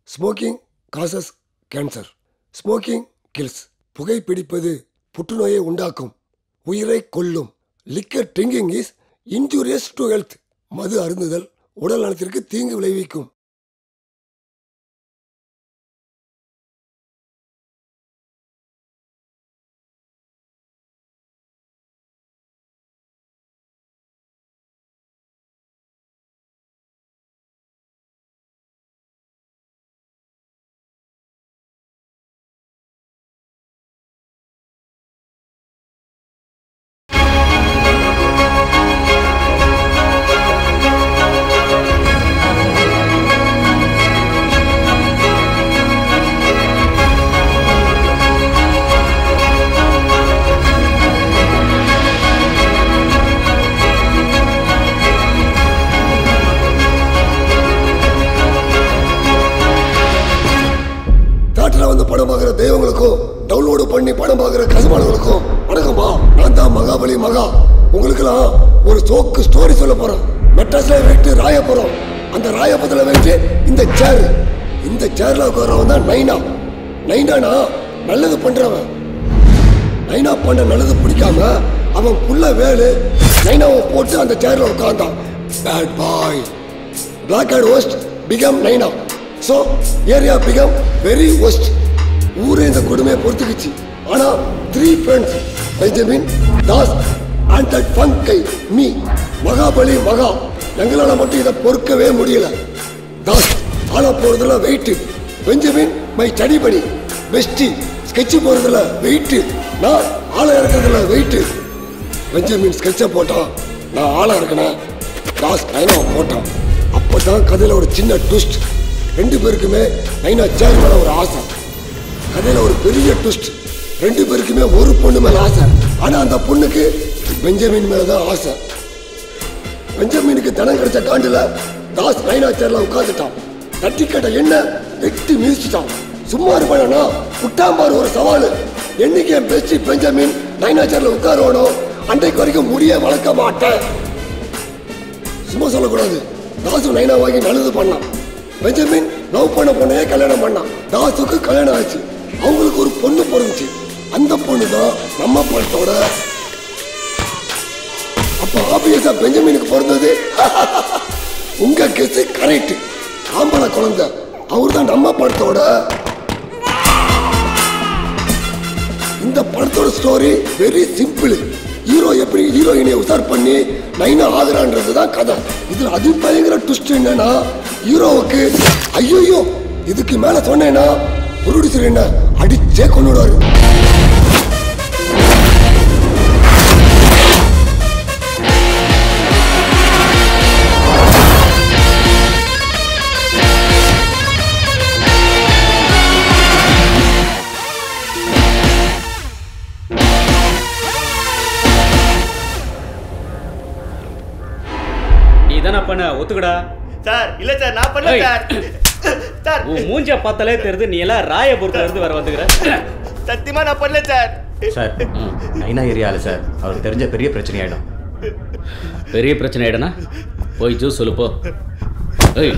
Smoking causes cancer smoking kills புகைப்பிடிப்பது புற்றுநோயை உண்டாக்கும் உயிரை கொல்லும் liquor drinking is injurious to health மது அருந்துதல் உடல் நலத்திற்கு தீங்கு விளைவிக்கும் தேட்டரில் வந்து படம் பார்க்குற தெய்வங்களுக்கும் டவுன்லோடு பண்ணி படம் பார்க்குற கசுமானங்களுக்கும் வணக்கம்மா நான் தான் மகாபலி மகா உங்களுக்கெல்லாம் ஒரு சோக்கு ஸ்டோரி சொல்ல போறேன் மெட்ராஸ்ல வைத்து ராயபுரம் அந்த ராயபுரத்தில் வச்சு இந்த சேர் இந்த சேர்ல உட்காரவன் தான் நைனா நைனானா நல்லது பண்றவன் நைனா பண்ண நல்லது பிடிக்காம அவன் புள்ள வேலு நைனாவை போட்டு அந்த சேர்ல உட்கார்ந்தான் bad boy black and worst become Naina so area become very worst ஊரே இந்த கொடுமையை பொறுத்துக்குச்சு ஆனா three friends Benjamin Das and that fun guy me Mahabali Maha எங்களால மட்டும் இதை பொறுக்கவே முடியல தாஸ் ஆள போறதுல wait Benjamin my study buddy bestie sketch போறதுல வெயிட் நான் ஆளை இறக்கிறதுல வெயிட் பெஞ்சமின் ஸ்கெட்சை போட்டான் நான் ஆளா இருக்கணும் தாஸ் நைனா போட்டான் அப்பதான் கதையில ஒரு சின்ன ட்விஸ்ட் ரெண்டு பேருக்குமே நைனா சேர் மேல ஒரு ஆசை கதையில ஒரு பெரிய ட்விஸ்ட் ரெண்டு பேருக்குமே ஒரு பொண்ணு மேல ஆசை ஆனா அந்த பொண்ணுக்கு பெஞ்சமின் மேலதான் ஆசை பெஞ்சமினுக்கு தனம் கிடைச்ச காண்டுல தாஸ் நைனா சேர்ல உட்கார்ந்துட்டான் தட்டி கேட்ட என்ன வெட்டி மிதிச்சிட்டான் சும்மா இருப்பானா விட்டாம்பாரு ஒரு சவால் என்னைக்கு என் பெஸ்ட் பெஞ்சமின் நைனா சேர்ல உட்காரணும் அன்றைக்கு வரைக்கும் முடிய வளர்க்க மாட்டேன் சும்மா சொல்லக்கூடாது தாசு நைனா வாங்கி நல்லது பண்ணான் பெஞ்சமின் லவ் பண்ண பொண்ணையே கல்யாணம் பண்ணான் தாசுக்கு கல்யாணம் ஆச்சு அவங்களுக்கு ஒரு பொண்ணு பிறந்துச்சு அந்த பொண்ணு தான் நம்ம படத்தோட அப்ப ஆபியஸா பெஞ்சமினுக்கு பிறந்தது உங்க கெஸ் கரெக்ட் ஆம்பளை குழந்தை அவர் தான் நம்ம படத்தோட இந்த படத்தோட ஸ்டோரி வெரி சிம்பிள் ஹீரோ எப்படி ஹீரோயினை உசார் பண்ணி நைனா ஆகுறான்றது தான் கதை இதுல அதி பயங்கர ட்விஸ்ட் என்னன்னா ஹீரோவுக்கு ஐயோ இதுக்கு மேல சொன்னேன்னா ப்ரொடியூசர் என்ன அடிச்சே கொண்டுடுவாரு நீ தானே பண்ண ஒத்துக்கடா சார் இல்ல சார் நான் பண்ணல ஏய். சார் சார் உன் மூஞ்ச பார்த்தாலே தெரியுது நீ எல்லாம் ராயபுரத்துல இருந்து வர வந்துக்கிற சத்தியமா நான் பண்ணல சார் சார் நைனா ஏரியாவில் சார் அவருக்கு தெரிஞ்ச பெரிய பிரச்சனை ஆயிடும் பெரிய பிரச்சனை ஆயிடனா போய் ஜூஸ் சொல்லு போ ஏய்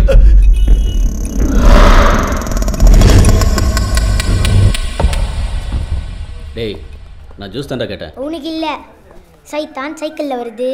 டேய் நான் ஜூஸ் தான்டா கேட்டேன் உனக்கு இல்லை சைத்தான் சைக்கிளில் வருது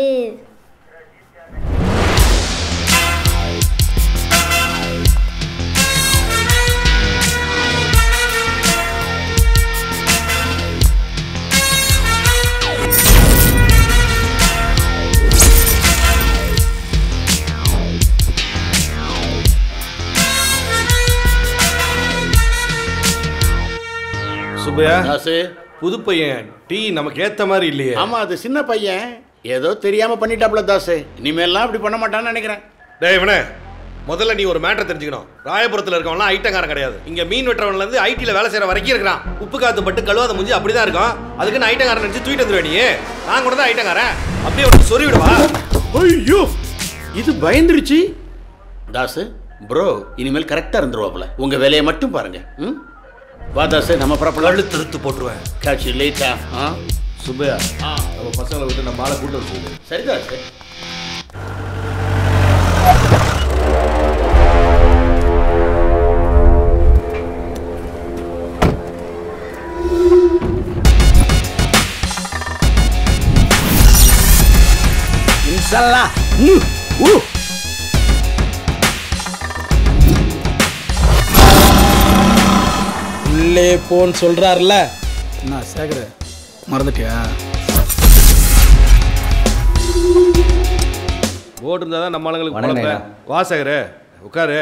சுப்பையா தாசு புது பையன் டீ நமக்கு ஏத்த மாதிரி இல்லையே ஆமா அது சின்ன பையன் ஏதோ தெரியாம பண்ணிட்டாப்ல தாசு இனிமேல்லாம் அப்படி பண்ண மாட்டான்னு நினைக்கிறேன் டேய் இவனே முதல்ல நீ ஒரு மேட்டர் தெரிஞ்சுக்கணும் ராயபுரத்தில் இருக்கவன்லாம் ஐட்டங்காரன் கிடையாது இங்க மீன் வெட்டுறவன்ல இருந்து ஐடில வேலை செய்யற வரைக்கும் இருக்கிறான் உப்பு காத்து பட்டு கழுவாத முடிஞ்சு அப்படிதான் இருக்கும் அதுக்கு நான் ஐட்டங்காரன் நினைச்சு தூக்கிட்டு வந்துருவே நீ நான் கூட தான் ஐட்டங்காரன் அப்படியே ஒரு சொறி விடுவா ஐயோ இது பயந்துருச்சு தாசு ப்ரோ இனிமேல் கரெக்டா இருந்துருவாப்ல உங்க வேலையை மட்டும் பாருங்க ம் வா தாசு நம்ம புறப்படலாம் கழுத்து இழுத்து போட்டுருவேன் காட்சி லேட்டா ஆ சுப்பையா நம்ம பசங்களை விட்டு நம்ம ஆளை கூட்டம் சொல்லு சரி தாசு மசாலா ம், ஊ. உள்ளே போன்னு சொல்றாருல நான் சேகர மறந்துட்டியா போட்டு இருந்தால் தான் நம்ம ஆளுங்களுக்கு வணக்கம் பொழப்பு. ஐயா. வா சேகரு உட்காரு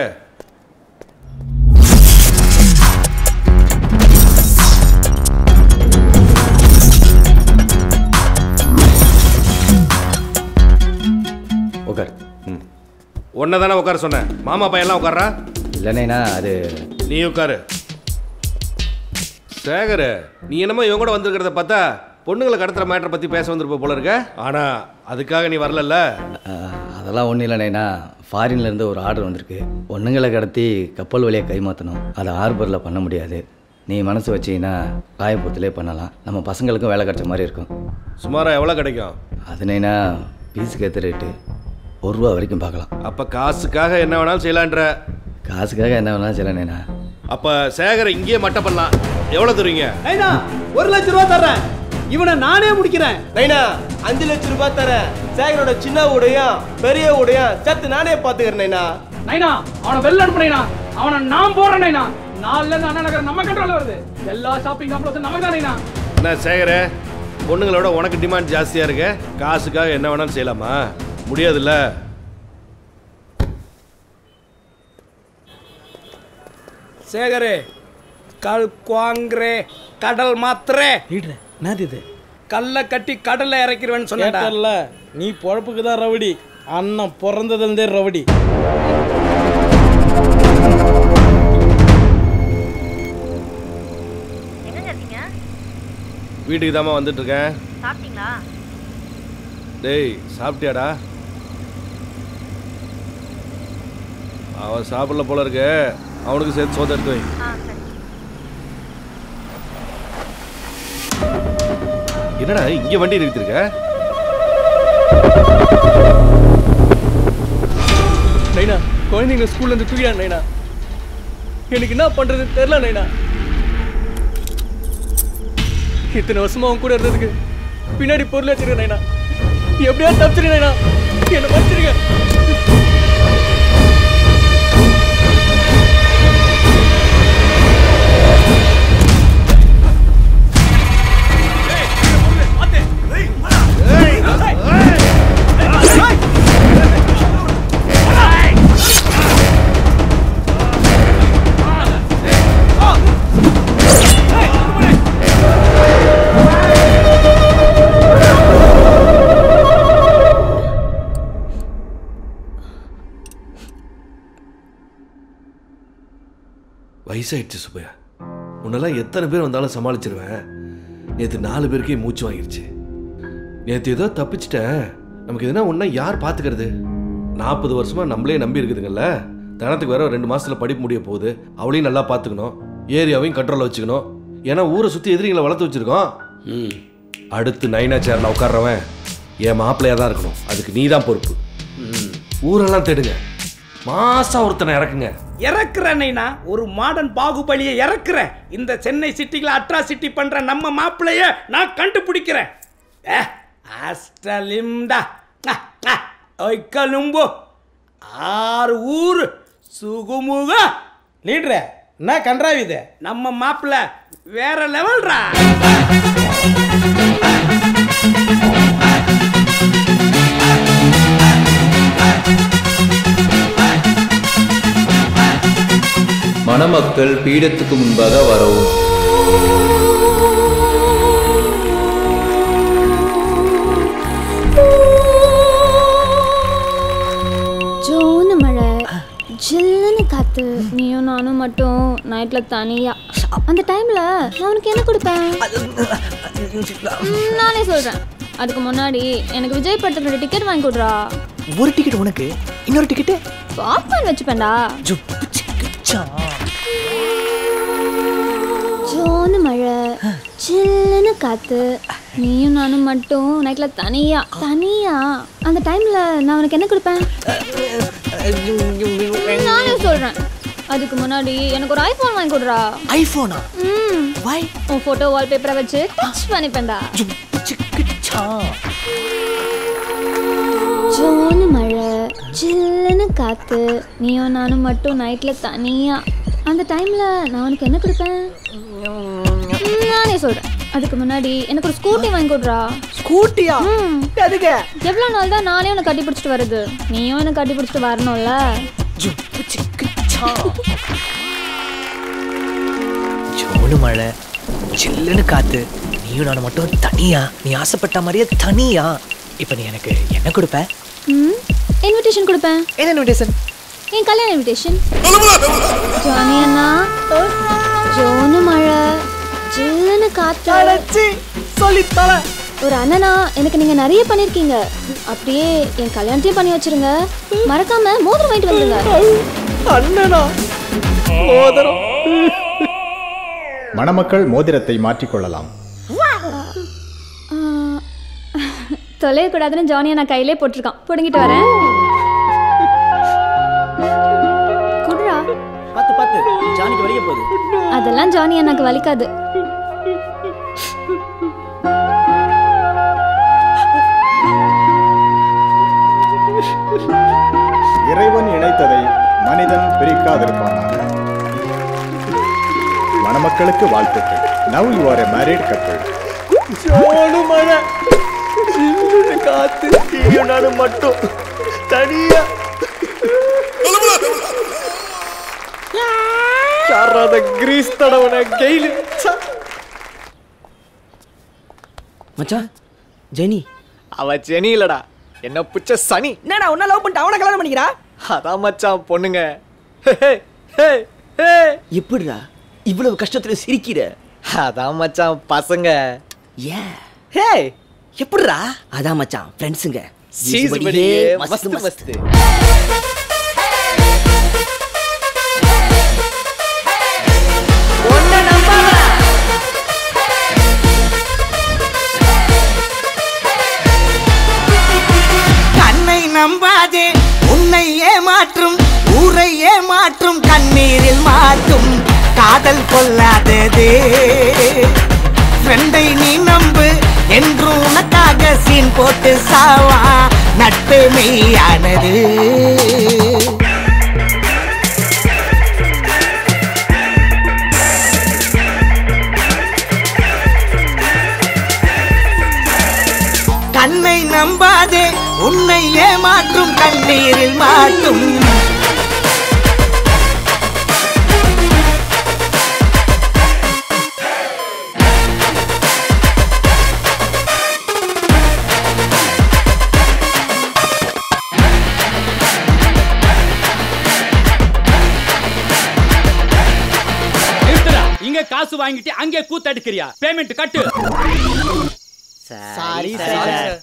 உட்கார் ம் உன்னை தானே உட்கார சொன்னேன் மாமா பையன்லாம் உட்கார்றா இல்லைண்ணா அது நீ உட்காரு சேகர் நீ என்னமோ இவங்க கூட வந்திருக்கிறத பார்த்தா பொண்ணுங்களை கடத்துற மேட்டரை பற்றி பேச வந்திருப்ப போல இருக்க ஆனால் அதுக்காக நீ வரலல்ல அஹ், அதெல்லாம் ஒன்றும் இல்லைண்ணா ஃபாரின்லேருந்து ஒரு ஆர்டர் வந்திருக்கு ஒன்றுங்களை கடத்தி கப்பல் வழியாக கைமாற்றணும் அதை ஹார்பரில் பண்ண முடியாது நீ மனசு வச்சீங்கன்னா ராயபுரத்திலே பண்ணலாம் நம்ம பசங்களுக்கும் வேலை கிடைச்ச மாதிரி இருக்கும் சுமாராக எவ்வளோ கிடைக்கும் அதுனேனா பீஸுக்கு ஏற்ற ரேட்டு ஒரு ரூபா வரைக்கும் பார்க்கலாம் அப்போ காசுக்காக என்ன வேணாலும் செய்யலான்ற காசுக்காக என்ன வேணாலும் சொல்லணேண்ணா அப்போ சேகரை இங்கேயே மட்டம் பண்ணலாம் எவ்வளோ தருவீங்க நைனா ஒரு லட்ச ரூபா தர்றேன் இவனை நானே முடிக்கிறேன் நைனா அஞ்சு லட்சம் ரூபாய் தரேன் சேகரோட சின்ன உடையும் பெரிய உடையும் சத்து நானே பாத்துக்கிறேன் நைனா நைனா அவனை வெளில அனுப்புனேனா அவனை நான் போறேன் நைனா நாலுல இருந்து அண்ணா நகர் நம்ம கண்ட்ரோல்ல வருது எல்லா ஷாப்பிங் காம்ப்ளெக்ஸும் நமக்கு தான் நைனா என்ன சேகரே பொண்ணுங்களோட உனக்கு டிமாண்ட் ஜாஸ்தியாக இருக்கு காசுக்காக என்ன வேணாலும் செய்யலாமா முடியாதுல்ல சேகரே கல் குவாங்கிறே கடல் மாத்திரே என்னது இது கல்லை கட்டி கடல்ல இறக்கிறவன் சொன்னல நீ பொழப்புக்கு தான் ரவுடி அண்ணன் பிறந்ததுலேருந்தே ரவுடி எங்கங்க இருக்கீங்க வீட்டுக்கு தாம்மா வந்துட்டு இருக்கேன் சாப்பிட்டீங்களா டேய் சாப்பிட்டியாடா அவன் சாப்பிடல போல இருக்கு அவனுக்கு சேர்த்து சோத்த எடுத்து வை ஆ சரி என்னடா இங்க வண்டி நிறுத்திருக்க நைனா குழந்தைங்க ஸ்கூல்ல இருந்து தூக்கிடான் நைனா எனக்கு என்ன பண்றதுன்னு தெரியல நைனா இத்தனை வருஷமா அவன் கூட இருந்ததுக்கு பின்னாடி பொருள் வச்சிருக்க நைனா எப்படியா தப்பிச்சிரு நைனா என்ன வச்சிருக்க வயசாயிடுச்சு சுப்பையா முன்னெல்லாம் எத்தனை பேர் வந்தாலும் சமாளிச்சிருவேன் நேற்று நாலு பேருக்கே மூச்சு வாங்கிருச்சு நேற்று ஏதோ தப்பிச்சிட்டேன் நமக்கு எதுனா ஒன்றா யார் பார்த்துக்கிறது நாற்பது வருஷமா நம்மளே நம்பி இருக்குதுங்கல்ல தனத்துக்கு வேற ஒரு ரெண்டு மாசத்துல படிப்பு முடிய போகுது அவளையும் நல்லா பார்த்துக்கணும் ஏரியாவையும் கண்ட்ரோலில் வச்சுக்கணும் ஏன்னா ஊரை சுற்றி எதிரிங்களை வளர்த்து வச்சிருக்கோம் அடுத்து நைனா சேர்ல உட்கார்றவன் என் மாப்பிள்ளையா தான் இருக்கணும் அதுக்கு நீ தான் பொறுப்பு ஊரெல்லாம் தேடுங்க மாசா ஒருத்தனை இறக்குங்க இறக்குறேன்னா ஒரு மாடர்ன் பாகுபலியை இறக்குறேன் இந்த சென்னை சிட்டில அட்ராசிட்டி பண்ற நம்ம மாப்பிளைய நான் கண்டுபிடிக்கிறேன் ஏ, அஷ்டலிம்டா அ, அ, ஒய்க்கலும்பு ஆறு ஊர் சுகுமுக நீடுற என்ன கன்றாவிது நம்ம மாப்பிள்ள வேற லெவல்ரா மணமக்கள் பீடத்துக்கு முன்பாக வரவும் ஜோனு மழை ஜில்லுன்னு காத்து நீயும் நானும் மட்டும் நைட்ல தனியா அந்த டைம்ல நான் உனக்கு என்ன கொடுப்பேன் ம், நானே சொல்றேன் அதுக்கு முன்னாடி எனக்கு விஜய் படத்தோட டிக்கெட் வாங்கி கொடுறா ஒரு டிக்கெட் உனக்கு இன்னொரு டிக்கெட் பாப்கார்ன் வச்சுப்பேன்டா ஜோனு மழை சில்லுன்னு காத்து நீயும் நானும் மட்டும் நைட்ல தனியா தனியா அந்த டைம்ல நான் உனக்கு என்ன கொடுப்பேன் நானே சொல்றேன் அதுக்கு முன்னாடி எனக்கு ஒரு ஐபோன் வாங்கி கொடுறா ஐபோனா ம் வை உன் போட்டோ வால்பேப்பரை வச்சு டச் பண்ணிப்பேன்டா சில்லுன்னு காத்து நீயும் நானும் மட்டும் நைட்ல தனியா அந்த டைம்ல நான் உனக்கு என்ன கொடுப்பேன் ம், நானே சொல்றேன் அதுக்கு முன்னாடி எனக்கு ஒரு ஸ்கூட்டி வாங்கி கொடுறா ஸ்கூட்டியா எதுக்கு எவ்வளோ நாள் தான் நானே உன்னை கட்டி பிடிச்சிட்டு வருது நீயும் என்னை கட்டி பிடிச்சிட்டு வரணும்ல ஜோனு மழை சில்லுன்னு காத்து நீயும் நானும் மட்டும் தனியா நீ ஆசைப்பட்ட மாதிரியே தனியா இப்போ நீ எனக்கு என்ன கொடுப்ப ம் இன்விடேஷன் கொடுப்பேன் என்ன இன்விடேஷன் என் கல்யாண இன்விடேஷன் ஜானி அண்ணா ஜோனு மழை ஜில்லுன்னு காத்து சொல்லித்தல ஒரு அண்ணனா எனக்கு நீங்க நிறைய பண்ணிருக்கீங்க அப்படியே என் கல்யாணத்தையும் பண்ணி வச்சிருங்க மறக்காம மோதிரம் வாங்கிட்டு வந்துருங்க அண்ணனா மோதிரம் மணமக்கள் மோதிரத்தை மாற்றிக்கொள்ளலாம் தொலையக்கூடாதுன்னு ஜானியா நான் கையிலே போட்டிருக்கான் பிடுங்கிட்டு வரேன் குடுறா பார்த்து பார்த்து ஜானிக்கு வெளியே போகுது அதெல்லாம் ஜானி எனக்கு வலிக்காது இறைவன் இணைத்ததை மனிதன் பிரிக்காதிருப்பானாக மணமக்களுக்கு வாழ்த்துக்கள் now you are a married couple ஜோனு மழை சில்லுன்னு காத்து நீயும் நானும் மட்டும் தனியா யாராத கிரீஸ் தடவன கெயிலு மச்சான் ஜெனி அவ ஜெனி இல்லடா என்ன புச்ச சனி என்னடா உன்ன லவ் பண்ணிட்டு அவனை கல்யாணம் பண்ணிக்கிறா அதான் மச்சான் பொண்ணுங்க எப்படிடா இவ்வளவு கஷ்டத்துல சிரிக்கிற அதான் மச்சான் பசங்க ஏன் ஹே எப்படிடா அதான் மச்சான் ஃப்ரெண்ட்ஸுங்க சீஸ் படியே மஸ்து மஸ்து கண்ணை நம்பாதே உன்னை ஏமாற்றும் ஊரை ஏமாற்றும் கண்ணீரில் மாற்றும் காதல் கொள்ளாததே ஃப்ரெண்டை நீ நம்பு என்று உனக்காக சீன் போட்டு சாவா நட்பு மெய்யானது கண்ணை நம்பாதே உன்னை ஏமாற்றும் கண்ணீரில் மாட்டும் நிறுத்துடா இங்க காசு வாங்கிட்டு அங்கே கூத்தடுக்கிறியா பேமெண்ட் கட்டு சாரி சார்.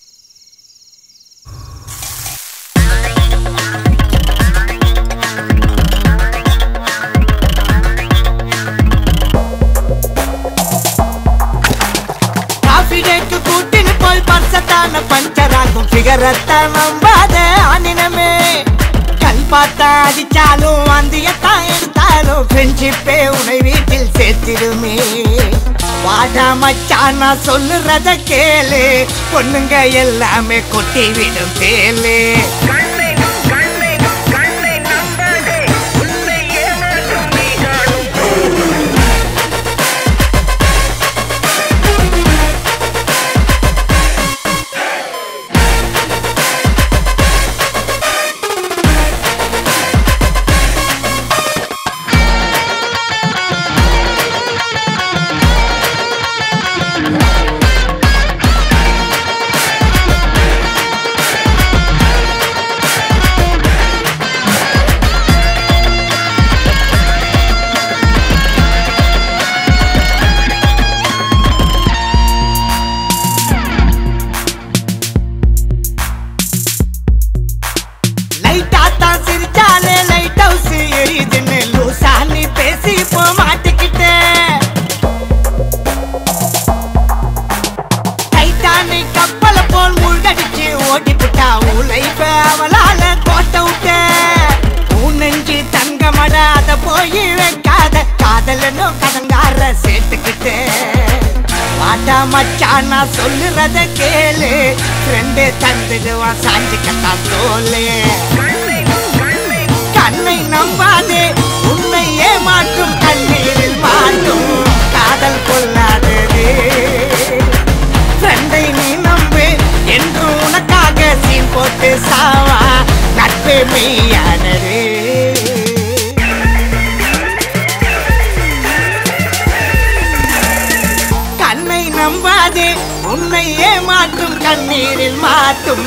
காஃபி டேக்கு கூட்டின்னு போய் பர்சத்தான பஞ்சராகும் ஃபிகரத்தான் நம்பாத ஆனினமே கண் பார்த்தா அடிச்சாலும் வந்தியத்தான் எடுத்தாலும் ஃப்ரெண்ட்ஷிப்பே உன்னை வீட்டில் சேர்த்திடுமே வாடா மச்சான் நான் சொல்லுறத கேளு பொண்ணுங்க எல்லாமே கொட்டி விடும் தேலு மச்சான் நான் சொல்லுறத கேளு ஃப்ரெண்டு தந்துடுவான் சாஞ்சுக்கத்தான் தோலு கண்ணை நம்பாதே உன்னை ஏமாற்றும் கண்ணீரில் மாட்டும் காதல் கொள்ளாதது ஃப்ரெண்டை நீ நம்பு என்று உனக்காக சீன் போட்டு சாவா நட்பு மெய்யானது கண்ணை நம்பாதே உன்னை ஏமாற்றும் கண்ணீரில் மாட்டும்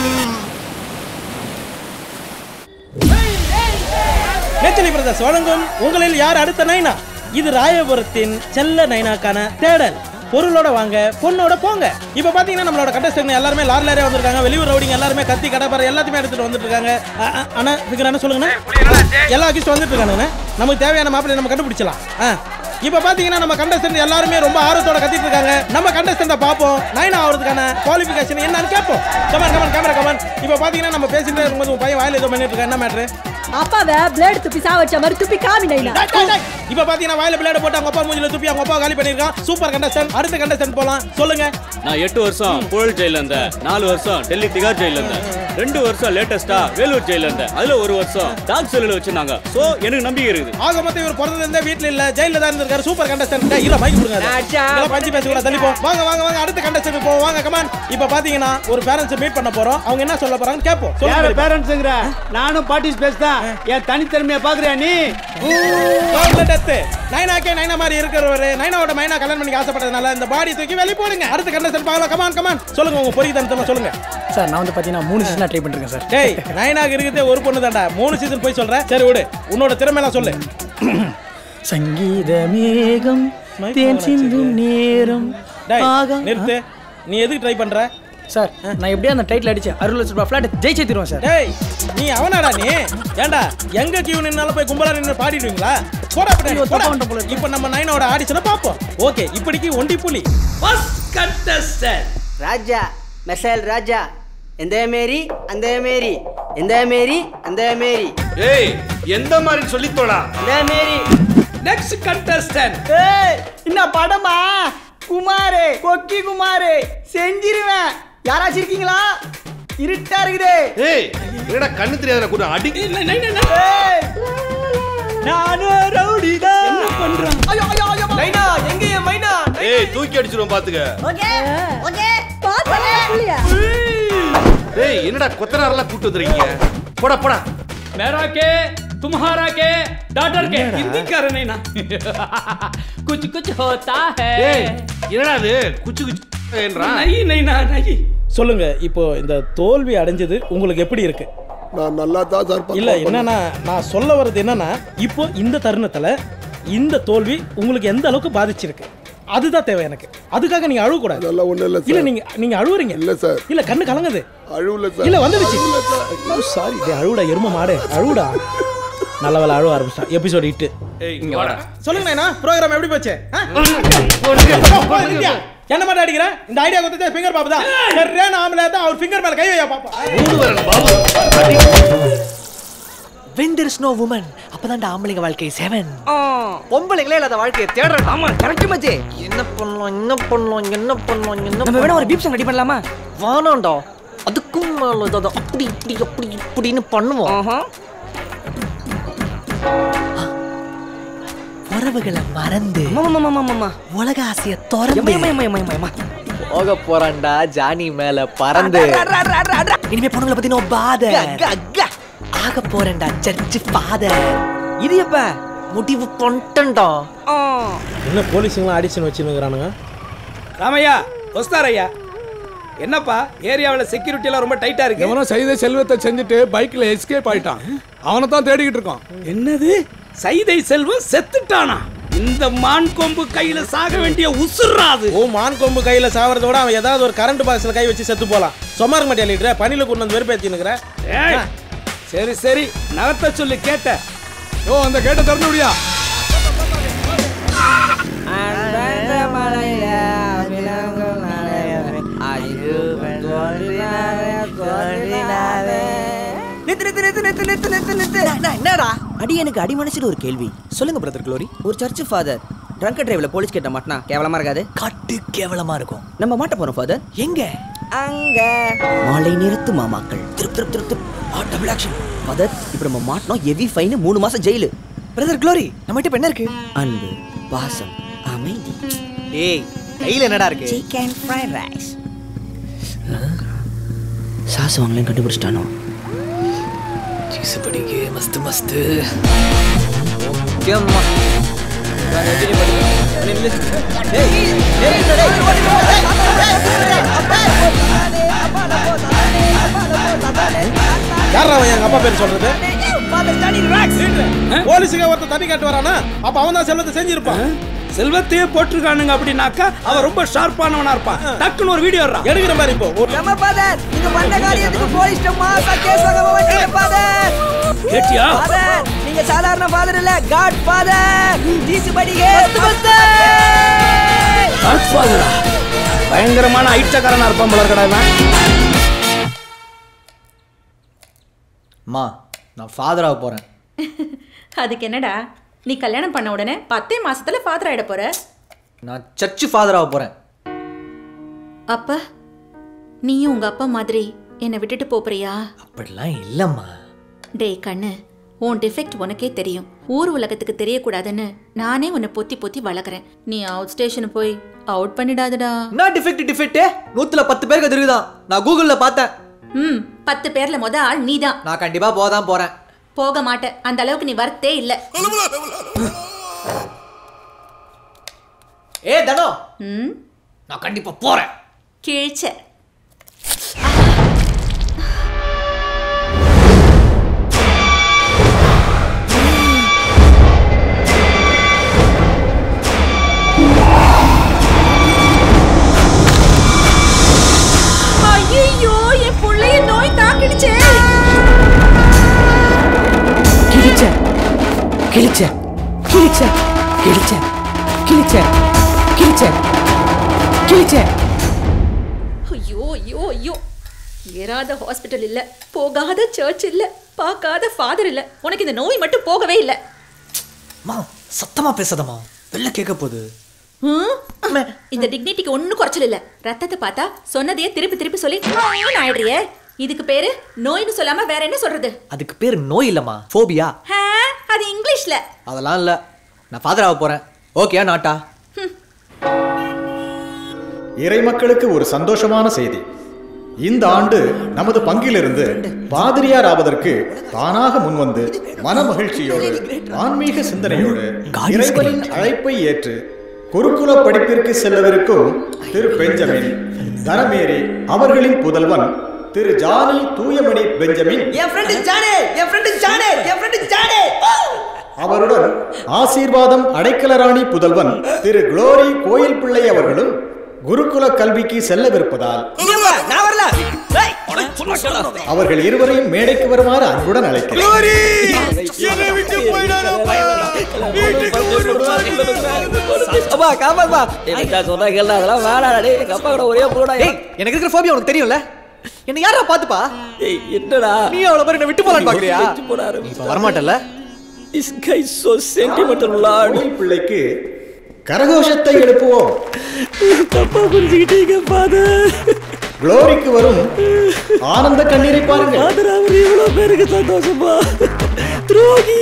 நேச்சலி பிரதர்ஸ் வழங்கும் உங்களில் யார் அடுத்த நைனா இது ராயபுரத்தின் செல்ல நைனாக்கான தேடல் பொருளோட வாங்க பொண்ணோட போங்க இப்போ பாத்தீங்கன்னா நம்மளோட கண்டஸ்டன்ட் எல்லாருமே லாரி லாரியா வந்திருக்காங்க வெளியூர் ரவுடிங்க எல்லாருமே கத்தி கடப்பார எல்லாத்தையுமே எடுத்துட்டு வந்துட்டு இருக்காங்க அ, அ, அண்ணா இதுக்கு என்ன சொல்லுங்கண்ணா எல்லா அகிஸ்ட் வந்துட்டு இருக்கானுங்கண்ணா நமக்கு தேவையான மாப்பிள்ளை நம்ம கண்டுபிடிச்சலாம் ஆ இப்போ பாத்தீங்கன்னா நம்ம கண்டஸ்டன்ட் எல்லாருமே ரொம்ப ஆர்வத்தோட கத்திட்டு இருக்காங்க நம்ம கண்டஸ்டன்ட்டை பார்ப்போம் நைனா ஆகிறதுக்கான குவாலிஃபிகேஷன் என்னன்னு கேட்போம் கமான் கமான் கேமரா கமான் இப்போ பாத்தீங்கன்னா நம்ம பேசிட்டு இருக்கும்போது உன் பையன் வாயில ஏதோ பண்ணிட்டு இருக்கான் என்ன மேட்ரு அப்பாவை பிளேடு துப்பி சாவச்ச மாதிரி துப்பி காமி நைனா இப்ப பாத்தீங்கன்னா வாயில பிளேட போட்டு அவங்க அப்பா மூஞ்சில துப்பி அவங்க அப்பா காலி பண்ணிருக்கான் சூப்பர் கண்டஸ்டன்ட் அடுத்த கண்டஸ்டன்ட் போலாம் சொல்லுங்க நான் எட்டு வருஷம் புழல் ஜெயில இருந்தேன் நாலு வருஷம் டெல்லி திகார் ஜெயில இருந்தேன் ரெண்டு வருஷம் லேட்டஸ்டா வேலூர் ஜெயில இருந்தேன் அதுல ஒரு வருஷம் டாக் செல்லுல வச்சிருந்தாங்க சோ எனக்கு நம்பிக்கை இருக்குது ஆக மொத்தம் இவர் பிறந்தது இருந்தே வீட்ல இல்ல ஜெயில தான் இருந்திருக்காரு சூப்பர் கண்டஸ்டன்ட் இல்ல மைக் கொடுங்க அதை. இதெல்லாம் பஞ்சு பேச கூட தள்ளி போ வாங்க வாங்க வாங்க அடுத்த கண்டஸ்டன்ட் போவோம் வாங்க கமான் இப்ப பாத்தீங்கன்னா ஒரு பேரண்ட்ஸ் மீட் பண்ண போறோம் அவங்க என்ன சொல்ல போறாங்கன்னு கேட்போம் யாரு சொல்லுங்க பெரியப்பா. பேரண்ட்ஸுங்கிற நானும் பார்ட்டிஸ் பேஸ் தான் என் தனித்திறமையை பாக்குறியா நீ Chocolate death. நைனாக்கே நைனா மாதிரி இருக்கிறவரு நைனாவோட மைனா கல்யாணம் பண்ணி ஆசைப்பட்டதுனால இந்த பாடி தூக்கி வெளிய போடுங்க அடுத்த கண்டஸ்டன்ட் பார்க்கலாம் கமான் கமான் சொல்லுங்க உங்க பொறி தனத்தமா சொல்லுங்க சார் நான் வந்து பார்த்தீங்கன்னா மூணு சீசனாக ட்ரை பண்ணிருக்கேன் சார் டேய் நைனாக்கு இருக்கிறதே ஒரு பொண்ணு தான்டா மூணு சீசன் போய் சொல்றேன் சரி விடு உன்னோட திறமையெல்லாம் சொல்லு சங்கீத மேகம் தேன் சிந்தும் நேரம் டேய் ஆகம். நிறுத்து நீ எதுக்கு ட்ரை பண்ற சார் நான் எப்படியா அந்த டைட்டில் அடிச்சு அறுபது லட்ச ரூபாய் ஃபிளாட் ஜெயிச்சு தருவேன் சார் டேய் நீ அவனாடா நீ ஏண்டா எங்க கியூ நின்னாலும் போய் கும்பலா நின்னு பாடிடுவீங்களா போடா பின்னாடி, போடா இப்போ நம்ம நைனோட ஆடிஷனை பார்ப்போம் ஓகே இப்படிக்கு ஒண்டி புலி ஃபர்ஸ்ட் கண்டஸ்டன்ட் ராஜா மெசேல் ராஜா எந்த மேரி அந்த மேரி எந்த மேரி அந்த மேரி ஏய் எந்த மாதிரி சொல்லி போடா இந்த மேரி நெக்ஸ்ட் கண்டஸ்டன்ட் ஏய் என்ன படமா குமாரே கொக்கி குமாரே செஞ்சிருவேன் யாராச்சும் இருக்கீங்களா இருட்டா இருக்குது ஏய் என்னடா கண்ணு தெரியாத கூட அடி நானும் ரவுடி தான் என்ன பண்றோம் ஐயோ ஐயோ ஐயோ மைனா எங்க என் மைனா ஏய் தூக்கி அடிச்சிருவோம் பாத்துக்க ஓகே ஓகே பாத்தலே புள்ளியா ஏய் என்னடா கொத்தனாரெல்லாம் கூட்டு வந்துருக்கீங்க போடா போடா मेरा के तुम्हारा के डॉटर के हिंदी कर नहीं ना कुछ कुछ होता है ஏய் என்னடா அது குச்சு குச்சு என்றா नहीं नहीं ना नहीं சொல்லுங்க இப்போ இந்த தோல்வி அடைஞ்சது உங்களுக்கு எப்படி இருக்கு நான் நல்லா தான் சார் இல்ல என்னன்னா நான் சொல்ல வர்றது என்னன்னா இப்போ இந்த தருணத்துல இந்த தோல்வி உங்களுக்கு எந்த அளவுக்கு பாதிச்சிருக்கு அதுதான் தேவை எனக்கு அதுக்காக நீங்க அழுவ கூடாது அதெல்லாம் ஒண்ணும் இல்ல இல்ல சார் நீங்க நீங்க அழுவுறீங்க இல்ல சார் இல்ல கண்ணு கலங்குது அழுவல சார் இல்ல வந்துடுச்சு அழுவல சார். சாரி டே அழுவுடா எரும மாடு அழுவுடா நல்ல வேலை அழுவ ஆரம்பிச்சிட்டான் எபிசோட் இட்டு இங்க வாடா சொல்லுங்க நைனா ப்ரோக்ராம் எப்படி போச்சு ஆ? போ, நித்யா. என்ன மாதிரி அடிக்கிற இந்த ஐடியா கொடுத்தது ஃபிங்கர் பாப்பு தான் சரியான ஆம்பளை தான் அவர் ஃபிங்கர் மேல கை வையா பாப்பா when there is no woman அப்பதான்டா ஆம்பளைங்க வாழ்க்கை செவன் பொம்பளைங்களே இல்லாத வாழ்க்கையை தேடுறேன் ஆமா கரெக்ட் மச்சி என்ன பண்ணலாம் என்ன பண்ணலாம் என்ன பண்ணலாம் என்ன நம்ம வேணா ஒரு பீப் சாங் ரெடி பண்ணலாமா வானாண்டா அதுக்கும் மேல ஏதாவது அப்படி இப்படி அப்படி இப்படின்னு பண்ணுவோம் உறவுகளை மறந்து உலக ஆசைய திறந்து போக போறான்டா ஜானி மேல பறந்து இனிமே பொண்ணுங்களை பத்தி நோ பாத ஆக போறேன்டா சர்ச் ஃபாதர் இது எப்ப முடிவு பண்ணிட்டேன்டா என்ன போலீஸுங்களாம் அடிஷன் வச்சுருக்கிறானுங்க ராமையா ஒஸ்தார் ஐயா என்னப்பா ஏரியாவில் செக்யூரிட்டி எல்லாம் ரொம்ப டைட்டா இருக்கு எவனோ செய்த செல்வத்தை செஞ்சுட்டு பைக்ல எஸ்கேப் ஆயிட்டான் அவனை தான் தேடிக்கிட்டு இருக்கோம் என்னது சைதை செல்வம் செத்துட்டானா இந்த மான் கொம்பு கையில சாக வேண்டிய உசுறாது ஓ மான் கொம்பு கையில சாவறத விட அவன் ஏதாவது ஒரு கரண்ட் பாக்ஸ்ல கை வச்சு செத்து போலாம் சும்மா இருக்க மாட்டியா லீடர் பனியில கொண்டு வந்து வெறுப்பேத்தினுக்கிற ஏய், சரி சரி நகர்த்த சொல்லி கேட்ட ஓ அந்த கேட்ட திறந்து விடியா என்னடா அடி எனக்கு அடி மனசுல ஒரு கேள்வி சொல்லுங்க பிரதர் க்ளோரி ஒரு சர்ச் ஃபாதர் ட்ரங்க் டிரைவ்ல போலீஸ் கிட்ட மாட்டினா கேவலமா இருக்காது கட்டு கேவலமா இருக்கும் நம்ம மாட்ட போறோம் ஃபாதர் எங்க அங்க மாலை நிறுத்து மாமாக்கள் திருப் திருப் திருப் திருப் டபுள் ஆக்ஷன் ஃபாதர் இப்போ நம்ம மாட்டினோம் ஹெவி ஃபைன் மூணு மாசம் ஜெயிலு பிரதர் க்ளோரி நம்ம கிட்ட என்ன இருக்கு அன்பு பாசம் அமைதி ஏய் கையில என்னடா இருக்கு சிக்கன் ஃப்ரைட் ரைஸ் சாஸ் வாங்கலன்னு கண்டுபிடிச்சிட்டானோ ஜூஸ் படிக்கு மஸ்து மஸ்து ஓகேம்மா யாரா அவன் எங்க அப்பா பேர் சொல்றது போலீஸுக்கு ஒருத்தன் தண்ணி காட்டு வரானா அப்ப அவன் தான் செல்வத்தை செஞ்சிருப்பான் செல்வத்தையே போட்டிருக்கானுங்க அப்படின்னாக்கா அவன் ரொம்ப ஷார்ப்பானவனா இருப்பான் டக்குன்னு ஒரு வீடியோ எடுக்கிற மாதிரி இப்போ ஒரு நம்ம ஃபாதர் நீங்க பண்ண காரியத்துக்கு போலீஸ் மாசா கேஸ் வாங்க மாட்டீங்க ஃபாதர் கேட்டியா ஃபாதர் நீங்க சாதாரண ஃபாதர் இல்ல காட் ஃபாதர் ஜீசு படிகே காட் ஃபாதரா பயங்கரமான ஐட்டக்காரனா இருப்பான் போல இருக்கடா இவன் அம்மா நான் ஃபாதராக போறேன் அதுக்கு என்னடா நீ கல்யாணம் பண்ண உடனே பத்தே மாசத்துல ஃபாதர் ஆயிட போற நான் சர்ச்சு ஃபாதராக போறேன் அப்ப நீயும் உங்க அப்பா மாதிரி என்னை விட்டுட்டு போறியா அப்படிலாம் இல்லைம்மா டேய் கண்ணு உன் டிஃபெக்ட் உனக்கே தெரியும் ஊர் உலகத்துக்கு தெரியக்கூடாதுன்னு நானே உன்னை பொத்தி பொத்தி வளர்க்குறேன் நீ அவுட் ஸ்டேஷன் போய் அவுட் பண்ணிடாதடா என்ன டிஃபெக்ட் டிஃபெக்ட் நூத்துல பத்து பேருக்கு தெரியுதான் நான் கூகுளில் பார்த்தேன் ம் பத்து பேர்ல முத ஆள் நீதான் நான் கண்டிப்பா போதான் போறேன் போக மாட்ட அந்த அளவுக்கு நீ வரத்தே இல்ல ஏ தனோ ம் நான் கண்டிப்பா போறேன் கிழிச்ச ஐயோ என் புள்ளைய நோய் தாக்கிடுச்சே கிழிச்ச கிழிச்ச கிழிச்ச கிழிச்ச கிழிச்ச கிழிச்ச கிழிச்ச ஐயோ ஐயோ ஐயோ ஏறாத ஹாஸ்பிட்டல் இல்ல போகாத சர்ச் இல்ல பார்க்காத ஃபாதர் இல்ல உனக்கு இந்த நோய் மட்டும் போகவே இல்ல மா சத்தமா பேசாதம்மா வெளில கேட்க போகுது ஹம்? இந்த டிக்னிட்டிக்கு ஒன்றும் குறைச்சல் இல்ல ரத்தத்தை பார்த்தா சொன்னதையே திருப்பி திருப்பி சொல்லி நோயின்னு ஆயிடுறியே இதுக்கு பேரு நோய்னு சொல்லாம வேற என்ன சொல்றது அதுக்கு பேர் நோய் இல்லம்மா ஃபோபியா ஹே, அது இங்கிலீஷ்ல அதெல்லாம் இல்ல நான் ஃபாதராக போறேன் ஓகேயா நாட்டா இறை மக்களுக்கு ஒரு சந்தோஷமான செய்தி இந்த ஆண்டு நமது பங்கிலிருந்து பாதிரியார் ஆவதற்கு தானாக முன்வந்து மன மகிழ்ச்சியோடு ஆன்மீக சிந்தனையோடு இறைவனின் அழைப்பை ஏற்று குருகுல படிப்பிற்கு செல்லவிருக்கும் திரு பெஞ்சமின் தனமேரி அவர்களின் புதல்வன் திரு ஜானி தூயமணி பெஞ்சமின் என் ஃப்ரெண்டு ஜானே என் ஃப்ரெண்டு ஜானே என் ஃப்ரெண்டு ஜானே அவருடன் ஆசீர்வாதம் அடைக்கலராணி புதல்வன் திரு குளோரி கோயில் பிள்ளை அவர்களும் குருகுல கல்விக்கு செல்லவிருப்பதால் நான் வரல அவர்கள் இருவரையும் மேடைக்கு வருமாறு அன்புடன் அழைக்கிறேன் அப்பா காப்பாப்பா எனக்கு சொன்னா கேள்டா அதெல்லாம் வேணாடா டேய் எங்க அப்பா கூட ஒரே புரோடா ஏய் எனக்கு இருக்கிற ஃபோபியா உனக்கு தெரியும்ல என்ன யாரா பாத்துப்பா ஏய் என்னடா நீ அவ்வளவு பேர் என்ன விட்டு போலான்னு பாக்குறியா போறாரு நீ இப்ப வரமாட்டல்ல this guy so sentimental lord கோயில் பிள்ளைக்கு கரகோஷத்தை எழுப்புவோம் தப்பா புரிஞ்சுக்கிட்டீங்க ஃபாதர் குளோரிக்கு வரும் ஆனந்த கண்ணீரை பாருங்கள் ஃபாதர் அவர் இவ்வளவு பேருக்கு சந்தோஷமா துரோகி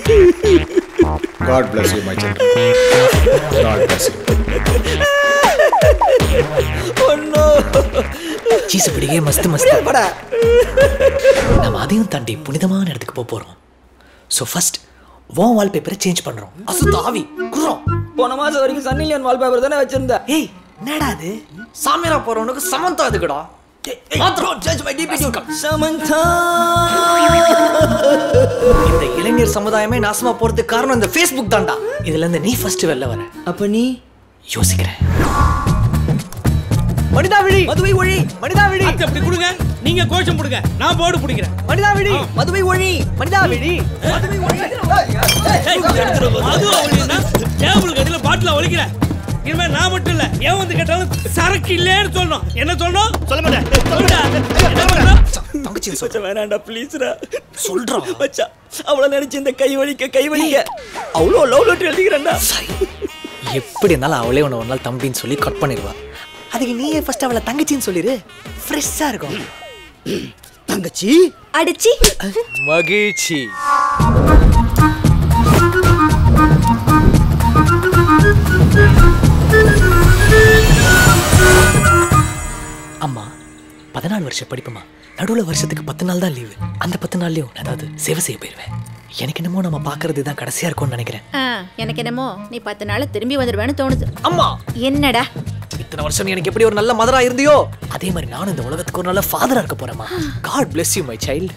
God bless you, my children. God bless you. ஒன்னோ சீசு பிடிக்கே மஸ்து மஸ்து நம்ம அதையும் தாண்டி புனிதமான இடத்துக்கு போக போறோம் ஸோ ஃபர்ஸ்ட் உன் வால்பேப்பரை சேஞ்ச் பண்றோம் அசுத்த ஆவி குர்றோம் போன மாசம் வரைக்கும் சன்னி லியோன் வால்பேப்பர் தானே வச்சிருந்தேன் ஏய் என்னடா அது சாமியாரா போறவனுக்கு சமந்தா அதுக்குடா சமந்தா இந்த இளைஞர் சமுதாயமே நாசமா போறதுக்கு காரணம் இந்த ஃபேஸ்புக் தான்டா இதுல இருந்து நீ ஃபர்ஸ்ட் வெளில வர அப்ப நீ யோசிக்கிறேன் மனிதா விழி மதுவை ஒழி மனிதா விழி அப்படி கொடுங்க நீங்க கோஷம் போடுங்க நான் போர்டு பிடிக்கிறேன் மனிதா விழி மதுவை ஒழி மனிதா விழி அது ஒழினா டேபிள் கடையில பாட்டில ஒழிக்கிற இனிமே நான் மட்டும் இல்ல ஏன் வந்து கேட்டாலும் சரக்கு இல்லேன்னு சொல்லணும் என்ன சொல்லணும் சொல்ல மாட்டேன் சொல்லுடா. என்ன சொல்லணும்? தங்கச்சி மச்சான் வேணாண்டா ப்ளீஸ்ரா சொல்றான் மச்சான் அவளை நினைச்சு இந்த கை வலிக்க கை வலிக்க அவ்வளோ லவ் லெட்டர் எழுதிக்கிறேன்டா எப்படி இருந்தாலும் அவளே உன்னை ஒரு நாள் தம்பின்னு சொல்லி கட் பண்ணிடுவா அதுக்கு நீயே ஃபர்ஸ்ட் அவளை தங்கச்சின்னு சொல்லிடு ஃப்ரெஷ்ஷாக இருக்கும் தங்கச்சி அடிச்சி மகிழ்ச்சி அம்மா பதினாலு வருஷம் படிப்புமா நடுவில் வருஷத்துக்கு பத்து நாள் தான் லீவு அந்த பத்து நாள்லயும் நான் ஏதாவது சேவை செய்ய போயிடுவேன் எனக்கு என்னமோ நம்ம பார்க்கறது தான் கடைசியா இருக்கும்னு நினைக்கிறேன் ஆ, எனக்கு என்னமோ நீ பத்து நாள் திரும்பி வந்துடுவேன்னு தோணுது அம்மா என்னடா இத்தனை வருஷம் நீ எனக்கு எப்படி ஒரு நல்ல மதரா இருந்தியோ அதே மாதிரி நானும் இந்த உலகத்துக்கு ஒரு நல்ல ஃபாதரா இருக்க போறேம்மா god bless you my child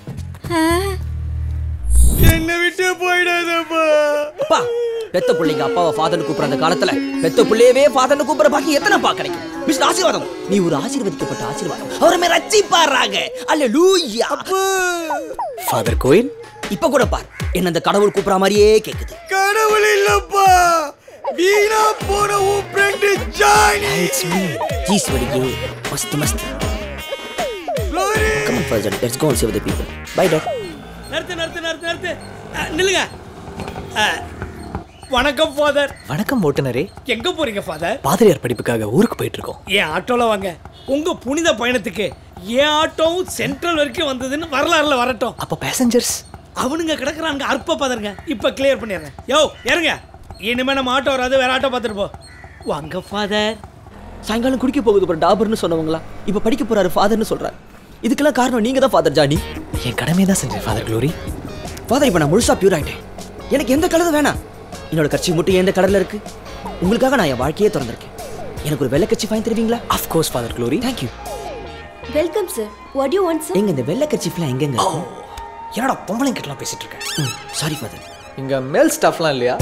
என்ன விட்டு போயிடாதப்பா அப்பா பெத்த பிள்ளைங்க அப்பாவை ஃபாதர்னு கூப்பிடுற அந்த காலத்துல பெத்த பிள்ளையவே ஃபாதர்னு கூப்பிடுற பாக்கி எத்தனைப்பா கிடைக்கும் மிஸ்டர் ஆசீர்வாதம் நீ ஒரு ஆசீர்வதிக்கப்பட்ட ஆசீர்வாதம் அவரை ரச்சி பாடுறாங்க அல்ல லூயா ஃபாதர் கோயில் இப்ப கூட பார் என்ன அந்த கடவுள் கூப்பிடுற மாதிரியே கேக்குது கடவுள் இல்லப்பா வீணா போன உன் ஃப்ரெண்டு ஜானி இட்ஸ் மீ ஜீஸ் வடிகே மஸ்த் மஸ்த் come on father let's go and save the people bye dad நிறுத்து நிறுத்து நிறுத்து நிறுத்து அ, நில்லுங்க அ, வணக்கம் ஃபாதர் வணக்கம் ஓட்டுநரே எங்க போறீங்க ஃபாதர் பாதிரியார் படிப்புக்காக ஊருக்கு போயிட்டு இருக்கோம் என் ஆட்டோல வாங்க உங்க புனித பயணத்துக்கு என் ஆட்டோவும் சென்ட்ரல் வரைக்கும் வந்ததுன்னு வரலாறுல வரட்டும் அப்போ பேசஞ்சர்ஸ் அவனுங்க கிடக்குறானுங்க அற்ப பாதருங்க இப்ப கிளியர் பண்ணிடுறேன் யோ இறங்க இனிமே நம்ம ஆட்டோ வராது வேற ஆட்டோ பார்த்துட்டு போ வாங்க ஃபாதர் சாயங்காலம் குடிக்க போகுது அப்புறம் டாபர்னு சொன்னவங்களா இப்ப படிக்க போறாரு ஃபாதர்னு சொல்றாரு இதுக்கெல்லாம் காரணம் நீங்க தான் ஃபாதர் ஜானி என் கடமையை தான் செஞ்சேன் ஃபாதர் க்ளோரி ஃபாதர் இப்ப நான் முழுசா பியூர் ஆயிட்டேன் எனக்கு எந்த கலரும் வேணாம் என்னோட கட்சி மட்டும் எந்த கலர்ல இருக்கு உங்களுக்காக நான் என் வாழ்க்கையே திறந்திருக்கேன் எனக்கு ஒரு வெள்ளை கட்சி வாங்கி தருவீங்களா of course father Glory thank you welcome sir what you want sir எங்க இந்த வெள்ளை கட்சிஃப்லாம் எங்கங்க என்னடா பொம்பளைங்க கிட்டலாம் பேசிட்டு இருக்கேன் சாரி ஃபாதர் இங்க மேல் ஸ்டாஃப்லாம் இல்லையா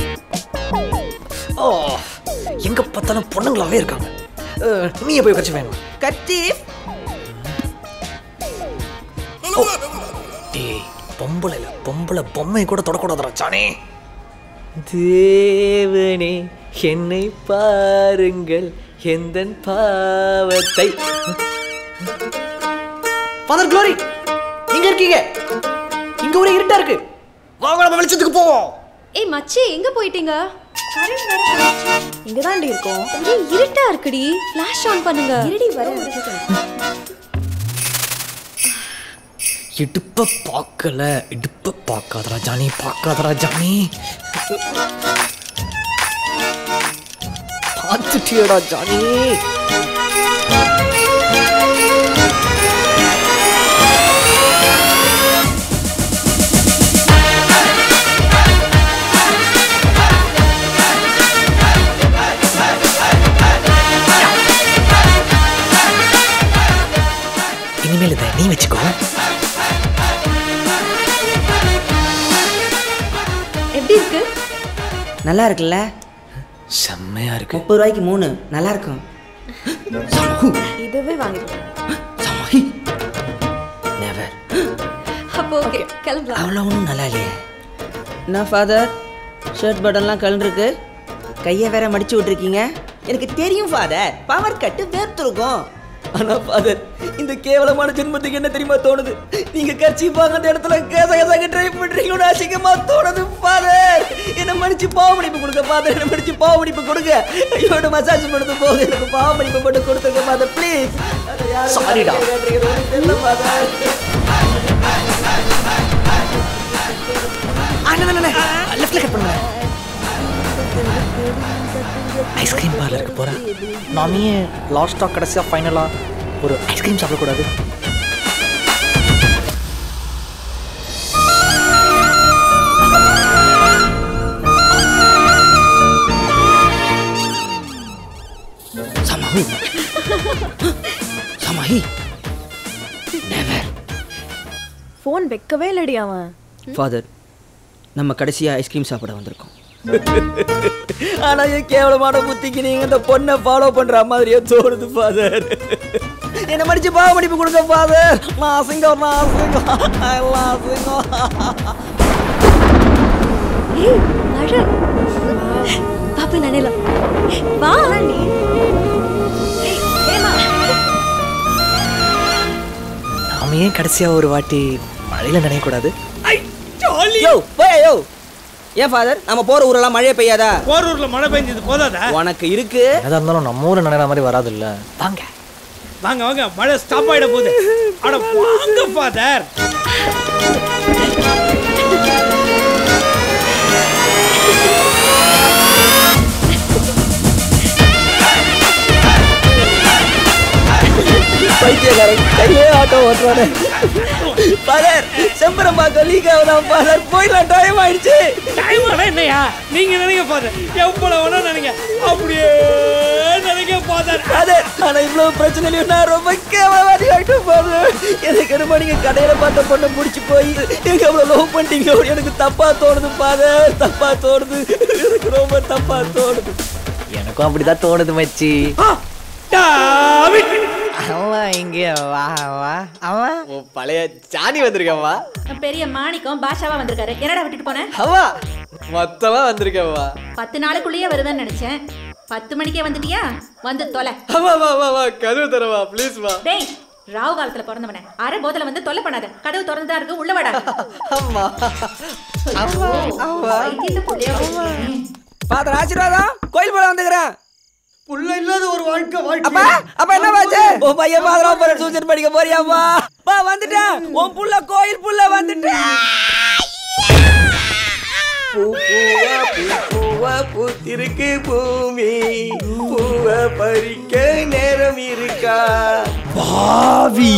ஓ எங்க பார்த்தாலும் பொண்ணுங்களாவே இருக்காங்க அஹ், நீயே போய் கட்சி வேணும் கட்சி டேய் பொம்பளை இல்ல பொம்பளை பொம்மை கூட தொடக்கூடாதுடா சானே தேவனே என்னை பாருங்கள் எந்த பாவத்தை ஃபாதர் க்ளோரி இங்க இருக்கீங்க இங்க ஒரு இருட்டா இருக்கு வாங்க நம்ம வெளிச்சத்துக்கு போவோம் ஏய் மச்சி எங்க போயிட்டீங்க கரண்ட் வர இங்க தாண்டி இருக்கோம் ஒரே இருட்டா இருக்குடி ஃபிளாஷ் ஆன் பண்ணுங்க இருடி வர இடுப்ப பார்க்கல இடுப்ப பார்க்காதடா ஜானி பார்க்காதடா ஜானி பார்த்துட்டியடா ஜானி இனிமேல் இதை நீ வச்சுக்கோ எப்படி இருக்கு நல்லா இருக்குல்ல செம்மையா இருக்கு முப்பது ரூபாய்க்கு மூணு நல்லா இருக்கும் இதுவே வாங்கிக்கலாம் நெவர் அப்போ ஓகே கிளம்பலாம் அவ்வளோ ஒன்றும் நல்லா இல்லையே என்ன ஃபாதர் ஷர்ட் பட்டன்லாம் கலந்துருக்கு கையை வேற மடிச்சு விட்டுருக்கீங்க எனக்கு தெரியும் ஃபாதர் பவர் கட்டு வேர்த்துருக்கும் ஆனா ஃபாதர் இந்த கேவலமான ஜென்மத்துக்கு என்ன தெரியுமா தோணுது நீங்க கட்சி அந்த இடத்துல கேச கேசாக ட்ரை பண்றீங்களோட அசிங்கமா தோணுது ஃபாதர் என்ன மன்னிச்சு பாவமடிப்பு கொடுங்க ஃபாதர் என்ன மன்னிச்சு பாவமடிப்பு கொடுங்க ஐயோட மசாஜ் பண்ணது போது எனக்கு பாவமடிப்பு மட்டும் கொடுத்துருங்க ஃபாதர் ப்ளீஸ் Sorry-டா. தெரியல ஃபாதர் லெஃப்ட்ல கட் பண்ணுங்க ஐஸ்கிரீம் பார்லருக்கு போறேன் நான் ஏன் லாஸ்ட்டாக கடைசியாக ஃபைனலாக ஒரு ஐஸ்கிரீம் சாப்பிடக்கூடாது சமாஹி சமாஹி நெவர் ஃபோன் வைக்கவே இல்லடி அவன் ஃபாதர் நம்ம கடைசியா ஐஸ்கிரீம் சாப்பிட வந்திருக்கோம் ஆனா என் கேவலமான புத்திக்கு நீங்க இந்த பொண்ணை ஃபாலோ பண்ற மாதிரியே தோணுது ஃபாதர் என்ன மடிச்சு பாவ மடிப்பு கொடுங்க ஃபாதர் நான் அசிங்கம் நான் அசிங்கம் எல்லாம் அசிங்கம் ஏய் அழ பாப்பா நினைலாம் வா நீ நாம ஏன் கடைசியாக ஒரு வாட்டி மழையில் நினைக்கக்கூடாது ஜாலி யோ போய் யோ ஏன் ஃபாதர் நம்ம போற ஊரெல்லாம் மழையே பெய்யாதா போற ஊர்ல மழை பெஞ்சது போதாதா உனக்கு இருக்கு எதா இருந்தாலும் நம்ம ஊர் நினைக்கிற மாதிரி வராது இல்ல வாங்க வாங்க வாங்க மழை ஸ்டாப் ஆயிட போகுது அட வாங்க ஃபாதர் பைத்தியக்காரன் கையே ஆட்டோ ஓட்டுறானே ஃபாதர் செம்பரம் பார்க்க லீக் ஆகுதான் ஃபாதர் போயிடலாம் டைம் ஆயிடுச்சு டைம் ஆனா என்னையா நீங்க நினைக்க ஃபாதர் எவ்வளவு வேணா நினைங்க அப்படியே நினைக்க ஃபாதர் ஃபாதர் ஆனா இவ்வளவு பிரச்சனையிலும் நான் ரொம்ப கேவலவாதி ஆகிட்டு ஃபாதர் எனக்கு என்னமோ நீங்க கடையில பார்த்த பொண்ணை முடிச்சு போய் எங்க அவ்வளவு லவ் பண்ணிட்டீங்க எனக்கு தப்பா தோணுது ஃபாதர் தப்பா தோணுது எனக்கு ரொம்ப தப்பா தோணுது எனக்கும் அப்படிதான் தோணுது மச்சி டாவிட் அவன் இங்க வா வா அவன் உன் பழைய சாணி வந்திருக்கவா பெரிய மாணிக்கம் பாஷாவா வந்திருக்காரு என்னடா விட்டுட்டு போனேன் அவா மொத்தமா வந்திருக்கவா பத்து நாளுக்குள்ளேயே வருவேன்னு நினைச்சேன் பத்து மணிக்கே வந்துட்டியா வந்து தொலை அவா வா வா வா கதவு தரவா ப்ளீஸ் வா டேய் ராவு காலத்துல பிறந்தவனே அரை போதல வந்து தொல்லை பண்ணாத கதவு திறந்துதான் இருக்கு உள்ள வாடா அம்மா அம்மா வைத்தியத்தை புள்ளையா வச்சிருக்கேன். ஃபாதர் ஆசீர்வாதம் கோயில் போல வந்துக்கிறேன் புள்ள இல்லாத ஒரு வாழ்க்கை அப்பா அப்பா என்ன பாச்சு உன் பையன் பாதரா போற சூசன் படிக்க போறியாப்பா பா வந்துட்டேன் உன் புள்ள கோயில் புள்ள வந்துட்டேன் பூ பூவா பூ பூவா பூத்திருக்கு பூமி பூவ பறிக்க நேரம் இருக்கா பாவி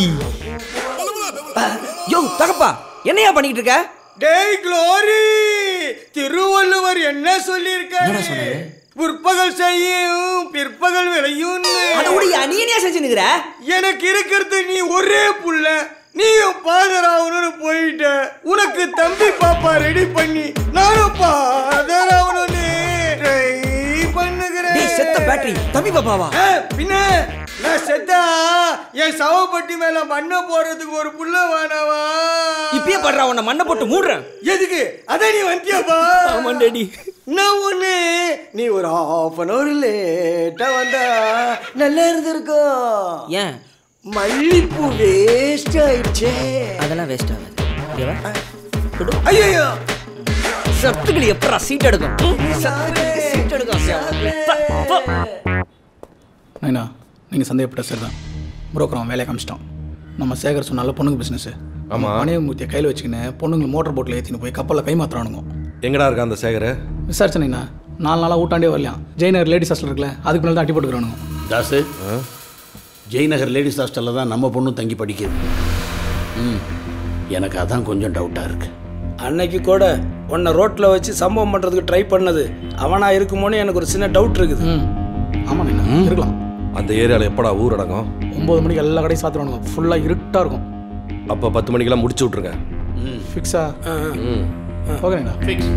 யோ தகப்பா என்னையா பண்ணிட்டு இருக்க டேய் க்ளோரி திருவள்ளுவர் என்ன சொல்லியிருக்காரு பிற்பகல் செய்யும் பிற்பகல் விளையும் அட உடைய நீ என்ன செஞ்சு நிக்கிற எனக்கு இருக்கிறது நீ ஒரே புள்ள நீயும் பாதர் ஆகணும்னு போயிட்ட உனக்கு தம்பி பாப்பா ரெடி பண்ணி நானும் பாதர் ஆகணும்னு ட்ரை பண்ணுகிறேன் டேய் செத்த பேட்டரி தம்பி பாப்பாவா ஏ, பின்ன நான் செத்தா என் சவப்பட்டி மேல மண்ணை போடுறதுக்கு ஒரு புள்ள வேணாவா இப்பயே படுறா உன்னை மண்ணை போட்டு மூடுறேன் எதுக்கு அத நீ வந்தியாப்பா ஆமாண்டேடி நான் ஒண்ணு நீ ஒரு ஹாஃப் அன் அவர் லேட்டா வந்தா நல்லா இருந்திருக்கும் ஏன் மல்லிப்பூ வேஸ்ட் ஆயிடுச்சே அதெல்லாம் வேஸ்ட் ஆகாது ஐயோ சத்துக்களி எப்படா சீட் எடுக்கும் சத்துக்களுக்கு சீட் எடுக்கும் நைனா நீங்கள் சந்தேகப்பட்ட சரி தான் புரோக்கர் அவன் வேலையை காமிச்சிட்டான் நம்ம சேகர் சொன்னால பொண்ணுங்க பிஸ்னஸ் ஆமா. மணியமூர்த்தியை கையில் வச்சுக்கின்னு பொண்ணுங்களை மோட்டர் போட்டில் ஏற்றின்னு போய் கப்பலில் கைமாத்துறானுங்க எங்கடா இருக்கா அந்த சேகர் விசாரிச்சேண்ணா நாலு நாளாக ஊட்டாண்டே வரலையாம் ஜெயினர் லேடிஸ் ஹாஸ்டல் இருக்குல்ல அதுக்கு மேலே தான் அட்டி போட்டுக்கிறானுங்க தாசு ஜெய்நகர் லேடிஸ் ஹாஸ்டலில் தான் நம்ம பொண்ணும் தங்கி படிக்குது ம் எனக்கு அதான் கொஞ்சம் டவுட்டாக இருக்கு அன்னைக்கு கூட உன்னை ரோட்ல வச்சு சம்பவம் பண்றதுக்கு ட்ரை பண்ணது அவனா இருக்குமோன்னு எனக்கு ஒரு சின்ன டவுட் இருக்குது ஆமாண்ணா இருக்கலாம் அந்த ஏரியாவில் எப்படா ஊரடங்கும் ஒம்பது மணிக்கு எல்லா கடையும் சாத்துறானுங்க ஃபுல்லாக இருட்டாக இருக்கும் அப்போ பத்து மணிக்கெல்லாம் முடிச்சு விட்ருங்க ஃபிக்ஸா ம் ஓகேண்ணா ஃபிக்ஸ்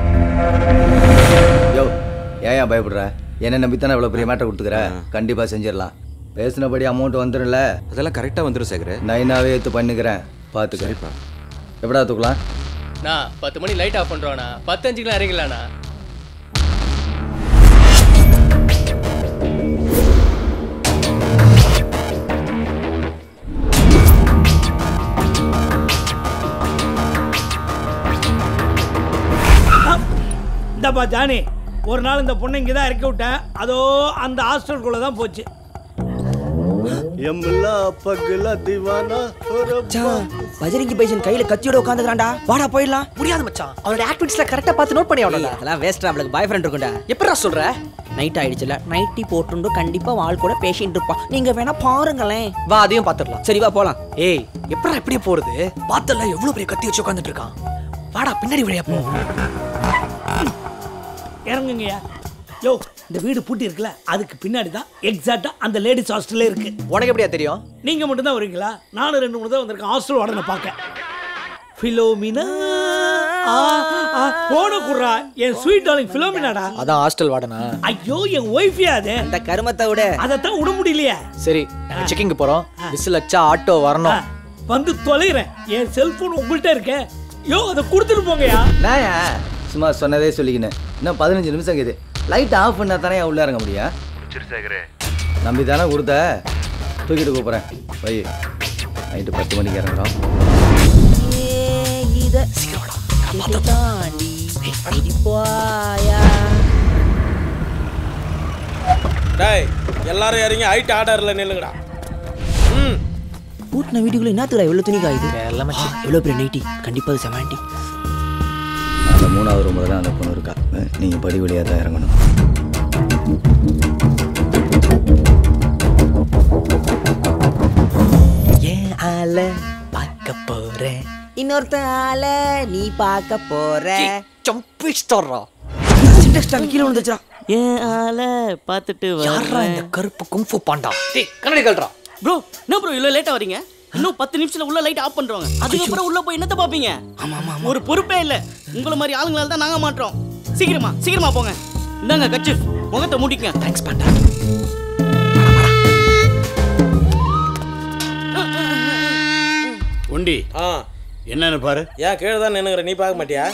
யோ ஏன் ஏன் பயப்படுற என்ன நம்பி தானே இவ்வளோ பெரிய மேட்டர் கொடுத்துக்கிற கண்டிப்பாக செஞ்சிடலாம் பேசினபடி அமௌண்ட் வந்துடும்ல அதெல்லாம் கரெக்டாக வந்துடும் சேகர் நைனாவே எடுத்து பண்ணிக்கிறேன் பார்த்து சரிப்பா எப்படா தூக்கலாம் நான் பத்து மணி லைட் ஆஃப் பண்றோண்ணா பத்து அஞ்சுக்கெல்லாம் இறங்கலாண்ணா இந்தப்பா ஜானி ஒரு நாள் இந்த பொண்ணை இங்கே தான் இறக்கி விட்டேன் அதோ அந்த ஹாஸ்டலுக்குள்ளே தான் போச்சு எம்லா பகலா திவானா பஜரிங்கி பைசன் கையில கத்தியோட உட்காந்துக்கிறான்டா வாடா போயிடலாம் முடியாது மச்சான் அவனோட ஆக்டிவிட்டிஸ்ல கரெக்டா பார்த்து நோட் பண்ணி அவனோட அதெல்லாம் வேஸ்டா அவளுக்கு பாய் ஃப்ரெண்ட் இருக்கும்டா எப்படா சொல்ற நைட் ஆயிடுச்சுல நைட்டி போட்டுண்டு கண்டிப்பா வாழ் கூட பேசிட்டு இருப்பான் நீங்க வேணா பாருங்களேன் வா அதையும் பாத்துடலாம் சரி வா போலாம் ஏய் எப்படா இப்படியே போறது பார்த்தல எவ்வளவு பெரிய கத்தி வச்சு உட்காந்துட்டு இருக்கான் வாடா பின்னாடி வழியா போ இறங்குங்கய்யா யோ இந்த வீடு பூட்டி இருக்குல்ல அதுக்கு பின்னாடி தான் எக்ஸாக்டா அந்த லேடிஸ் ஹாஸ்டல்லே இருக்கு உனக்கு எப்படியா தெரியும் நீங்க மட்டும் தான் வரீங்களா நானும் ரெண்டு மூணு தான் வந்திருக்கேன் ஹாஸ்டல் உடனே பார்க்க ஃபிலோமினா ஆ, ஆ, போன குர்ரா என் ஸ்வீட் டார்லிங் ஃபிலோமினாடா அதான் ஹாஸ்டல் வாடனா ஐயோ என் ஒய்ஃபியா அது இந்த கருமத்தை விட அதைத்தான் விட முடியலையே சரி செக்கிங் போறோம் விசில் அச்சா ஆட்டோ வரணும் வந்து தொலைகிறேன் என் செல்போன் உங்கள்கிட்ட இருக்கே யோ அதை கொடுத்துட்டு போங்கயா நான் சும்மா சொன்னதே சொல்லிக்கினேன் இன்னும் பதினஞ்சு நிமிஷம் இருக்குது லைட் ஆஃப் பண்ணா தானே உள்ளே இறங்க முடியும் நம்பி தானே கொடுத்த தூக்கிட்டு கூப்பிட்றேன் வை நைட்டு பத்து மணிக்கு இறங்குறோம் இத தாண்டி டேய் எல்லாரும் இறங்கி ஹைட் ஆர்டர்ல நில்லுங்கடா ம் பூட்டின வீட்டுக்குள்ள என்னத்துக்குடா இவ்வளோ துணி காயுது எல்லாம் எவ்வளோ பெரிய நைட்டி கண்டிப்பாக அது செவன்ட்டி அந்த மூணாவது ரூமில் தான் அந்த பொண்ணு இருக்கா நீங்கள் படி வழியாக தான் இறங்கணும் ஏன் ஆள பார்க்க போறேன் இன்னொருத்த ஆள நீ பார்க்க போற சம்பிஷ் தர்றா சிண்டெக்ஸ் டேங்க் கீழே விழுந்துச்சுடா ஏன் ஆள பார்த்துட்டு யாரா இந்த கருப்பு குங்ஃபு பாண்டா டேய் கண்ணாடி கழட்டுறா ப்ரோ என்ன ப்ரோ இவ்வளோ லேட்டாக வரீங்க இன்னும் பத்து நிமிஷத்துல உள்ள லைட் ஆஃப் பண்றாங்க அதுக்கப்புறம் உள்ள போய் என்னத்த பாப்பீங்க ஒரு பொறுப்பே இல்ல உங்களை மாதிரி ஆளுங்களால தான் நாங்க மாட்டோம் சீக்கிரமா சீக்கிரமா போங்க இந்தாங்க கச்சு முகத்தை மூடிக்கங்க தேங்க்ஸ் பாண்டா ஒண்டி ஆ என்னன்னு பாரு ஏன் கீழே தான் நின்னுங்கிற நீ பார்க்க மாட்டியா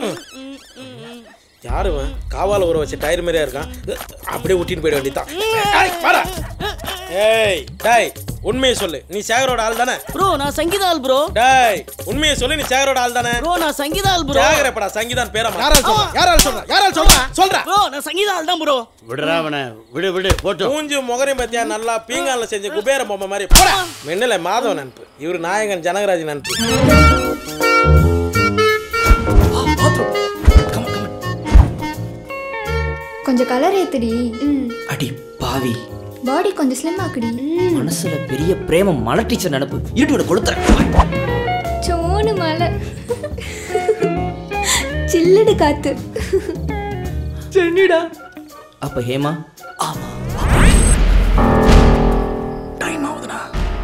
யாரு இவன்? காவால ஊற வச்ச டயர் மாதிரியா இருக்கான் அப்படியே ஊட்டின்னு போயிட வேண்டியதான் ஏய், வாடா. ஏய் டேய் உண்மையை சொல்லு நீ சேகரோட ஆள் தானே ப்ரோ நான் சங்கீதா ஆள் ப்ரோ டேய் உண்மையை சொல்லு நீ சேகரோட ஆள் தானே ப்ரோ நான் சங்கீதா ஆள் ப்ரோ சேகரப்படா சங்கீதான் பேரா யாரால் சொல்றா யாரால் சொல்றா யாரால் சொல்றா சொல்றா ப்ரோ நான் சங்கீதா ஆள் தான் ப்ரோ விடுறா அவனை விடு விடு போட்டோம் மூஞ்சி முகரையும் பத்தியா நல்லா பீங்கான்ல செஞ்ச குபேர பொம்மை மாதிரி போடா மின்னல மாதவ நட்பு இவரு நாயகன் ஜனகராஜ் நட்பு கொஞ்சம் கலர் ஏத்துடி அடி பாவி பாடி கொஞ்சம் ஸ்லிம் ஆக்குடி மனசுல பெரிய பிரேமம் மலை டீச்சர் நினப்பு இருட்டு கொடுத்துறேன் சோனு மலை சில்லுடு காத்து சென்னிடா அப்ப ஹேமா டைம் ஆகுதுண்ணா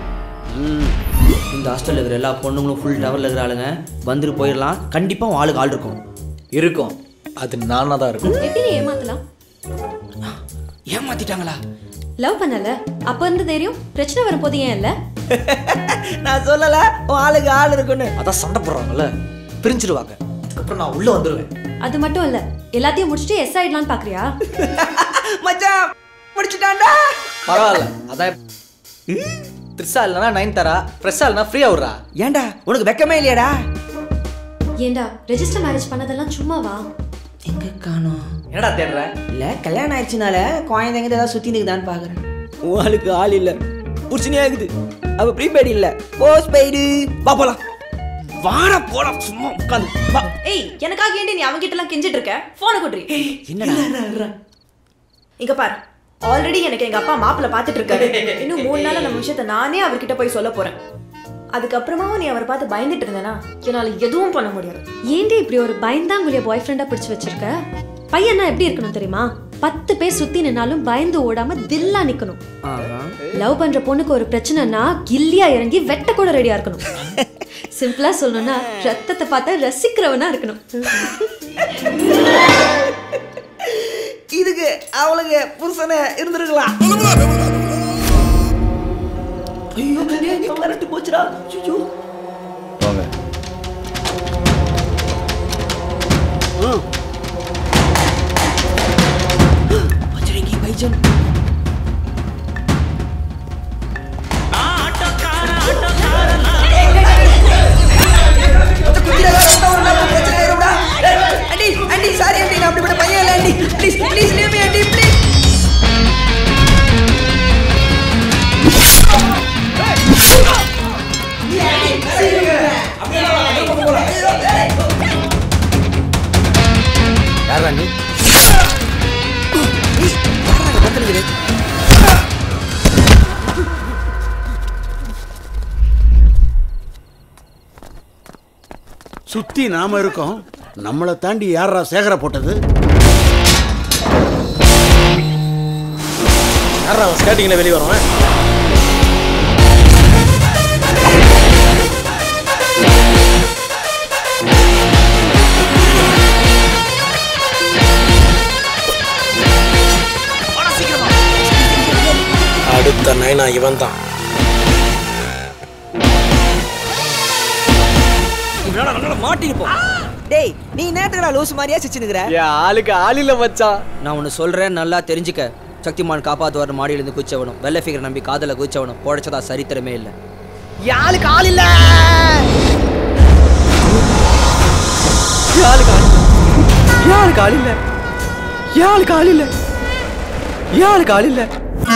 இந்த ஹாஸ்டலில் இருக்கிற எல்லா பொண்ணுங்களும் ஃபுல் டவரில் இருக்கிற ஆளுங்க வந்துட்டு போயிடலாம் கண்டிப்பாக ஆளுக்கு ஆள் இருக்கும் இருக்கும் அது நானாக தான் இருக்கும் எப்படி ஏமாத்தலாம் ஏமாத்திட்டாங்களா லவ் பண்ணல அப்ப இருந்து தைரியம் பிரச்சனை வரும்போது ஏன் இல்ல நான் சொல்லல உன் ஆளுக்கு ஆள் இருக்குன்னு அதான் சண்டை போடுறாங்கல்ல பிரிஞ்சிருவாங்க அதுக்கப்புறம் நான் உள்ள வந்துடுவேன் அது மட்டும் இல்ல எல்லாத்தையும் முடிச்சுட்டு எஸ் ஆயிடலாம்னு பாக்குறியா மச்சான் முடிச்சுட்டான்டா பரவாயில்ல அதான் த்ரிஷா இல்லைனா நைன் தரா ஃப்ரெஷ்ஷா இல்லைனா ஃப்ரீயா விட்றா ஏன்டா உனக்கு வெக்கமே இல்லையாடா ஏண்டா ரெஜிஸ்டர் மேரேஜ் பண்ணதெல்லாம் சும்மாவா எங்க காணோம் என்னடா தேடுற இல்ல கல்யாணம் ஆயிடுச்சுனால குழந்தைங்க ஏதாவது சுத்தி நிக்குதான்னு பாக்குறேன் உன் ஆளுக்கு ஆள் இல்ல புடிச்சுனே இருக்குது அவ ப்ரீபெய்டு இல்ல போஸ்ட் பெய்டு வா போலாம் வாடா போலாம் சும்மா உட்காந்து வா ஏய் எனக்காக ஏண்டி நீ அவங்கிட்ட எல்லாம் கெஞ்சிட்டு இருக்க போனை குட்ரி என்னடா இங்க பாரு ஆல்ரெடி எனக்கு எங்க அப்பா மாப்பிள்ள பாத்துட்டு இருக்காரு இன்னும் மூணு நாள் நம்ம விஷயத்த நானே அவர்கிட்ட போய் சொல்ல போறேன் அதுக்கப்புறமாவும் நீ அவரை பார்த்து பயந்துட்டு இருந்தேனா என்னால எதுவும் பண்ண முடியாது ஏண்டி இப்படி ஒரு பயந்தாங்குழிய பாய் ஃப்ரெண்டா பிடிச்சு வச்சிருக்க பையனா எப்படி இருக்கணும் தெரியுமா பத்து பேர் சுத்தி நின்னாலும் பயந்து ஓடாம தில்லா நிக்கணும் லவ் பண்ற பொண்ணுக்கு ஒரு பிரச்சனைனா கில்லியா இறங்கி வெட்ட கூட ரெடியா இருக்கணும் சிம்பிளா சொல்லணும்னா ரத்தத்தை பார்த்தா ரசிக்கிறவனா இருக்கணும் இதுக்கு அவளுக்கு புருஷனை இருந்திருக்கலாம் ஐயோ கரண்ட் போச்சுடா ஐயோ வாங்க Bajrangi Bhaijaan aunty aunty sorry aunty நான் அப்படிப்பட்ட பையன் இல்லை aunty please please leave me aunty please யாரா நீ சுத்தி நாம இருக்கோம் நம்மளை தாண்டி யாரா சேகர போட்டது யாரா அவன் ஸ்கேட்டிங்ல வெளியே வருவான் அடுத்த நைனா இவன் தான் இவனால நம்மளால மாட்டிருப்போம் டேய் நீ நேத்துடா லூஸ் மாதிரியா சிச்சுனுக்குற என் ஆளுக்கு ஆள் இல்ல மச்சான் நான் ஒன்று சொல்றேன் நல்லா தெரிஞ்சுக்க சக்திமான் காப்பாத்துவார் மாடியிலிருந்து குச்சவனும் வெள்ளை ஃபிகர் நம்பி காதல குச்சவனும் பொழைச்சதா சரித்திரமே இல்லை என் ஆளுக்கு ஆள் இல்ல என் ஆளுக்கு ஆள் யாருக்கு ஆள் இல்ல யாருக்கு ஆள் இல்ல யாருக்கு ஆள் இல்ல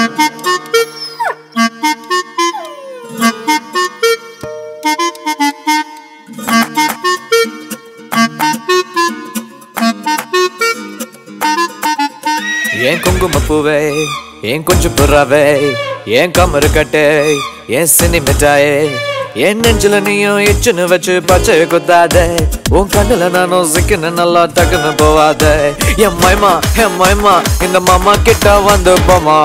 ஏன் குங்குமப்பூவே ஏன் கொஞ்சம் புறாவே ஏன் கமரு கட்டே ஏன் சினி மிட்டாயே என் நெஞ்சில நீயும் இச்சுன்னு வச்சு பச்சை குத்தாதே உன் கண்ணுல நானும் சிக்கன நல்லா டக்குன்னு போவாதே என் மைமா என் மைமா இந்த மாமா கிட்ட வந்து போமா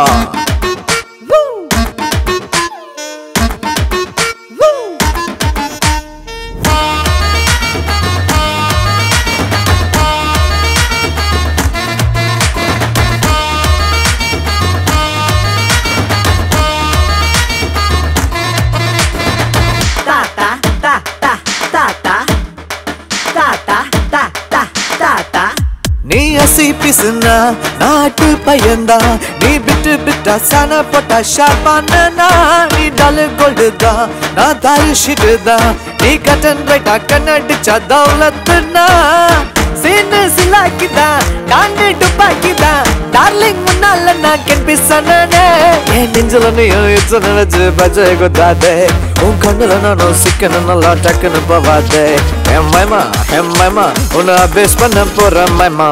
Ta ta ta ta ta ta ta ta ta ta ta ta நீ அசி பிசுனா நாட்டு பையன்தா நீ பிட்டு பிட்டா சன போட்டா ஷார்பானா நீ டாலு கோல்டு தான் நான் தாரு ஷிட்டு தான் நீ கட்டன் ரைட்டா கண்ணடிச்சா தௌலத்துனா சீனு சிலாக்கிதான் காண்டு துப்பாக்கிதான் டார்லிங் முன்னால நான் கென்பி சொன்னனே என் நெஞ்சில நீயும் இச்சனை வச்சு பச்சை குத்தாதே உன் கண்ணுல நானும் சிக்கன நல்லா டக்குன்னு போவாதே என் மைமா என் மைமா உன்னை அபேஸ் பண்ண போற மைமா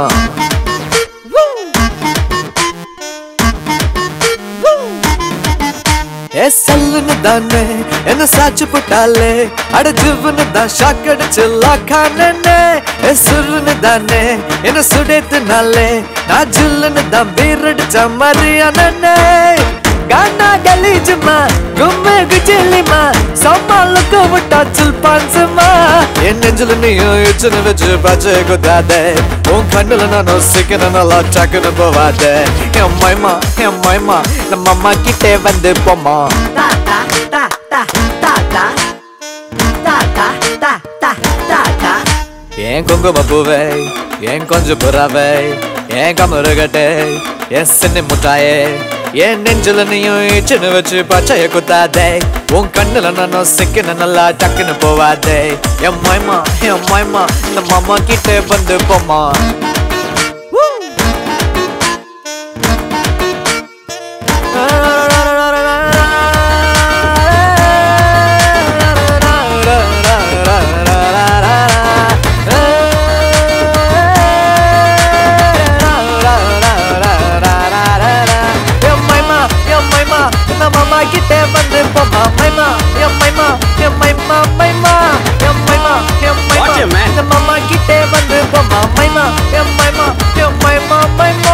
ஏ சல்லுன்னு தானே என்ன சாச்சு போட்டாலே அட ஜிவ்வுன்னு தான் ஷாக் அடிச்சு லாக்கானே ஏ சுருன்னு தானே என்ன சுடேத்துனாலே நான் ஜில்லுன்னு தான் பீர் அடிச்ச மாதிரியானே கானா கலீஜுமா கும்மு குஜிலிமா சம்மாலுக்கு விட்டா சில் பான்சுமா என் நெஞ்சில நீயும் இச்சுன்னு வச்சு பச்சை குத்தாதே உன் கண்ணுல நானும் சிக்கன நல்லா டக்குன்னு போவாதே என் மைமா என் மைமா நம்ம அம்மா கிட்டே வந்து போமா ta ta ta ta ta ta ta ta ta ta ta ta ஏன் குங்கும பூவே ஏன் கொஞ்சம் புறாவே ஏன் கமருகட்டே என் சின்ன முட்டாயே என் நெஞ்சில நீயும் சின்ன வச்சு பச்சைய குத்தாதே உன் கண்ணுல நானும் சிக்கன நல்லா டக்குன்னு போவாதே என் மைமா என் மைமா இந்த மாமா கிட்ட வந்து போமா என் மைமா என் மைமா இந்த மாமா கிட்ட வந்து போமா மைமா என் மைமா என் மைமா மைமா என் மைமா என் மைமா இந்த மாமா கிட்ட வந்து போமா மைமா என் மைமா என் மைமா மைமா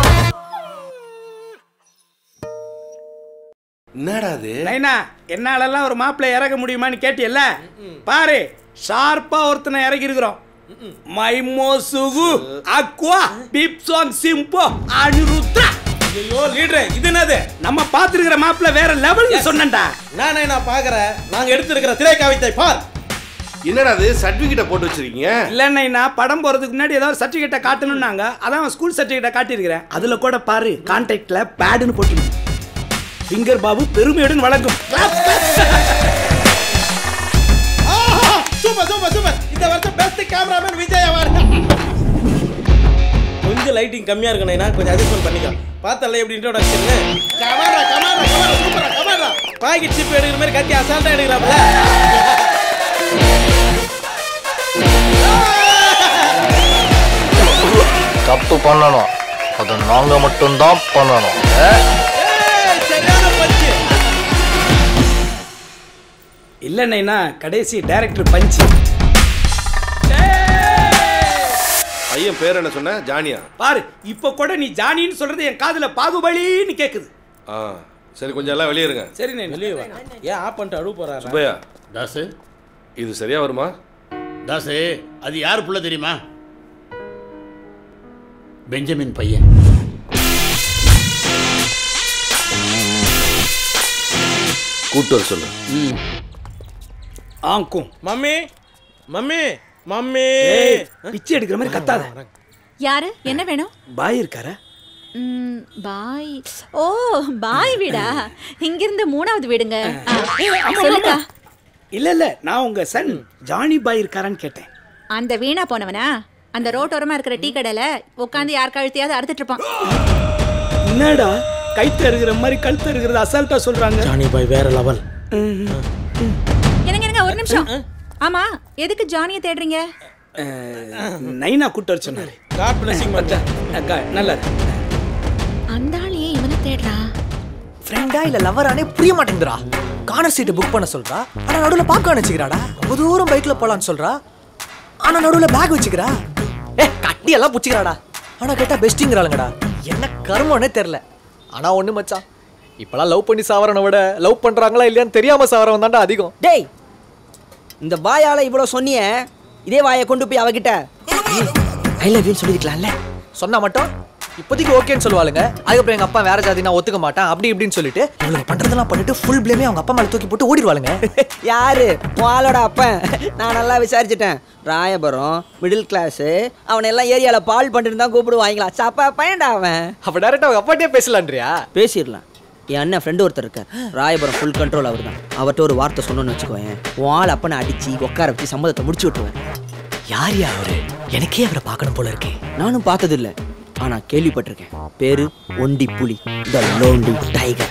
என்னடா அது நைனா என்னாலெல்லாம் ஒரு மாப்பிள்ளை இறக்க முடியுமான்னு கேட்டியல்ல பாரு ஷார்ப்பா ஒருத்தனை இறக்கி இருக்கிறோம் மைமோ சுகு அக்வா பிப்சாங் சிம்போ அனிருத்ரா ஐயோ லீடர் இது என்னது நம்ம பார்த்திருக்கிற மாப்பிள்ளை வேற லெவல் சொன்னேன்டா நானே நான் பாக்குறேன் நாங்க எடுத்திருக்கிற திரைக்காவியத்தை பார் என்னடா அது சர்டிபிகேட்டை போட்டு வச்சிருக்கீங்க இல்லைன்னா படம் போறதுக்கு முன்னாடி ஏதாவது சர்டிஃபிகேட்டை காட்டணும்னாங்க அதான் ஸ்கூல் சர்டிஃபிகேட்டை காட்டியிருக்கிறேன் அதுல கூட பாரு கான்டாக்ட்ல பேடுன்னு போட்டு ஃபிங்கர் பாபு பெருமையுடன் வழங்கும் சூப்பர் சூப்பர் சூப்பர் இந்த வருஷம் பெஸ்ட் கேமராமேன் விஜய் அவர் கொஞ்சம் லைட்டிங் கம்மியா இருக்கணும்னா கொஞ்சம் அட்ஜஸ்ட்மெண்ட் பண்ணிக்கோ பார்த்தல எப்படி இன்ட்ரோடக்ஷன் கமாரா கமாரா கமாரா சூப்பரா கமாரா பாக்கெட் சிப் எடுக்கிற மாதிரி கத்தி அசால்ட்டா எடுக்கிறாப்ல தப்பு பண்ணணும் அது நாங்க மட்டும்தான் பண்ணணும் இல்லைன்னா கடைசி டைரக்டர் பஞ்சு ஐயன் பேர் என்ன சொன்ன ஜானியா பாரு இப்போ கூட நீ ஜானின்னு சொல்றது என் காதுல பாகுபலின்னு கேக்குது ஆ சரி கொஞ்சம் எல்லாம் வெளியே இருங்க சரி நான் வெளியே வா ஏன் ஆப் பண்ணிட்டு அழுவ போறாரு சுப்பையா தாசு இது சரியா வருமா தாசு அது யார் புள்ள தெரியுமா பெஞ்சமின் பையன் கூட்டு வர சொல்லு ஆங்கும் மம்மி மம்மி மம்மி ஏய், பிச்சை எடுக்கிற மாதிரி கத்தாத யாரு என்ன வேணும் பாய் இருக்காரா ம், பாய் ஓ பாய் வீடா இங்கிருந்து மூணாவது வீடுங்க ஆ, சொல்லுங்க இல்ல இல்ல நான் உங்க சன் ஜானி பாய் இருக்காரான்னு கேட்டேன் அந்த வீணா போனவனா அந்த ரோட்டோரமா இருக்கிற டீ கடையில உட்காந்து யார் கழுத்தையாவது அறுத்துட்டு இருப்பான் என்னடா கைத்து இருக்கிற மாதிரி கழுத்து இருக்கிறது அசால்ட்டா சொல்றாங்க ஜானி பாய் வேற லெவல் என்னங்க என்னங்க ஒரு நிமிஷம் ஆமா எதுக்கு ஜானியை தேடுறீங்க நைனா கூட்டு வர சொன்னாரு காட் பிளஸிங் மச்சான் அக்கா நல்லா இரு. அந்த ஆள் ஏன் இவனை தேடுறான் ஃப்ரெண்டா இல்ல லவரானே புரிய மாட்டேங்குதுடா கார்னர் சீட்டு புக் பண்ண சொல்றா ஆனா நடுவுல பாப்கார்ன் வச்சுக்கிறாடா ரொம்ப தூரம் பைக்ல போலான்னு சொல்றா ஆனா நடுவுல பேக் வச்சுக்கிறா ஏ கட்டி எல்லாம் புடிச்சுக்கிறாடா ஆனா கேட்டா பெஸ்டிங்கிறாளுங்கடா என்ன கருமம்னே தெரியல ஆனா ஒண்ணு மச்சான் இப்பெல்லாம் லவ் பண்ணி சாவறனை விட லவ் பண்றாங்களா இல்லையான்னு தெரியாம சாவறவன் தான்டா அதிகம் டேய் இந்த வாயால இவ்வளோ சொன்னியே இதே வாயை கொண்டு போய் அவகிட்ட ஐ லவ் யூ சொல்லிருக்கலாம்ல சொன்னா மட்டும் இப்போதைக்கு ஓகேன்னு சொல்லுவாளுங்க அதுக்கப்புறம் எங்க அப்பா வேற ஜாதி நான் ஒத்துக்க மாட்டேன் அப்படி இப்படின்னு சொல்லிட்டு இவளுக்கு பண்றதெல்லாம் பண்ணிட்டு ஃபுல் ப்ளேமே அவங்க அப்பா மேல தூக்கி போட்டு ஓடிடுவாளுங்க யாரு வாளோட அப்பன் நான் நல்லா விசாரிச்சிட்டேன் ராயபுரம் மிடில் கிளாஸு அவனை எல்லாம் ஏரியாவில் பால் பண்ணிட்டு தான் கூப்பிடுவாங்களா சப்பா பையன்டா அவன் அப்ப டேரக்டா அவங்க அப்பாட்டே பேசலான்றியா பேசிடலாம் என் அண்ணன் ஃப்ரெண்டு ஒருத்தர் இருக்கார் ராயபுரம் ஃபுல் கண்ட்ரோல் அவர் தான் அவர்கிட்ட ஒரு வார்த்தை சொன்னோன்னு வச்சுக்கோயேன் வாள் அப்பனை அடிச்சு உட்கார வச்சு சம்மதத்தை முடிச்சு விட்டுருவேன் யார் யா அவரு எனக்கே அவரை பார்க்கணும் போல இருக்கே நானும் பார்த்தது இல்ல ஆனா கேள்விப்பட்டிருக்கேன் பேரு ஒண்டி புலி த லோண்டி டைகர்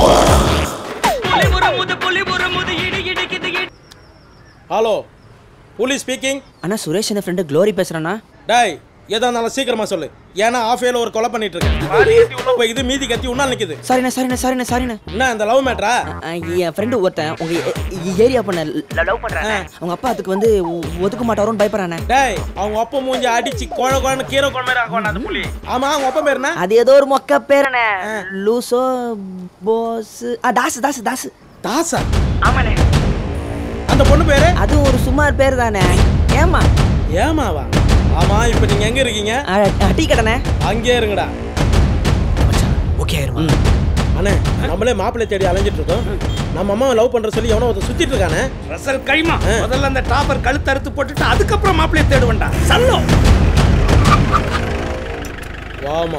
ஹலோ புலி ஸ்பீக்கிங் அண்ணா சுரேஷ் இந்த ஃப்ரெண்டு க்ளோரி பேசுறானா டேய் எதா இருந்தாலும் சீக்கிரமா சொல்லு ஏன்னா ஆஃபேல ஒரு கொலை பண்ணிட்டு இருக்கேன் பாதி கத்தி உள்ள போய் இது மீதி கத்தி உன்னால் நிக்குது சரிண்ணே சரிண்ணே சரிண்ணே சரிண்ணே என்ன இந்த லவ் மேட்ரா என் ஃப்ரெண்டு ஒருத்தன் உங்க ஏரியா பண்ண லவ் பண்றேன் அவங்க அப்பா அதுக்கு வந்து ஒ- ஒதுக்க மாட்டாரோன்னு பயப்படுறானே டேய் அவங்க அப்பா மூஞ்சி அடிச்சு கோழ கோழன்னு கீரை கோழ மாதிரி ஆக்குவான் அந்த புலி ஆமா அவங்க அப்பா பேர் என்ன அது ஏதோ ஒரு மொக்க பேரனே லூசோ போஸ் ஆ தாஸ் தாஸ் தாஸ் தாசா ஆமாண்ணே அந்த பொண்ணு பேரு அதுவும் ஒரு சுமார் பேர் தானே ஏமா ஏமாவா ஆமா இப்போ நீங்க எங்க இருக்கீங்க டீ கடைனே அங்கே இருங்கடா ஓகே ஆயிருமா அண்ணே நம்மளே மாப்பிள்ளை தேடி அலைஞ்சிட்டு இருக்கோம் நம்ம அம்மாவை லவ் பண்ற சொல்லி எவனோ ஒருத்தன் சுத்திட்டு இருக்கானே ரசல் கைமா முதல்ல அந்த டாப்பர் கழுத்து அறுத்து போட்டுட்டு அதுக்கப்புறம் மாப்பிள்ளைய தேடுவேன்டா சல்லோ வாமா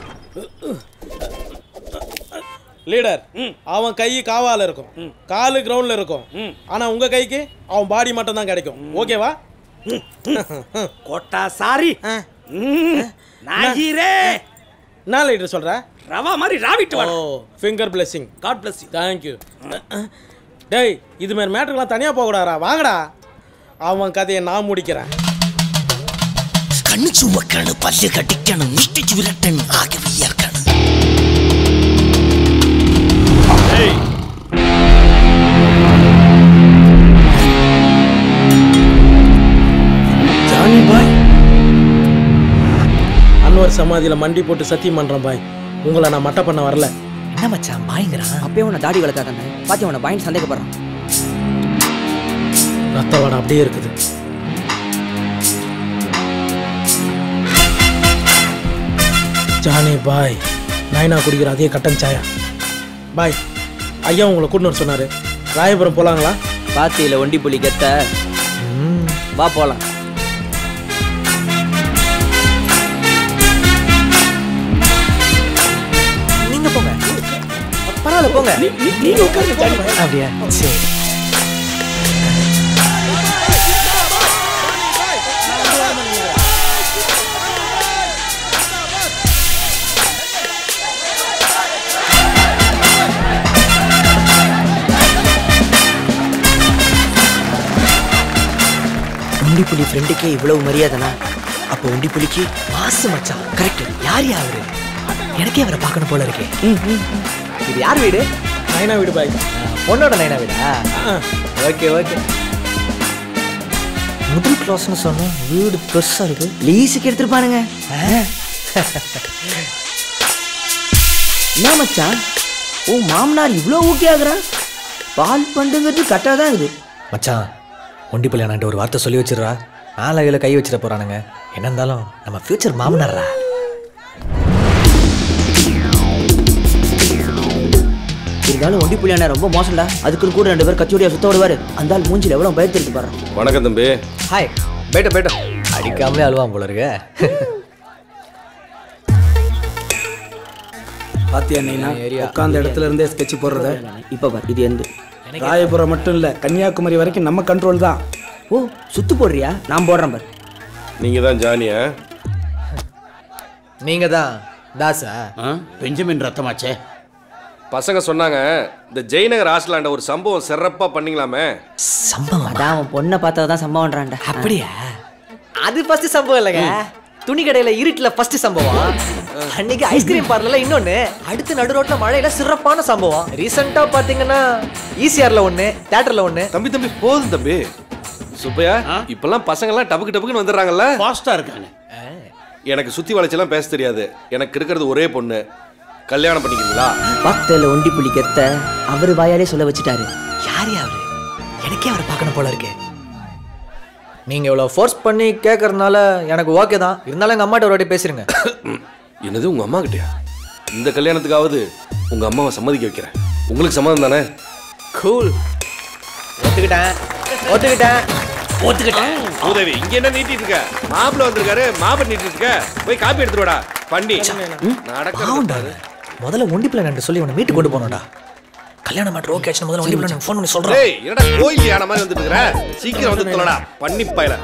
லீடர் அவன் கை காவால இருக்கும் காலு கிரவுண்ட்ல இருக்கும் ஆனா உங்க கைக்கு அவன் பாடி மட்டும் தான் கிடைக்கும் ஓகேவா கோட்டா சாரி நாகிரே என்ன லீடர் சொல்ற ரவா மாதிரி ராவிட்டு வா oh finger blessing god bless thank you டேய் இது மாதிரி மேட்டர்லாம் தனியா போக கூடாதா வாங்கடா அவன் கதையை நான் முடிக்கிறேன் கண்ணு சுமக்கணும் பல்லு கட்டிக்கணும் மிஷ்டிச்சு விரட்டணும் ஆகவே ஏற்கணும் ஜானி பாய் அன்வர் சமாதியில மண்டி போட்டு சத்தியம் பண்றேன் பாய் உங்களை நான் மட்ட பண்ண வரல என்ன மச்சான் பாய்ங்கிறான் அப்பயே உன்னை தாடி வளர்க்காதானே பாத்தி உன்னை பாயிண்ட் சந்தேகப்படுறான் ரத்த வாடை அப்படியே இருக்குது ஜானி பாய் நைனா குடிக்கிற அதே கட்டன் சாயா பாய் ஐயா உங்களை கூட்டு வர சொன்னாரு ராயபுரம் போலாங்களா பாத்தியில ஒண்டி புலி கெத்த வா போலாம் நீங்க போங்க பரவாயில்ல போங்க நீங்க உட்காருங்க ஜானி பாய் அப்படியா சரி ஒண்டி புலி ஃப்ரெண்டுக்கே இவ்வளவு மரியாதைனா அப்போ ஒண்டி புலிக்கு மாசு மச்சான் கரெக்ட் யார் யா அவரு எனக்கே அவரை பார்க்கணும் போல இருக்கே இது யார் வீடு நைனா வீடு பாய் பொண்ணோட நைனா வீடா ஓகே ஓகே முதல் கிளாஸ்னு சொன்னா வீடு பெருசா இருக்கு லீஸுக்கு எடுத்துருப்பானுங்க என்ன மச்சான் உன் மாமனார் இவ்வளோ ஊக்கி ஆகுறான் பால் பண்டுங்கிறது கரெக்டாக தான் இருக்குது மச்சான் ஒண்டி புள்ளி அண்ணாண்ட ஒரு வார்த்தை சொல்லி வச்சிடுறா நாளையில கை வச்சிட போறானுங்க என்ன இருந்தாலும் நம்ம ஃபியூச்சர் மாமனாரா இருந்தாலும் ஒண்டி புள்ளியான ரொம்ப மோசம்டா அதுக்குன்னு கூட ரெண்டு பேர் கத்தியோடியா சுத்த விடுவாரு அந்த ஆள் மூஞ்சில எவ்வளோ பயத்திருக்கு பாரு வணக்கம் தம்பி ஹாய் பேட்டோ பேட்டோ அடிக்காமலே அழுவான் போல இருக்க பாத்தியா நீனா உட்காந்த இடத்துல இருந்தே ஸ்கெட்ச் போடுறத இப்போ பார் இது எந்த ராயபுரம் மட்டும் இல்ல கன்னியாகுமரி வரைக்கும் நம்ம கண்ட்ரோல் தான் ஓ சுத்து போடுறியா நான் போடுறேன் பார் நீங்க தான் ஜானியா நீங்க தான் தாசா பெஞ்சமின் ரத்தமாச்சே பசங்க சொன்னாங்க இந்த ஜெயநகர் ஹாஸ்டலாண்ட ஒரு சம்பவம் சிறப்பா பண்ணீங்களாமே சம்பவம் அதான் அவன் பொண்ணை பார்த்தா தான் சம்பவம்ன்றான்டா அப்படியா அது ஃபர்ஸ்ட் சம்பவம் இல்லைங்க துணி கடையில இருட்டுல ஃபர்ஸ்ட் சம்பவம் அன்னைக்கு ஐஸ்கிரீம் பார்லர்ல இன்னொன்னு அடுத்து நடு ரோட்ல மழையில சிறப்பான சம்பவம் ரீசெண்டா பாத்தீங்கன்னா ஈசிஆர்ல ஒண்ணு தியேட்டர்ல ஒண்ணு தம்பி தம்பி போதும் தம்பி சுப்பையா இப்பெல்லாம் பசங்க எல்லாம் டபுக்கு டபுக்குன்னு வந்துடுறாங்கல்ல ஃபாஸ்டா இருக்காங்க எனக்கு சுத்தி வளைச்செல்லாம் பேச தெரியாது எனக்கு இருக்கிறது ஒரே பொண்ணு கல்யாணம் பண்ணிக்கிறீங்களா பக்தல ஒண்டி புலி கெத்த அவர் வாயாலே சொல்ல வச்சுட்டாரு யார் அவரு எனக்கே அவரை பார்க்கணும் போல இருக்கு நீங்க இவ்வளவு ஃபோர்ஸ் பண்ணி கேட்கறதுனால எனக்கு ஓகே தான் இருந்தாலும் எங்க அம்மாட்ட ஒரு வாட்டி பேசிருங்க என்னது உங்க அம்மா கிட்டயா இந்த கல்யாணத்துக்காவது உங்க அம்மாவை சம்மதிக்க வைக்கிறேன் உங்களுக்கு சம்மதம் தானே கூல் ஒத்துக்கிட்டேன் ஒத்துக்கிட்டேன் ஒத்துக்கிட்டேன் உதவி இங்க என்ன நீட்டிட்டு இருக்க மாப்பிள்ள வந்திருக்காரு மாப்பிள்ள நீட்டிட்டு இருக்க போய் காப்பி எடுத்துட்டு வாடா பண்ணி பாவம்டா அது. முதல்ல ஒண்டி பிள்ளை நண்டு சொல்லி உன்னை வீட்டுக்கு கொண்டு போனோம்டா கல்யாணம் மேட்ரு ஓகே ஆச்சு முதல்ல ஒண்டி பிள்ளை ஃபோன் பண்ணி சொல்றேன் டேய் என்னடா கோயில் யானை மாதிரி வந்துட்டு இருக்கற சீக்கிரம் வந்து தொலைடா பண்ணி பாயல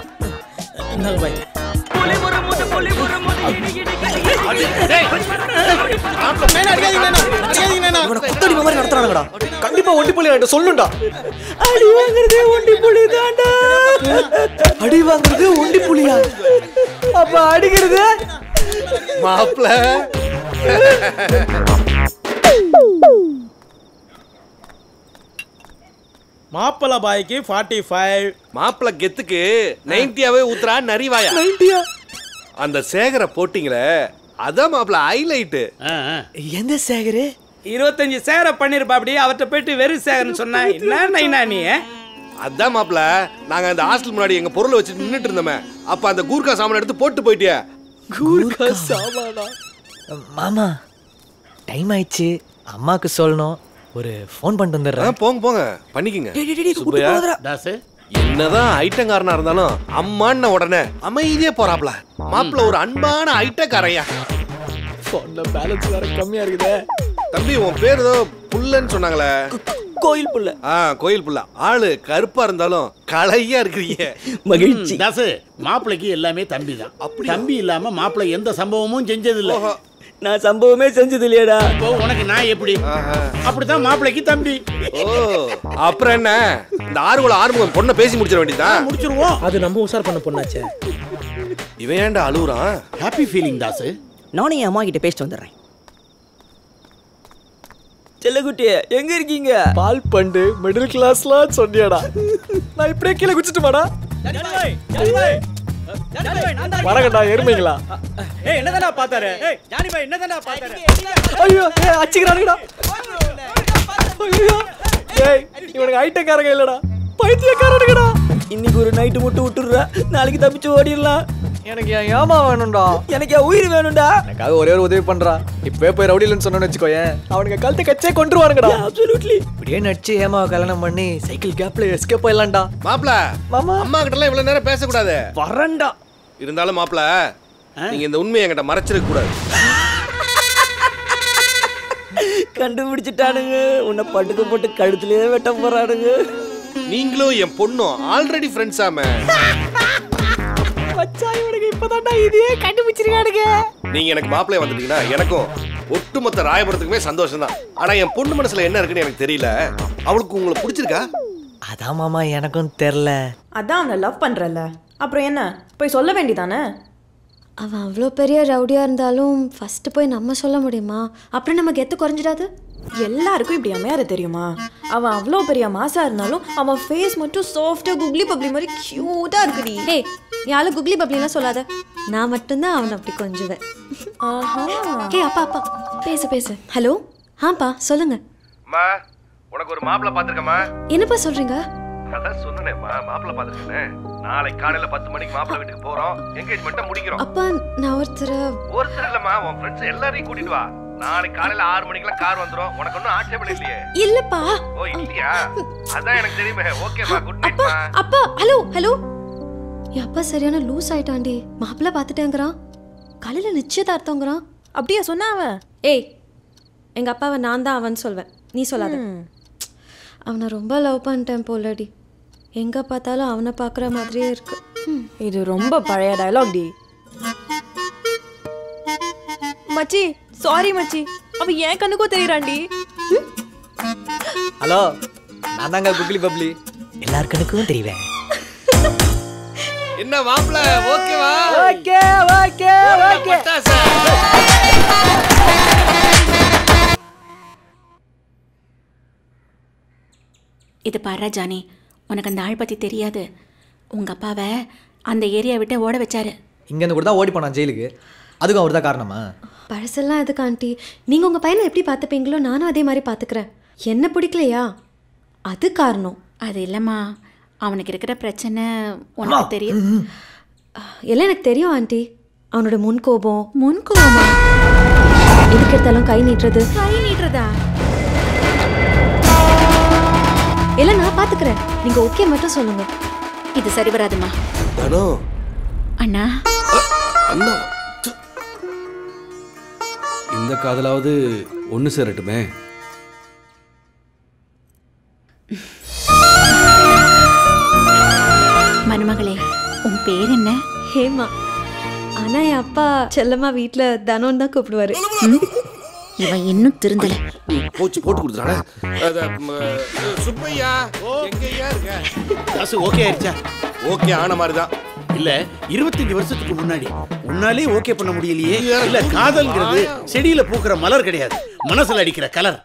இவனை குத்தடி மாதிரி நடத்துறானுங்கடா கண்டிப்பா ஒண்டி புள்ளி என்கிட்ட சொல்லுண்டா அடி வாங்குறதே ஒண்டி புலி தாண்டா அடி வாங்குறது ஒண்டி புலியா அப்ப அடிக்கிறது மாப்பிள்ள மாப்பிள பாய்க்கு ஃபார்ட்டி ஃபைவ் மாப்பிள்ள கெத்துக்கு நைன்டியாவே ஊத்துறா நரிவாயா நைன்டியா அந்த சேகரை போட்டிங்களே அதான் மாப்பிள்ள ஹைலைட்டு எந்த சேகரு இருபத்தஞ்சு சேரை பண்ணிருப்பா அப்படி அவர்கிட்ட போயிட்டு வெறும் சேகர்னு சொன்னா என்ன நைனா நீ அதான் மாப்பிள்ள நாங்க அந்த ஹாஸ்டல் முன்னாடி எங்க பொருளை வச்சு நின்னுட்டு இருந்தோமே அப்ப அந்த கூர்க்கா சாமான் எடுத்து போட்டு போயிட்டியா கூர்க்கா சாமானா மாமா டைம் ஆயிடுச்சு அம்மாக்கு சொல்லணும் ஒரு ஃபோன் பண்ணிட்டு வந்துடுறேன் போங்க போங்க பண்ணிக்கங்க டேய், டேய், டேய், கூட்டு சுப்பையா, போகாதடா. தாசு என்னதான் ஐட்டங்காரனா இருந்தாலும் அம்மான்ன உடனே அமைதியே போறாப்ல மாப்பிள்ள ஒரு அன்பான ஐட்டக்காரையா ஃபோன்ல பேலன்ஸ் வேற கம்மியா இருக்குதே தம்பி உன் பேர் ஏதோ புல்லன்னு சொன்னாங்களே கோயில் புள்ள ஆ கோயில் புள்ள ஆளு கருப்பா இருந்தாலும் கலையா இருக்கிறீங்க மகிழ்ச்சி தாசு மாப்பிளைக்கு எல்லாமே தம்பி தான் தம்பி இல்லாம மாப்பிள்ளை எந்த சம்பவமும் செஞ்சது இல்ல நான் சம்பவமே செஞ்சது இல்லையடா இப்போ உனக்கு நான் எப்படி அப்படிதான் மாப்பிள்ளைக்கு தம்பி ஓ அப்புறம் என்ன இந்த ஆறுகுல ஆறுமுகம் பொண்ணை பேசி முடிச்சிட வேண்டியதான் முடிச்சிருவோம் அது நம்ம உஷார் பண்ண பொண்ணாச்சே இவன் ஏன்டா அழுகுறான் ஹாப்பி ஃபீலிங் தாசு நானும் என் அம்மா கிட்ட பேசிட்டு வந்துடுறேன் செல்லக்குட்டி எங்க இருக்கீங்க பால் பண்டு மிடில் கிளாஸ்லாம் சொன்னியாடா நான் இப்படியே கீழே குச்சிட்டுமாடா வரகண்டா எருமைங்களா ஏய் என்னதானா பார்த்தாரு ஏய் ஜானி பாய் என்னதானா பார்த்தாரு ஐயோ ஏய் அச்சிக்கிறானுங்கடா ஐயோ ஏய் இவனுக்கு ஐட்டக்காரங்க இல்லடா பைத்தியக்காரனுங்கடா இன்னைக்கு ஒரு நைட்டு மட்டும் விட்டுடுற நாளைக்கு தப்பிச்சு ஓடிடலாம் எனக்கு என் ஏமா வேணும்டா எனக்கு என் உயிர் வேணும்டா எனக்காக ஒரே ஒரு உதவி பண்றா இப்பவே போய் ரவுடிலன்னு சொன்னேன்னு வச்சுக்கோயேன் அவனுங்க கழுத்து கச்சே கொண்டுருவானுங்கடா அப்சல்யூட்லி இப்படியே நடிச்சு ஏமாவை கல்யாணம் பண்ணி சைக்கிள் கேப்ல எஸ்கேப் போயிடலாம்டா மாப்பிள மாமா அம்மா கிட்ட எல்லாம் இவ்வளவு நேரம் பேசக்கூடாது வரண்டா இருந்தாலும் மாப்பிள நீங்க இந்த உண்மையை என்கிட்ட மறைச்சிருக்க கூடாது கண்டுபிடிச்சிட்டானுங்க உன்னை பட்டுக்கு போட்டு கழுத்துலயே வெட்ட போறானுங்க நீங்களும் என் பொண்ணும் ஆல்ரெடி ஃப்ரெண்ட்ஸ் ஆம மச்சான் இவனுக்கு இப்பதான்டா இதையே கண்டுபிடிச்சிருக்கானுங்க நீங்க எனக்கு மாப்பிள்ளைய வந்துட்டீங்கன்னா எனக்கும் ஒட்டுமொத்த ராயபுரத்துக்குமே சந்தோஷம் தான் ஆனா என் பொண்ணு மனசுல என்ன இருக்குன்னு எனக்கு தெரியல அவளுக்கு உங்களை பிடிச்சிருக்கா அதான் மாமா எனக்கும் தெரில அதான் அவனை லவ் பண்றல அப்புறம் என்ன போய் சொல்ல வேண்டியதானே அவன் அவ்வளோ பெரிய ரவுடியாக இருந்தாலும் ஃபஸ்ட்டு போய் நம்ம சொல்ல முடியுமா அப்புறம் நமக்கு எத்து குறைஞ்சிடாது எல்லாருக்கும் இப்படி அமையாத தெரியுமா அவன் அவ்வளோ பெரிய மாசா இருந்தாலும் அவன் ஃபேஸ் மட்டும் சாஃப்டா குக்லி பப்ளி மாதிரி கியூட்டா இருக்குடி டேய் யாரும் குக்லி பப்ளிலாம் சொல்லாத நான் மட்டும்தான் அவனை அப்படி கொஞ்சுவேன் ஆஹா ஏய் அப்பா அப்பா பேசு பேசு ஹலோ ஆப்பா சொல்லுங்க அம்மா உனக்கு ஒரு மாப்பிள்ளை பார்த்துருக்கம்மா என்னப்பா சொல்றீங்க அதான் சொன்னேம்மா மாப்பிள்ளை பார்த்துருக்கேன் நாளைக்கு காலையில பத்து மணிக்கு மாப்பிள்ளை வீட்டுக்கு போறோம் என்கேஜ்மெண்ட்டை முடிக்கிறோம் அப்பா நான் ஒருத்தர ஒருத்தர் இல்லம்மா உன் ஃப்ரெண்ட்ஸ் எல்லாரையும் கூட்டிட்டு வா நாளைக்கு காலையில ஆறு மணிக்கெல்லாம் கார் வந்துரும் உனக்கு ஒன்றும் ஆட்சேபம் இல்லையே இல்லப்பா ஓ இல்லையா அதான் எனக்கு தெரியுமே ஓகேம்மா குட் நைட்மா அப்பா ஹலோ ஹலோ என் அப்பா சரியான லூஸ் ஆயிட்டான்டி மாப்பிள்ளை பார்த்துட்டேங்கிறான் காலையில் நிச்சயதார்த்தங்கிறான் அப்படியா சொன்னா அவன் ஏய் எங்கள் அப்பாவை நான் தான் அவன் சொல்வேன் நீ சொல்லாத அவனை ரொம்ப லவ் பண்ணிட்டேன் போலடி எங்கே பார்த்தாலும் அவனை பார்க்குற மாதிரியே இருக்கு இது ரொம்ப பழைய டயலாக் டி மச்சி சாரி மச்சி அவ என் கண்ணுக்கும் தெரியறான்டி ஹலோ நான் தாங்க குக்லி பப்ளி எல்லார் கணக்கும் தெரிவேன் என்ன மாப்பிள ஓகேவா ஓகே ஓகே ஓகே இது பாரு ஜானி உனக்கு அந்த ஆள் பற்றி தெரியாது உங்கள் அப்பாவை அந்த ஏரியா விட்டு ஓட வச்சாரு இங்கேருந்து கூட தான் ஓடி போனான் ஜெயிலுக்கு அதுக்கும் அவர் தான் காரணமா பழசெல்லாம் எதுக்கு ஆண்டி நீங்கள் உங்கள் பையனை எப்படி பார்த்துப்பீங்களோ நானும் அதே மாதிரி பார்த்துக்கிறேன் என்ன பிடிக்கலையா அது காரணம் அது இல்லைம்மா அவனுக்கு இருக்கிற பிரச்சனை உனக்கு தெரியும் எல்லாம் எனக்கு தெரியும் ஆண்டி அவனோட முன்கோபம் முன்கோபமா எதுக்கு எடுத்தாலும் கை நீட்டுறது கை நீட்டுறதா எல்லாம் நான் பார்த்துக்கிறேன் நீங்கள் ஓகே மட்டும் சொல்லுங்க இது சரி வராதுமா தனோ அண்ணா அண்ணா இந்த காதலாவது ஒன்று சேரட்டுமே மருமகளே உன் பேர் என்ன ஹேமா ஆனால் என் அப்பா செல்லம்மா வீட்டில் தனோன்னு தான் கூப்பிடுவாரு இவன் இன்னும் திருந்தல போச்சு போட்டு கொடுத்துறானே அத, ம, சுப்பையா எங்கய்யா இருக்க காசு ஓகே ஆயிடுச்சா ஓகே ஆன மாதிரி தான் இல்ல இருபத்தஞ்சு வருஷத்துக்கு முன்னாடி உன்னாலே ஓகே பண்ண முடியலையே இல்ல காதல்ங்கிறது செடியில பூக்கிற மலர் கிடையாது மனசுல அடிக்கிற கலர்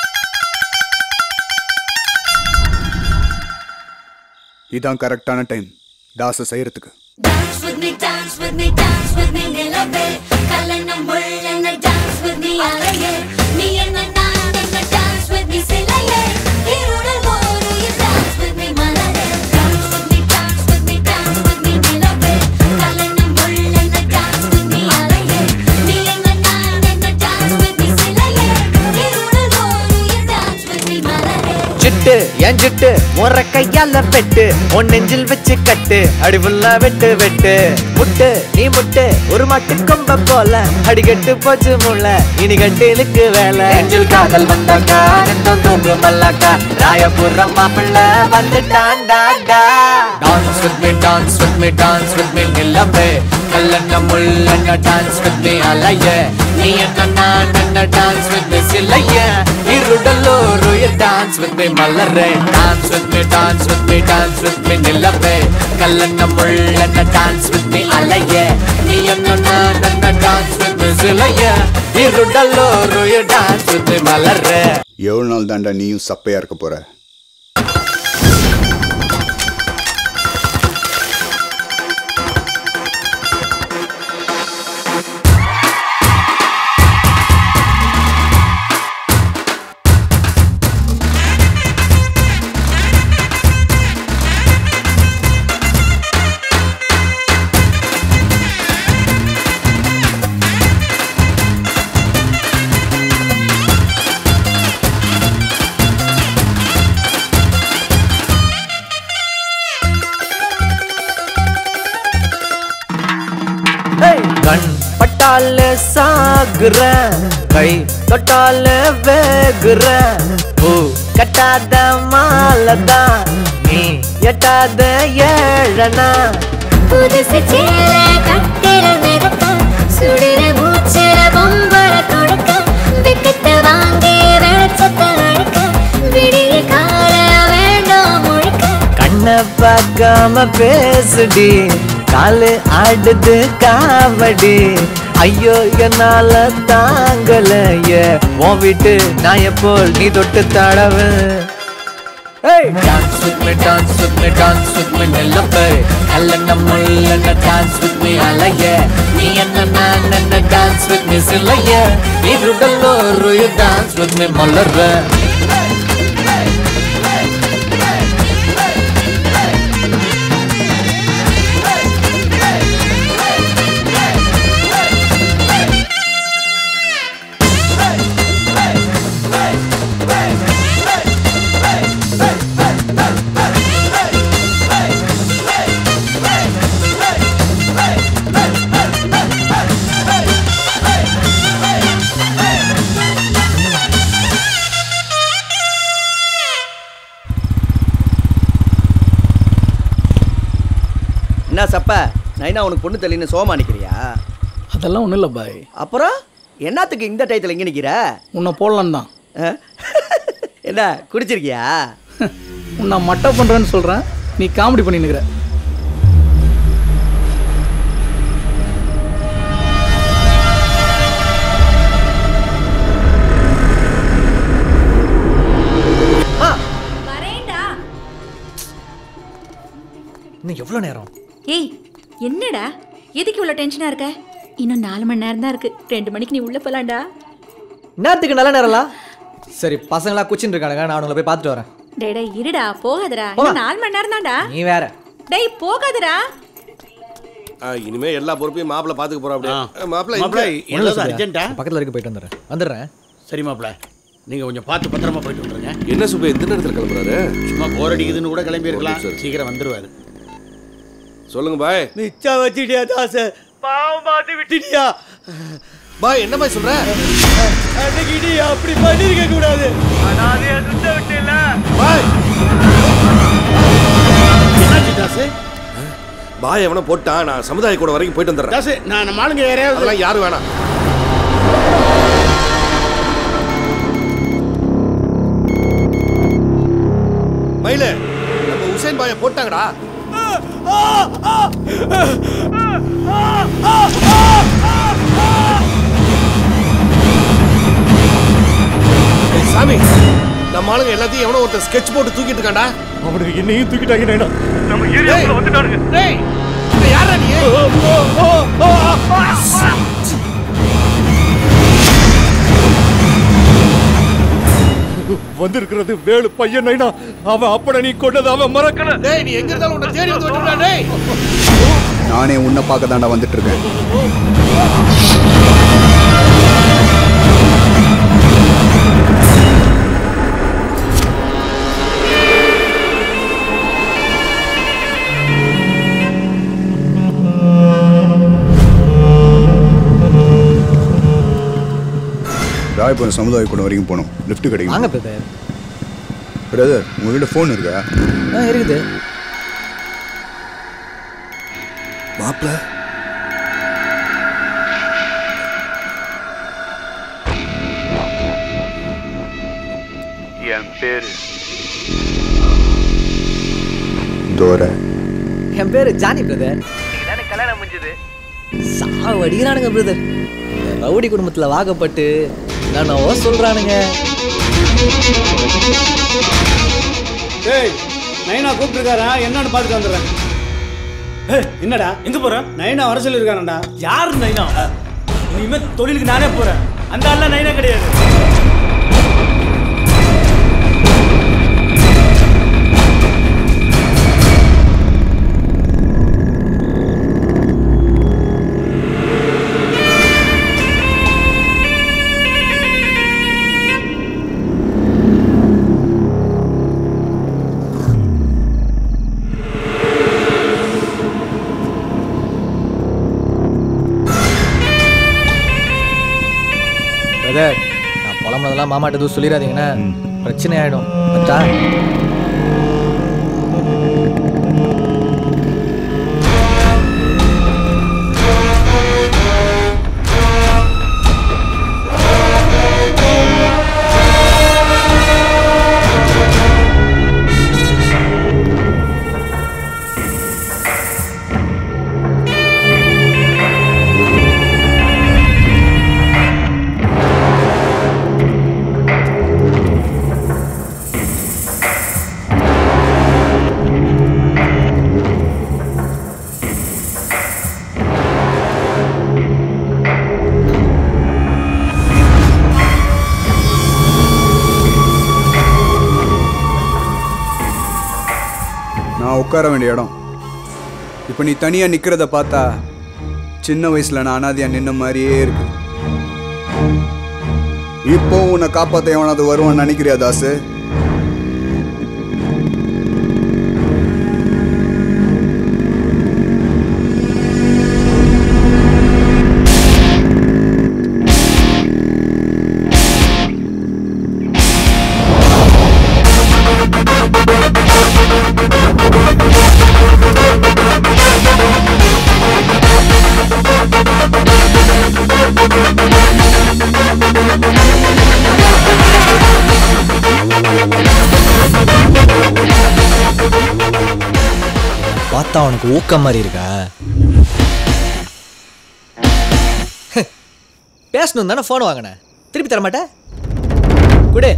இதான் கரெக்டான டைம் தாச செய்யறதுக்கு Dance with me, dance with me, dance with me, நிலவே கலனம் முள்ளன dance with me, அலையே நீ என்ன நான் என்ன dance with me, சிலையே இருடல் ஓருயிர் dance with me, மலரே Dance with me, dance with me, dance with me, நிலவே கலனம் முள்ளன dance with me, அலையே நீ என்ன நான் என்ன dance with me, சிலையே இருடல் ஓருயிர் dance with me, மலரே சிட்டு என் சிட்டு முற கையால பெட்டு உன் நெஞ்சில் வச்சு கட்டு அடிவுள்ள வெட்டு வெட்டு முட்டு நீ முட்டு ஒரு மட்டு கொம்ப போல அடிகட்டு போச்சு முள்ள இனி கட்டிலுக்கு வேலை நெஞ்சில் காதல் வந்தாக்கா நெஞ்சம் தூங்கும் மல்லாக்கா ராயபுரம் மாப்பிள்ள வந்துட்டான்டா dance with me dance with me dance with me நிலவே கல்லண்ண முள்ளண்ண டான்ஸ் வித் மீ அலைய நீ என்ன நான் என்ன டான்ஸ் வித் மீ சிலைய இருடலோரு டான்ஸ் வித் மீ மலரே dance with me dance with me dance with me நிலவே கல்லண்ண முள்ளண்ண டான்ஸ் வித் மீ அலைய நீ என்ன நான் என்ன டான்ஸ் வித் மீ சிலைய இருடலோரு டான்ஸ் வித் மீ மலரே எவ்வளவு நாள் தாண்டா நீயும் சப்பையா இருக்க போற கண் பட்டால சாகுற கை தொட்டால வேகுற பூ கட்டாத மாலதான் நீ எட்டாத ஏழனா புதுசு சேல கட்டிட மிதக்க சுடுற மூச்சுல பொம்பள கொடுக்க வெக்கத்தை வாங்கி வெளிச்சத்தை அழுக்க விடிய கால வேண்டாம் முழுக்க கண்ண பார்க்காம பேசுடி காலு ஆடுது காவடி ஐயோ என்னால தாங்கலையே உன் வீட்டு நாய போல் நீ தொட்டு தடவு dance with me dance with me dance with me நிலப்பை அல்ல முள்ளன டான்ஸ் வித் மீ அலைய நீ என்ன நான் என்ன டான்ஸ் வித் மீ சிலைய இருடல்லோரு டான்ஸ் வித் மீ மலர்ற என்ன சப்ப நைனா உனக்கு பொண்ணு தள்ளின்னு சோமா நிக்கிறியா அதெல்லாம் ஒன்றும் இல்லை பாய் அப்புறம் என்னத்துக்கு இந்த டயத்தில் இங்கே நிற்கிற உன்னை போடலான்னு தான் என்ன குடிச்சிருக்கியா உன்னை மட்டை பண்ணுறேன்னு சொல்கிறேன் நீ காமெடி பண்ணினுக்கிற வரேன்டா இன்னும் எவ்வளோ நேரம் ஏய் என்னடா எதுக்கு இவ்வளோ டென்ஷனாக இருக்க இன்னும் நாலு மணி நேரம் தான் இருக்கு ரெண்டு மணிக்கு நீ உள்ள போலாம்டா நேரத்துக்கு நல்ல நேரம்லாம் சரி பசங்களா குச்சின்னு இருக்கானுங்க நான் உங்களை போய் பார்த்துட்டு வரேன் டேய் டேய் இருடா போகாதடா போலாம். இன்னும் நாலு மணி நேரம் தான்டா நீ வேற டேய் போகாதடா ஆ, இனிமே எல்லா பொறுப்பையும் மாப்பிள்ள பாத்துக்க போறோம் அப்படியே மாப்பிள்ள மாப்பிள்ள இங்க- ஏதாவது அர்ஜென்ட்டா பக்கத்தில் வரைக்கும் போயிட்டு வந்துடுறேன் வந்துடுறேன் சரி மாப்பிள்ள நீங்க கொஞ்சம் பார்த்து பத்திரமா போயிட்டு வந்துருங்க என்ன சுப்ப எந்த நேரத்தில் கிளம்புறாரு சும்மா போர் அடிக்குதுன்னு கூட கிளம்பி இருக்கலாம் சரி, சரி. சீக்கிரம் வந்துருவாரு சொல்லுங்க பாய் மிச்சம் வச்சிட்டியா தாச பாவம் பார்த்து விட்டுட்டியா பாய் என்ன பாய் சொல்ற அன்னைக்கு நீ அப்படி பண்ணிருக்க கூடாது அனாதையா சுத்த விட்டுல பாய் என்னாச்சு தாசு பாய் எவனை போட்டான் நான் சமுதாய கூட வரைக்கும் போயிட்டு வந்துடுறேன் தாசு நான் நம்ம ஆளுங்க யாரையாவது அதெல்லாம் யாரும் வேணாம் மயிலு நம்ம உசேன் பாய போட்டாங்கடா ஏய், சாமி நம்ம ஆளுங்க எல்லாத்தையும் எவனோ ஒருத்தன் ஸ்கெட்ச் போட்டு தூக்கிட்டு இருக்கான்டா அவனுக்கு என்னையும் தூக்கிட்டாங்க நைனா நம்ம ஏரியாவுக்குள்ள வந்துட்டானுங்க டேய் இங்க யாரா நீ வந்திருக்கிறது வேலு பையன் நைனா அவன் அப்பட நீ கொண்டது அவன் மறக்கல டேய் நீ எங்க இருந்தாலும் உன்னை தேடி வந்து விட்டுடா டேய் நானே உன்னை பார்க்க தாண்டா வந்துட்டு இருக்கேன் ராயபுரம் சமுதாய கூட வரைக்கும் போகணும் லிஃப்ட் கிடைக்கும் வாங்க பிரதர் பிரதர் உங்ககிட்ட ஃபோன் இருக்கா ஆ இருக்குது மாப்பிள்ள என் பேரு தோரை என் பேரு ஜானி பிரதர் எனக்கு கல்யாணம் முடிஞ்சது சாவு அடிக்கிறானுங்க பிரதர் இந்த ரவுடி குடும்பத்தில் வாக்கப்பட்டு என்னென்னவோ சொல்றானுங்க டேய் நைனா கூப்பிட்டுருக்காரா என்னன்னு பார்த்துட்டு வந்துடுறேன் ஏய், என்னடா எங்க போற நைனா வர சொல்லியிருக்கானடா யார் நைனா இனிமே தொழிலுக்கு நானே போறேன் அந்த ஆள்லாம் நைனா கிடையாது பிரதர் நான் புலம்புனதெல்லாம் மாமாட்ட எதுவும் சொல்லிடாதீங்கண்ணே பிரச்சனை ஆயிடும் பத்தா நான் உட்கார வேண்டிய இடம் இப்போ நீ தனியாக நிற்கிறத பார்த்தா சின்ன வயசில் நான் அனாதையாக நின்ன மாதிரியே இருக்கு இப்போ உன்னை காப்பாற்ற எவனாவது வருவான்னு நினைக்கிறியா தாசு பார்த்தா அவனுக்கு ஊக்கம் மாதிரி இருக்கா பேசணும் தானே ஃபோன் வாங்கினேன் திருப்பி தர மாட்டேன் குடு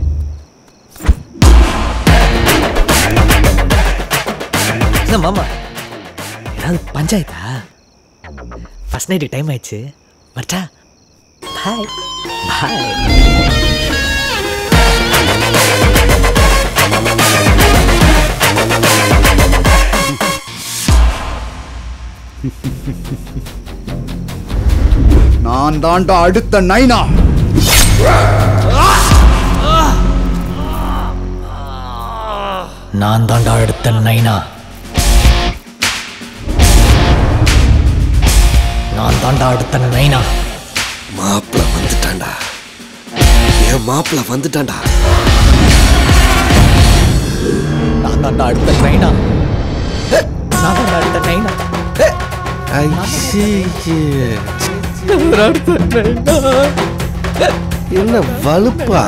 என்ன மாமா ஏதாவது பஞ்சாயத்தா ஃபர்ஸ்ட் நைட்டு டைம் ஆயிடுச்சு வரட்டா பாய் பாய் நான் தாண்டா அடுத்த நைனா நான் தாண்டா அடுத்த நைனா நான் தாண்டா அடுத்த நைனா மாப்பிள்ள வந்துட்டான்டா என் மாப்பிள்ள வந்துட்டான்டா நான் தாண்டா அடுத்த நைனா நான் தாண்டா அடுத்த நைனா என்ன வலுப்பா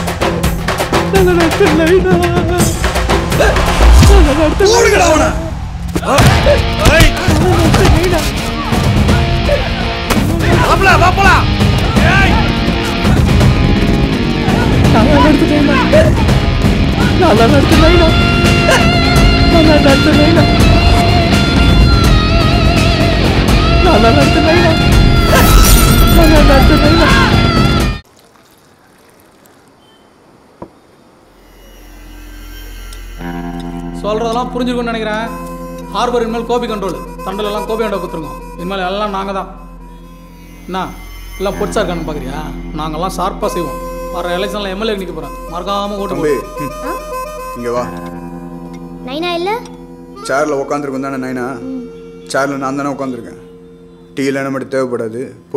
சொல்கிறதெல்லாம் புரிஞ்சுக்கணும்னு நினைக்கிறேன் ஹார்பர் இனிமேல் கோபி கண்ட்ரோல் தண்டல் எல்லாம் கோபி கண்ட்ரோல் கொடுத்துருங்க இனிமேல் எல்லாம் நாங்கள் தான் என்ன எல்லாம் பொடிச்சா இருக்கான்னு பார்க்குறியா நாங்கள்லாம் ஷார்ப்பாக செய்வோம் வர எலெக்ஷனில் எம்எல்ஏ நிற்க போகிறேன் மறக்காமல் ஓட்டு தம்பி போடு இங்க வா நைனா இல்ல சேர்ல உட்காந்துருக்கும் தானே நைனா சேர்ல நான் தானே உட்காந்துருக்கேன் டீல என்ன மட்டும் தேவைப்படாது போ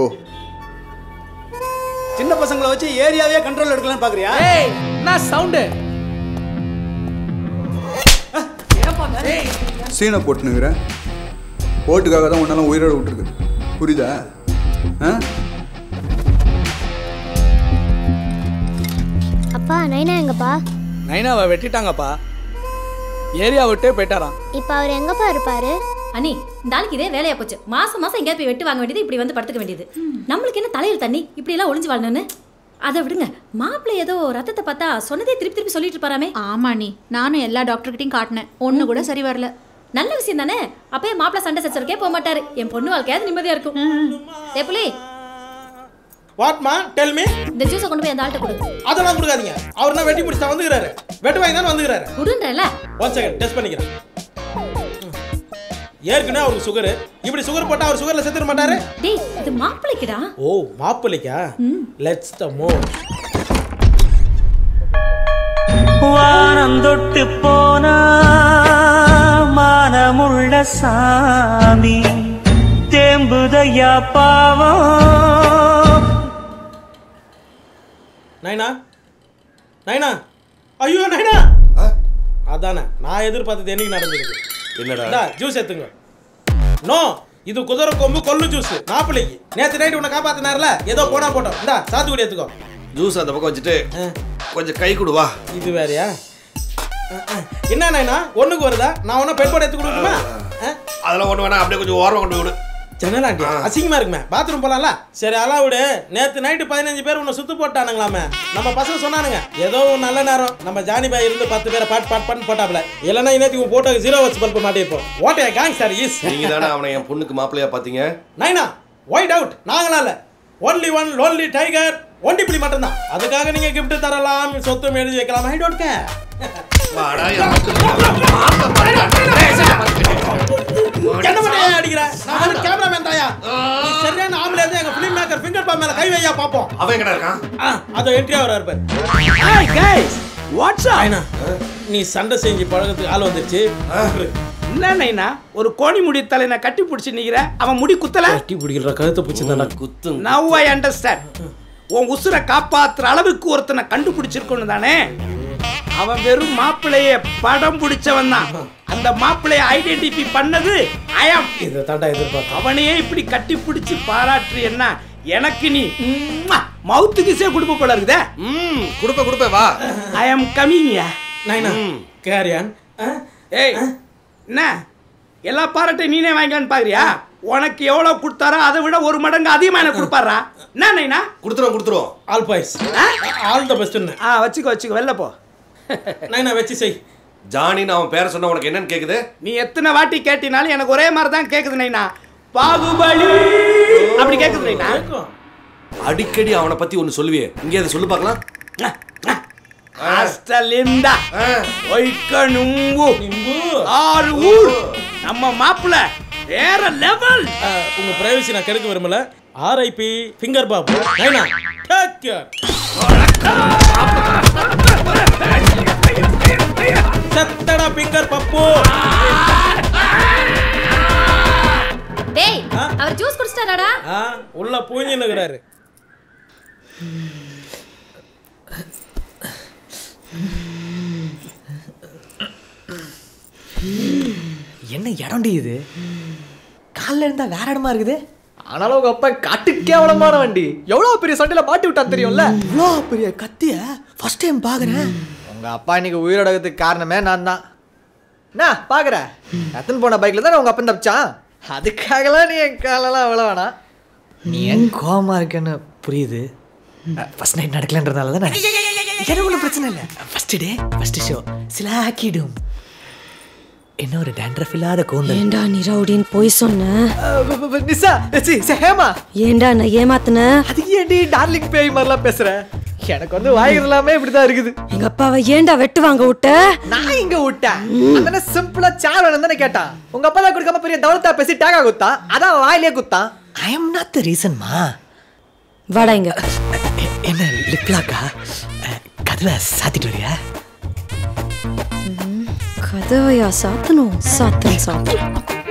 சின்ன பசங்களை வச்சு ஏரியாவே கண்ட்ரோல் எடுக்கலாம்னு பாக்குறியா ஏய் என்ன சவுண்டு சீனை போட்டுனுக்குறேன் ஓட்டுக்காக தான் உன்னெல்லாம் உயிரோட விட்டுருக்கு புரியுதா ஆ அப்பா நைனா எங்கப்பா நைனாவை வெட்டிட்டாங்கப்பா ஏரியா விட்டே போயிட்டாராம் இப்ப அவர் எங்கப்பா இருப்பாரு அண்ணி இந்த ஆளுக்கு இதே வேலையா போச்சு மாசம் மாசம் எங்கேயாவது போய் வெட்டு வாங்க வேண்டியது இப்படி வந்து படுத்துக்க வேண்டியது நம்மளுக்கு என்ன தலையில் தண்ணி இப்படி எல்லாம் ஒளிஞ்சு வாழணும்னு அதை விடுங்க மாப்பிள்ளை ஏதோ ரத்தத்தை பார்த்தா சொன்னதே திருப்பி திருப்பி சொல்லிட்டு இருப்பாராமே ஆமா நீ நானும் எல்லா டாக்டர்கிட்டையும் காட்டினேன் ஒண்ணு கூட சரி வரல நல்ல விஷயம் தானே அப்பயே மாப்பிள்ளை சண்டை சச்சரக்கே போக மாட்டாரு என் பொண்ணு வாழ்க்கையாவது நிம்மதியா இருக்கும் ஏ புலி வாட்மா டெல் மீ இந்த ஜூஸை கொண்டு போய் அந்த ஆள்கிட்ட கொடு அதெல்லாம் கொடுக்காதீங்க அவர் தான் வெட்டி பிடிச்சா வந்துக்கிறாரு வெட்டு வாங்கி தானே வந்துக்கிறாரு கொடுன்றல ஒன் செகண்ட் டெஸ்ட் பண்ணிக்கிறேன் ஏற்கனவே அவருக்கு சுகர் இப்படி சுகர் போட்டா அவர் சுகர்ல செத்துற மாட்டாரு டேய் இது மாப்பிள்ளைக்குடா ஓ மாப்பிள்ளைக்கா லெட்ஸ் த மூவ் வானம் தொட்டு போனா மானமுள்ள சாமி தேம்புதையா பாவம் நைனா நைனா ஐயோ நைனா அதானே நான் எதிர்பார்த்தது என்னைக்கு நடந்திருக்கு என்னடா? ஜூஸ் எடுத்துங்க நோ இது குதிரை கொம்பு கொள்ளு ஜூஸ் மாப்பிள்ளைக்கு நேத்து நைட் உன்னை காப்பாத்தினார்ல ஏதோ போனா போட்டோம் இந்தா சாத்துக்குடி எடுத்துக்கோ ஜூஸ் அந்த பக்கம் வச்சுட்டு கொஞ்சம் கை கொடு வா இது வேறயா அஹ், அஹ். என்ன நைனா ஒண்ணுக்கு வருதா நான் ஒன்னும் பெண் போட எடுத்து கொடுக்குமா அதெல்லாம் ஒண்ணு வேணா அப்படியே கொஞ்சம் ஓரமா கொண்டு விடு ஜன்னலாண்டி அசிங்கமா இருக்குமே பாத்ரூம் போலாம்ல சரி அதெல்லாம் விடு நேத்து நைட்டு பதினஞ்சு பேர் உன்னை சுத்து போட்டானுங்களாமே நம்ம பசங்க சொன்னானுங்க ஏதோ ஒரு நல்ல நேரம் நம்ம ஜானி பாய் இருந்து பத்து பேரை பாட் பாட் பாட் போட்டாப்ல இல்லைன்னா இன்னைக்கு உன் போட்டோ ஜீரோ வச்சு பல்ப் மாட்டிருப்போம் what a gang sir is நீங்க தானே அவனை என் பொண்ணுக்கு மாப்பிள்ளையா பாத்தீங்க நைனா ஒயிட் அவுட் நாங்களா இல்ல ஒன்லி ஒன் லோன்லி டைகர் ஒண்டி இப்படி மட்டும்தான் அதுக்காக நீங்க gift தரலாம் சொத்து எழுதி வைக்கலாம் ஐ டோன்ட் கேர் என்ன பண்ணி அடிக்கிற நான் வந்து கேமராமேன் தாயா நீ சரியான ஆம்பளை இருந்தா எங்க ஃபிலிம் மேக்கர் ஃபிங்கர் பாம் மேல கை வையா பாப்போம் அவன் எங்கடா இருக்கான் ஆ அதோ என்ட்ரி ஆவரா இருப்பார் ஹாய் गाइस வாட்ஸ் ஐனா நீ சண்டை செஞ்சு பழகத்துக்கு ஆள் வந்துருச்சு என்ன நைனா ஒரு கோணி முடி தலைனை கட்டி பிடிச்சி நிக்கிற அவன் முடி குத்தல கட்டி பிடிக்கிற கழுத்தை பிடிச்சி தானே குத்து நவ் ஐ அண்டர்ஸ்டாண்ட் உன் உசுரை காப்பாத்துற அளவுக்கு ஒருத்தனை கண்டுபிடிச்சிருக்கணும் தானே அவன் வெறும் மாப்பிளைய படம் பிடிச்சவன் தான் அந்த மாப்பிளைய ஐடென்டிஃபை பண்ணது ஐயம் இதை தாண்டா எதிர்பார்த்தேன் அவனையே இப்படி கட்டி பிடிச்சு பாராட்டுறீன்னா எனக்கு நீ மவுத்து கிசே குடும்ப போல இருக்குதே ம் குடுப்ப குடுப்ப வா ஐ அம் கமிங் நைனா கேரியான் ஏய் என்ன எல்லா பாராட்டையும் நீனே வாங்கிக்கலான்னு பாக்குறியா உனக்கு எவ்வளவு கொடுத்தாரோ அதை விட ஒரு மடங்கு அதிகமா எனக்கு கொடுப்பாரா என்ன நைனா கொடுத்துருவோம் கொடுத்துருவோம் ஆல் பாய்ஸ் ஆல் த பெஸ்ட்னு ஆ வச்சுக்கோ வச்சுக்கோ வெளில போ நைனா வச்சு செய் ஜானின்னு அவன் பேரை சொன்ன உனக்கு என்னன்னு கேக்குது நீ எத்தனை வாட்டி கேட்டினாலும் எனக்கு ஒரே மாதிரி தான் கேக்குது நைனா பாகுபலி அப்படி கேக்குது நைனா அடிக்கடி அவனை பத்தி ஒன்னு சொல்லுவியே இங்கே அதை சொல்லு பார்க்கலாம் அஸ்டலிந்தா ஒய்க்க நும்பு ஆறு ஊர் நம்ம மாப்பிள்ள வேற லெவல் உங்க பிரைவசி நான் கெடுக்க விரும்பல ஆர்ஐபி ஃபிங்கர் பாபு நைனா டேக் கேர் சத்தடா ஃபிங்கர் பப்பு டேய் அவர் ஜூஸ் குடிச்சிட்டாராடா ஆ உள்ள பூஞ்சின்னுக்கிறாரு என்ன இடம்டி இது காலில் இருந்தா வேற இடமா இருக்குது ஆனாலும் உங்க அப்பா காட்டு கேவலமான வண்டி எவ்வளவு பெரிய சண்டையில மாட்டி விட்டான் தெரியும்ல இவ்வளோ பெரிய கத்திய ஃபர்ஸ்ட் டைம் பாக்குறேன் உங்க அப்பா இன்னைக்கு உயிரோடகிறதுக்கு காரணமே நான் தான் என்ன பாக்குற எத்தனை போன பைக்ல தான் உங்க அப்பன் தப்பிச்சான் அதுக்காகலாம் நீ என் காலெல்லாம் விழ வேணாம் நீ ஏன் கோவமா இருக்கேன்னு புரியுது ஃபர்ஸ்ட் நைட் நடக்கலன்றதால தானே எனக்கு ஒன்றும் பிரச்சனை இல்லை ஃபர்ஸ்ட் டே ஃபர்ஸ்ட் ஷோ சிலாக்கிடும் என்ன ஒரு டேண்ட்ரஃப் இல்லாத கூந்தல் ஏண்டா நீ ரவுடின்னு போய் சொன்ன நிசா சி சி, ஹேமா ஏண்டா நான் ஏமாத்துன அதுக்கு ஏன்டி டார்லிங் பேய் மாதிரிலாம் பேசுற எனக்கு வந்து வாய்கள் எல்லாமே இப்படிதான் இருக்குது எங்க அப்பாவை ஏண்டா வெட்டு வாங்க விட்ட நான் இங்க விட்டேன் அதானே சிம்பிளா சார் வேணும் தானே கேட்டான் உங்க அப்பா தான் கொடுக்காம பெரிய தவளத்தா பேசி டேகா குத்தான் அதான் வாயிலே குத்தான் ஐ எம் நாட் த ரீசன்மா வாடா இங்க என்ன லிப்லாக்கா கதவை சாத்திட்டு வரியா கதவையா சாத்தணும் சாத்தன் சாத்தன்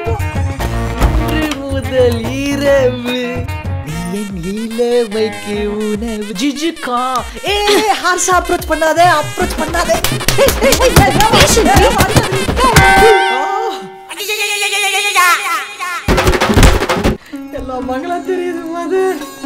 முதல் இரவு நீ என் இளமைக்கு உணவு ஜிஜிகா ஏ ஹார்ஸா அப்ரோச் பண்ணாத அப்ரோச் பண்ணாத எல்லாம் மங்களா தெரியுது மது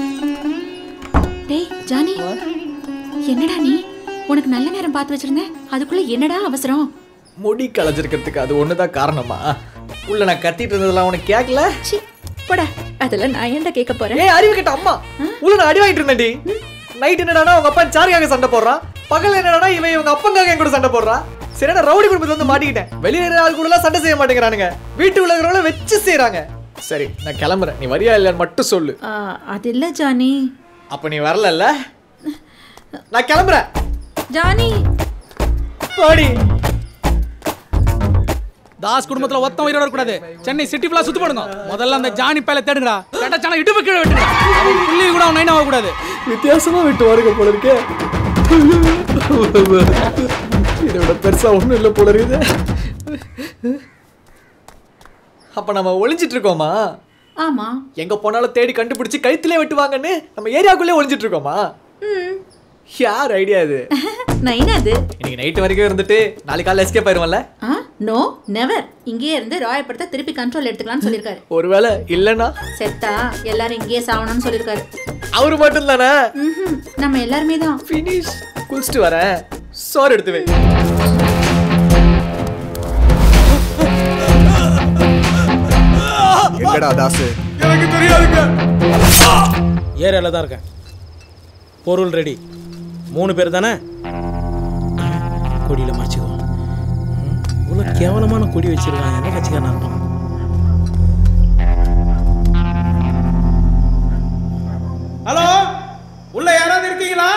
டேய் ஜானி என்னடா நீ உனக்கு நல்ல நேரம் பார்த்து வச்சிருந்தேன் அதுக்குள்ள என்னடா அவசரம் முடி களைஞ்சிருக்கிறதுக்கு அது ஒண்ணுதான் காரணமா உள்ள நான் கத்திட்டு இருந்ததெல்லாம் உனக்கு கேட்கல போடா அதெல்லாம் நான் ஏன்டா கேட்க போறேன் ஏய் அறிவு கேட்ட அம்மா உள்ள நான் அடி வாங்கிட்டு இருந்தேன்டி நைட் என்னடானா உங்க அப்பா சாருக்காக சண்டை போடுறான் பகல் என்னடானா இவன் இவங்க அப்பங்காக என் கூட சண்டை போடுறான் சரி நான் ரவுடி குடும்பத்துல வந்து மாட்டிக்கிட்டேன் வெளியே இருக்கிற ஆள் கூட எல்லாம் சண்டை செய்ய மாட்டேங்கிறானுங்க வீட்டு உள்ள இருக்கிறவங்கள வச்சு செய்றாங்க சரி நான் கிளம்புறேன் நீ வரியா இல்லையான்னு மட்டும் சொல்லு ஆ, அது இல்ல ஜானி அப்ப நீ வரலல்ல நான் கிளம்புறேன் ஜானி பாடி தாஸ் குடும்பத்துல ஒத்தம் உயிரோட கூடாது சென்னை சிட்டி ஃபுல்லா சுத்து போடுங்க முதல்ல அந்த ஜானி பேல தேடுங்கடா கேட்டா சாண இடுப்பு கீழே வெட்டுங்க அவன் புள்ளி கூட அவன் நைன் ஆகக்கூடாது வித்தியாசமா விட்டு வருங்க போல இருக்கே இதை விட பெருசா ஒண்ணும் இல்லை போல இருக்குது அப்ப நம்ம ஒளிஞ்சிட்டு இருக்கோமா ஆமா எங்க போனாலும் தேடி கண்டுபிடிச்சு கழுத்திலே வெட்டுவாங்கன்னு நம்ம ஏரியாக்குள்ளே ஒளிஞ்சிட்டு இருக்கோமா யார் ஐடியா இது நைனா அது இன்னைக்கு நைட் வரைக்கும் இருந்துட்டு நாளைக்கு காலைல எஸ்கேப் ஆயிருவோம்ல ஆ நோ நெவர் இங்கேயே இருந்து ராயப்படுத்த திருப்பி கண்ட்ரோல் எடுத்துக்கலாம்னு சொல்லியிருக்காரு ஒருவேளை இல்லைன்னா செத்தா எல்லாரும் இங்கேயே சாவணும்னு சொல்லியிருக்காரு அவரு மட்டும் தானே ம்ஹும். நம்ம எல்லாருமே தான் ஃபினிஷ் குளிச்சுட்டு வரேன் சோறு எடுத்து வை எங்கடா தாசு எனக்கு தெரியாதுங்க ஏரியாவில் தான் இருக்கேன் பொருள் ரெடி மூணு பேர் தானே கொடியில் மறைச்சிக்குவோம் இவ்வளோ கேவலமான கொடி வச்சிருக்காங்க என்ன கட்சிக்கான அர்த்தம் ஹலோ உள்ள யாராவது இருக்கீங்களா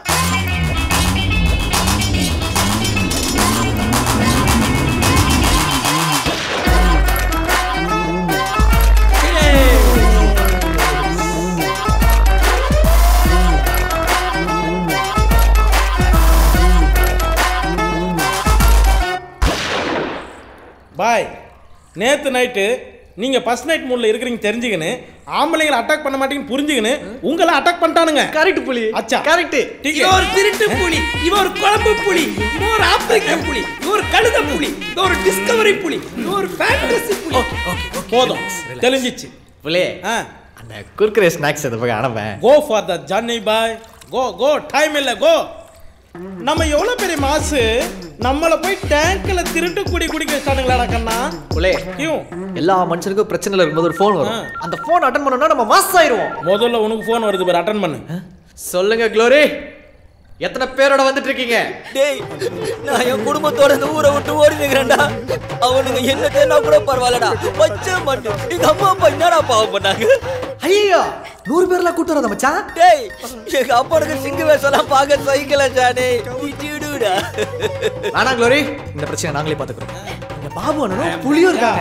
பாய் நேத்து நைட்டு நீங்க ஃபர்ஸ்ட் நைட் மூட்ல இருக்கிறீங்க தெரிஞ்சுக்கின்னு ஆம்பளைங்களை அட்டாக் பண்ண மாட்டீங்கன்னு புரிஞ்சுக்கின்னு உங்களை அட்டாக் பண்ணிட்டானுங்க கரெக்ட் புலி அச்சா கரெக்ட் இவன் ஒரு திருட்டு புலி இவன் ஒரு குழம்பு புலி இவன் ஒரு ஆப்பிரிக்க புலி இவன் ஒரு கழுத புலி இவன் ஒரு டிஸ்கவரி புலி இவன் ஒரு ஃபேண்டசி புலி போதும் தெளிஞ்சிச்சு புலே ஆ அந்த குர்குரே ஸ்நாக்ஸ் எது பக்கம் அனுப்பேன் go for the Johnny bhai go go time இல்ல கோ நம்ம எவ்வளவு பெரிய மாசு நம்மள போய் டேங்க்ல திருட்டு குடி குடிக்க வச்சானுங்களாடா கண்ணா புலே எல்லா மனுஷனுக்கும் பிரச்சனைல இருக்கும்போது ஒரு ஃபோன் வரும் அந்த ஃபோன் அட்டன் பண்ணோம்னா நம்ம மாஸ் ஆயிருவோம் முதல்ல உனக்கு ஃபோன் வருது பாரு அட்டன் பண்ணு சொல்லுங்க க்ளோரி எத்தனை பேரோட வந்துட்டு இருக்கீங்க டேய் நான் என் குடும்பத்தோட இந்த ஊரை விட்டு ஓடி நிக்கிறேன்டா அவனுங்க என்ன தேனா கூட பரவாயில்லடா வச்ச மாட்டேன் எங்க அம்மா அப்பா என்னடா பாவம் பண்ணாங்க ஐயோ நூறு பேர்லாம் கூட்டு வராத மச்சான் டேய் எங்க அப்பாவுக்கு சிங்க வேஷம்லாம் பார்க்க சைக்கிள ஜானே திட்டிடுடா ஆனா க்ளோரி இந்த பிரச்சனை நாங்களே பாத்துக்கிறோம் இந்த பாபு அண்ணனும் புலியும் இருக்காங்க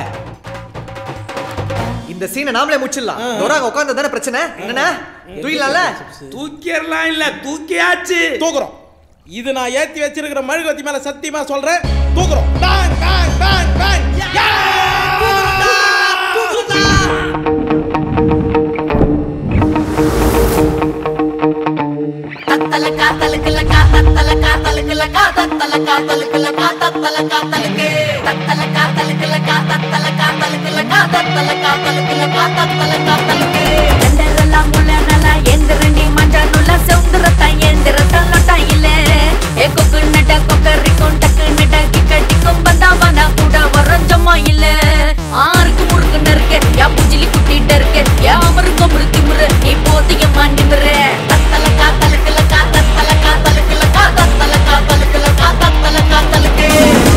இந்த சீனை நாமளே முடிச்சிடலாம் டோரா அங்க உட்கார்ந்து தானே பிரச்சனை என்னண்ணா தூயிலாம்ல தூக்கிடலாம் இல்ல தூக்கியாச்சு தூக்குறோம் இது நான் ஏத்தி வச்சிருக்கிற மெழுகுவத்தி மேல சத்தியமா சொல்றேன் தூக்குறோம் பேங் பேங் பேங் பேங் தத்தல காத்தலுக்குல காத்தல காத்தலுக்குல காத்தல காத்தலுக்குல காத்தல காத்தலுக்கு தத்தல காத்தலுக்குல காத்தல காத்தலுக்குல காத்தல காத்தலுக்குல காத்தல காத்தலுக்கு எந்தரெல்லாம் முள்ள நல்லா எந்திரண்டி மஞ்சள் நுள்ள செவுந்துரத்தா எந்திரத்தா லொட்டா இல்ல ஏ கொக்கு நட கொக்கரிக்கும் டக்கு நட கிக்கட்டிக்கும் பந்தாவனா கூட வரஞ்சமா இல்ல ஆருக்கு முறுக்கு நறுக்கு யா புஜிலி குட்டிட்டு இருக்கு யா அமருக்கு முறுத்தி முறு நீ போதியமா நிமிரு தத்தல காத்தலுக்குல காத்தல காத்தலுக்குல காத்தல காத்தலுக்குல காத்தல காத்தலுக்கு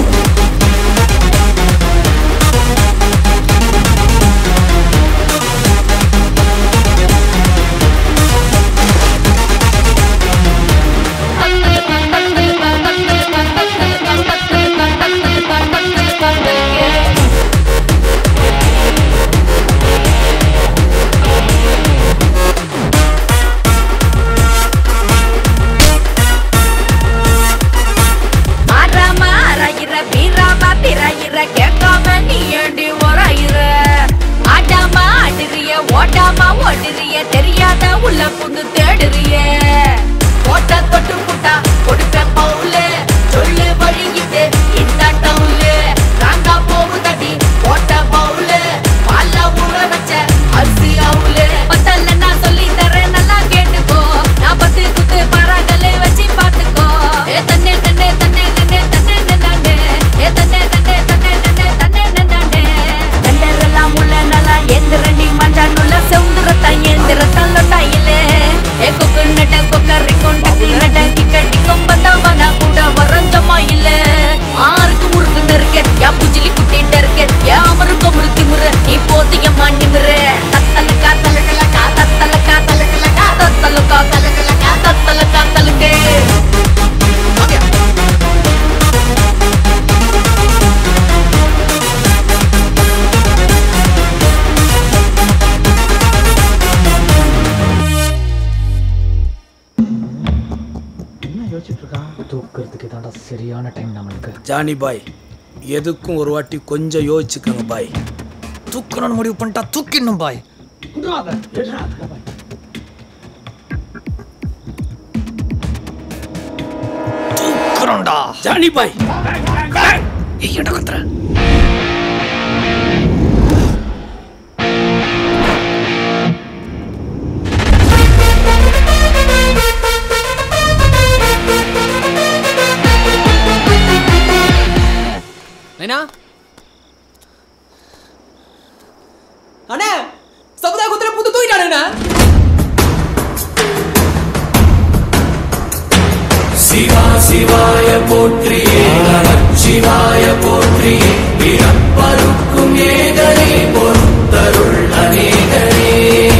ஆறாம அரையிற வீராம திரையிற கேட்காம நீ ஏண்டி உரையிற ஆடாம ஆடுறிய ஓடாம ஓடுறிய தெரியாத உள்ள புந்து தேடுறிய போட்ட தொட்டு புட்டா கொடுப்பேன் பவுலு சொல்லு வழியிட்டு இந்த டவுலு ராங்கா போகுதடி போட்ட பவுலு பால்ல ஊற வச்ச அரிசி அவுலு பத்தல்ல நான் சொல்லி தரேன் நல்லா கேட்டுக்கோ நான் பத்து குத்து பராங்கலே வச்சு பாத்துக்கோ ஏ தன்னே தன்னே தன்னே தன்னே தன்னே நன்னானே ஏ தன்னே தன்னே தன்னே தன்னே தன்னே நன்னானே தண்டரெல்லாம் உள்ள நல்லா எந்திரண்டி மஞ்சா நுள்ள செவுந்துரத்தா எந்திரத்தா லொட்டா இல்லே ஏ கொக்கு நட கொக்கரி கொண்டக்கு நட கிக்கட்டிக்கும் பந்தாவனா கூட வரஞ்சமா இல்ல ஆருக்கு முறுக்கு நெருக்க யா புஜிலி குட்டிட்டு இருக்கு யா அமருக்கு முறுத்தி முறு நீ போதியமா நிமிரு தத்தல காத்தலுக்குல காத்தல காத்தலுக்குல காத்தல காத்தலுக்குல காத்தல காத்தலுக்கு தூக்கிறதுக்கு தான்டா சரியான டைம் நம்மளுக்கு ஜானி பாய் எதுக்கும் ஒரு வாட்டி கொஞ்சம் யோசிச்சுக்கோங்க பாய் தூக்கணும்னு முடிவு பண்ணிட்டா தூக்கிடணும் பாய் தூக்குறோம்டா ஜானி பாய் ஏன்டா கத்துற நைனா அண்ணே சமுதாய குத்திர புத்து தூக்கிட்டானே சிவா சிவாய போற்றியே நமச்சிவாய போற்றியே பிறப்பருக்கும் ஏகனே பொறுத்தருள் அநேகனே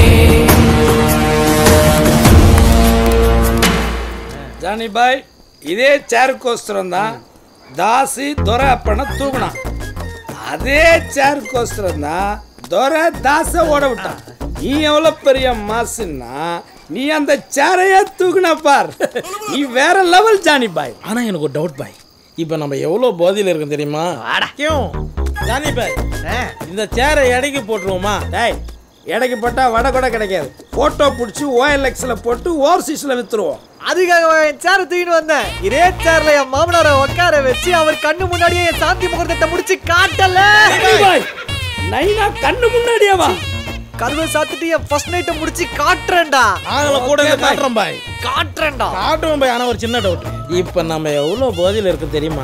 ஜானி பாய் இதே சேருக்கோஸ்தரம் தான் தாசி துரை அப்பனை தூக்குனான் அதே சேருக்கோஸ்தரம் தான் துரை தாச ஓட விட்டான் நீ எவ்வளவு பெரிய மாசுன்னா நீ அந்த சேரையே தூக்குன பார் நீ வேற லெவல் ஜானி பாய் ஆனா எனக்கு ஒரு டவுட் பாய் இப்போ நம்ம எவ்வளோ போதையில் இருக்கோம் தெரியுமா கியும் ஜானி பாய் இந்த சேரை எடைக்கு போட்டுருவோமா டேய் எடைக்கு போட்டால் வடை கூட கிடைக்காது ஃபோட்டோ பிடிச்சி ஓஎல்எக்ஸில் போட்டு ஓவர்சீஸில் விற்றுருவோம் அதுக்காக என் சேர தூக்கிட்டு வந்தேன் இதே சேர்ல என் மாமனாரை உட்கார வச்சு அவர் கண்ணு முன்னாடியே என் சாந்தி முகூர்த்தத்தை முடிச்சு காட்டல பாய் நைனா கண்ணு முன்னாடியே வா கதவை சாத்திட்டு என் ஃபர்ஸ்ட் நைட்டை முடிச்சு காட்டுறேன்டா நாங்கள கூட இருந்து காட்டுறோம் பாய் காட்டுறேன்டா காட்டுவோம் பாய் ஆனா ஒரு சின்ன டவுட் இப்போ நம்ம எவ்வளோ போதையில் இருக்கு தெரியுமா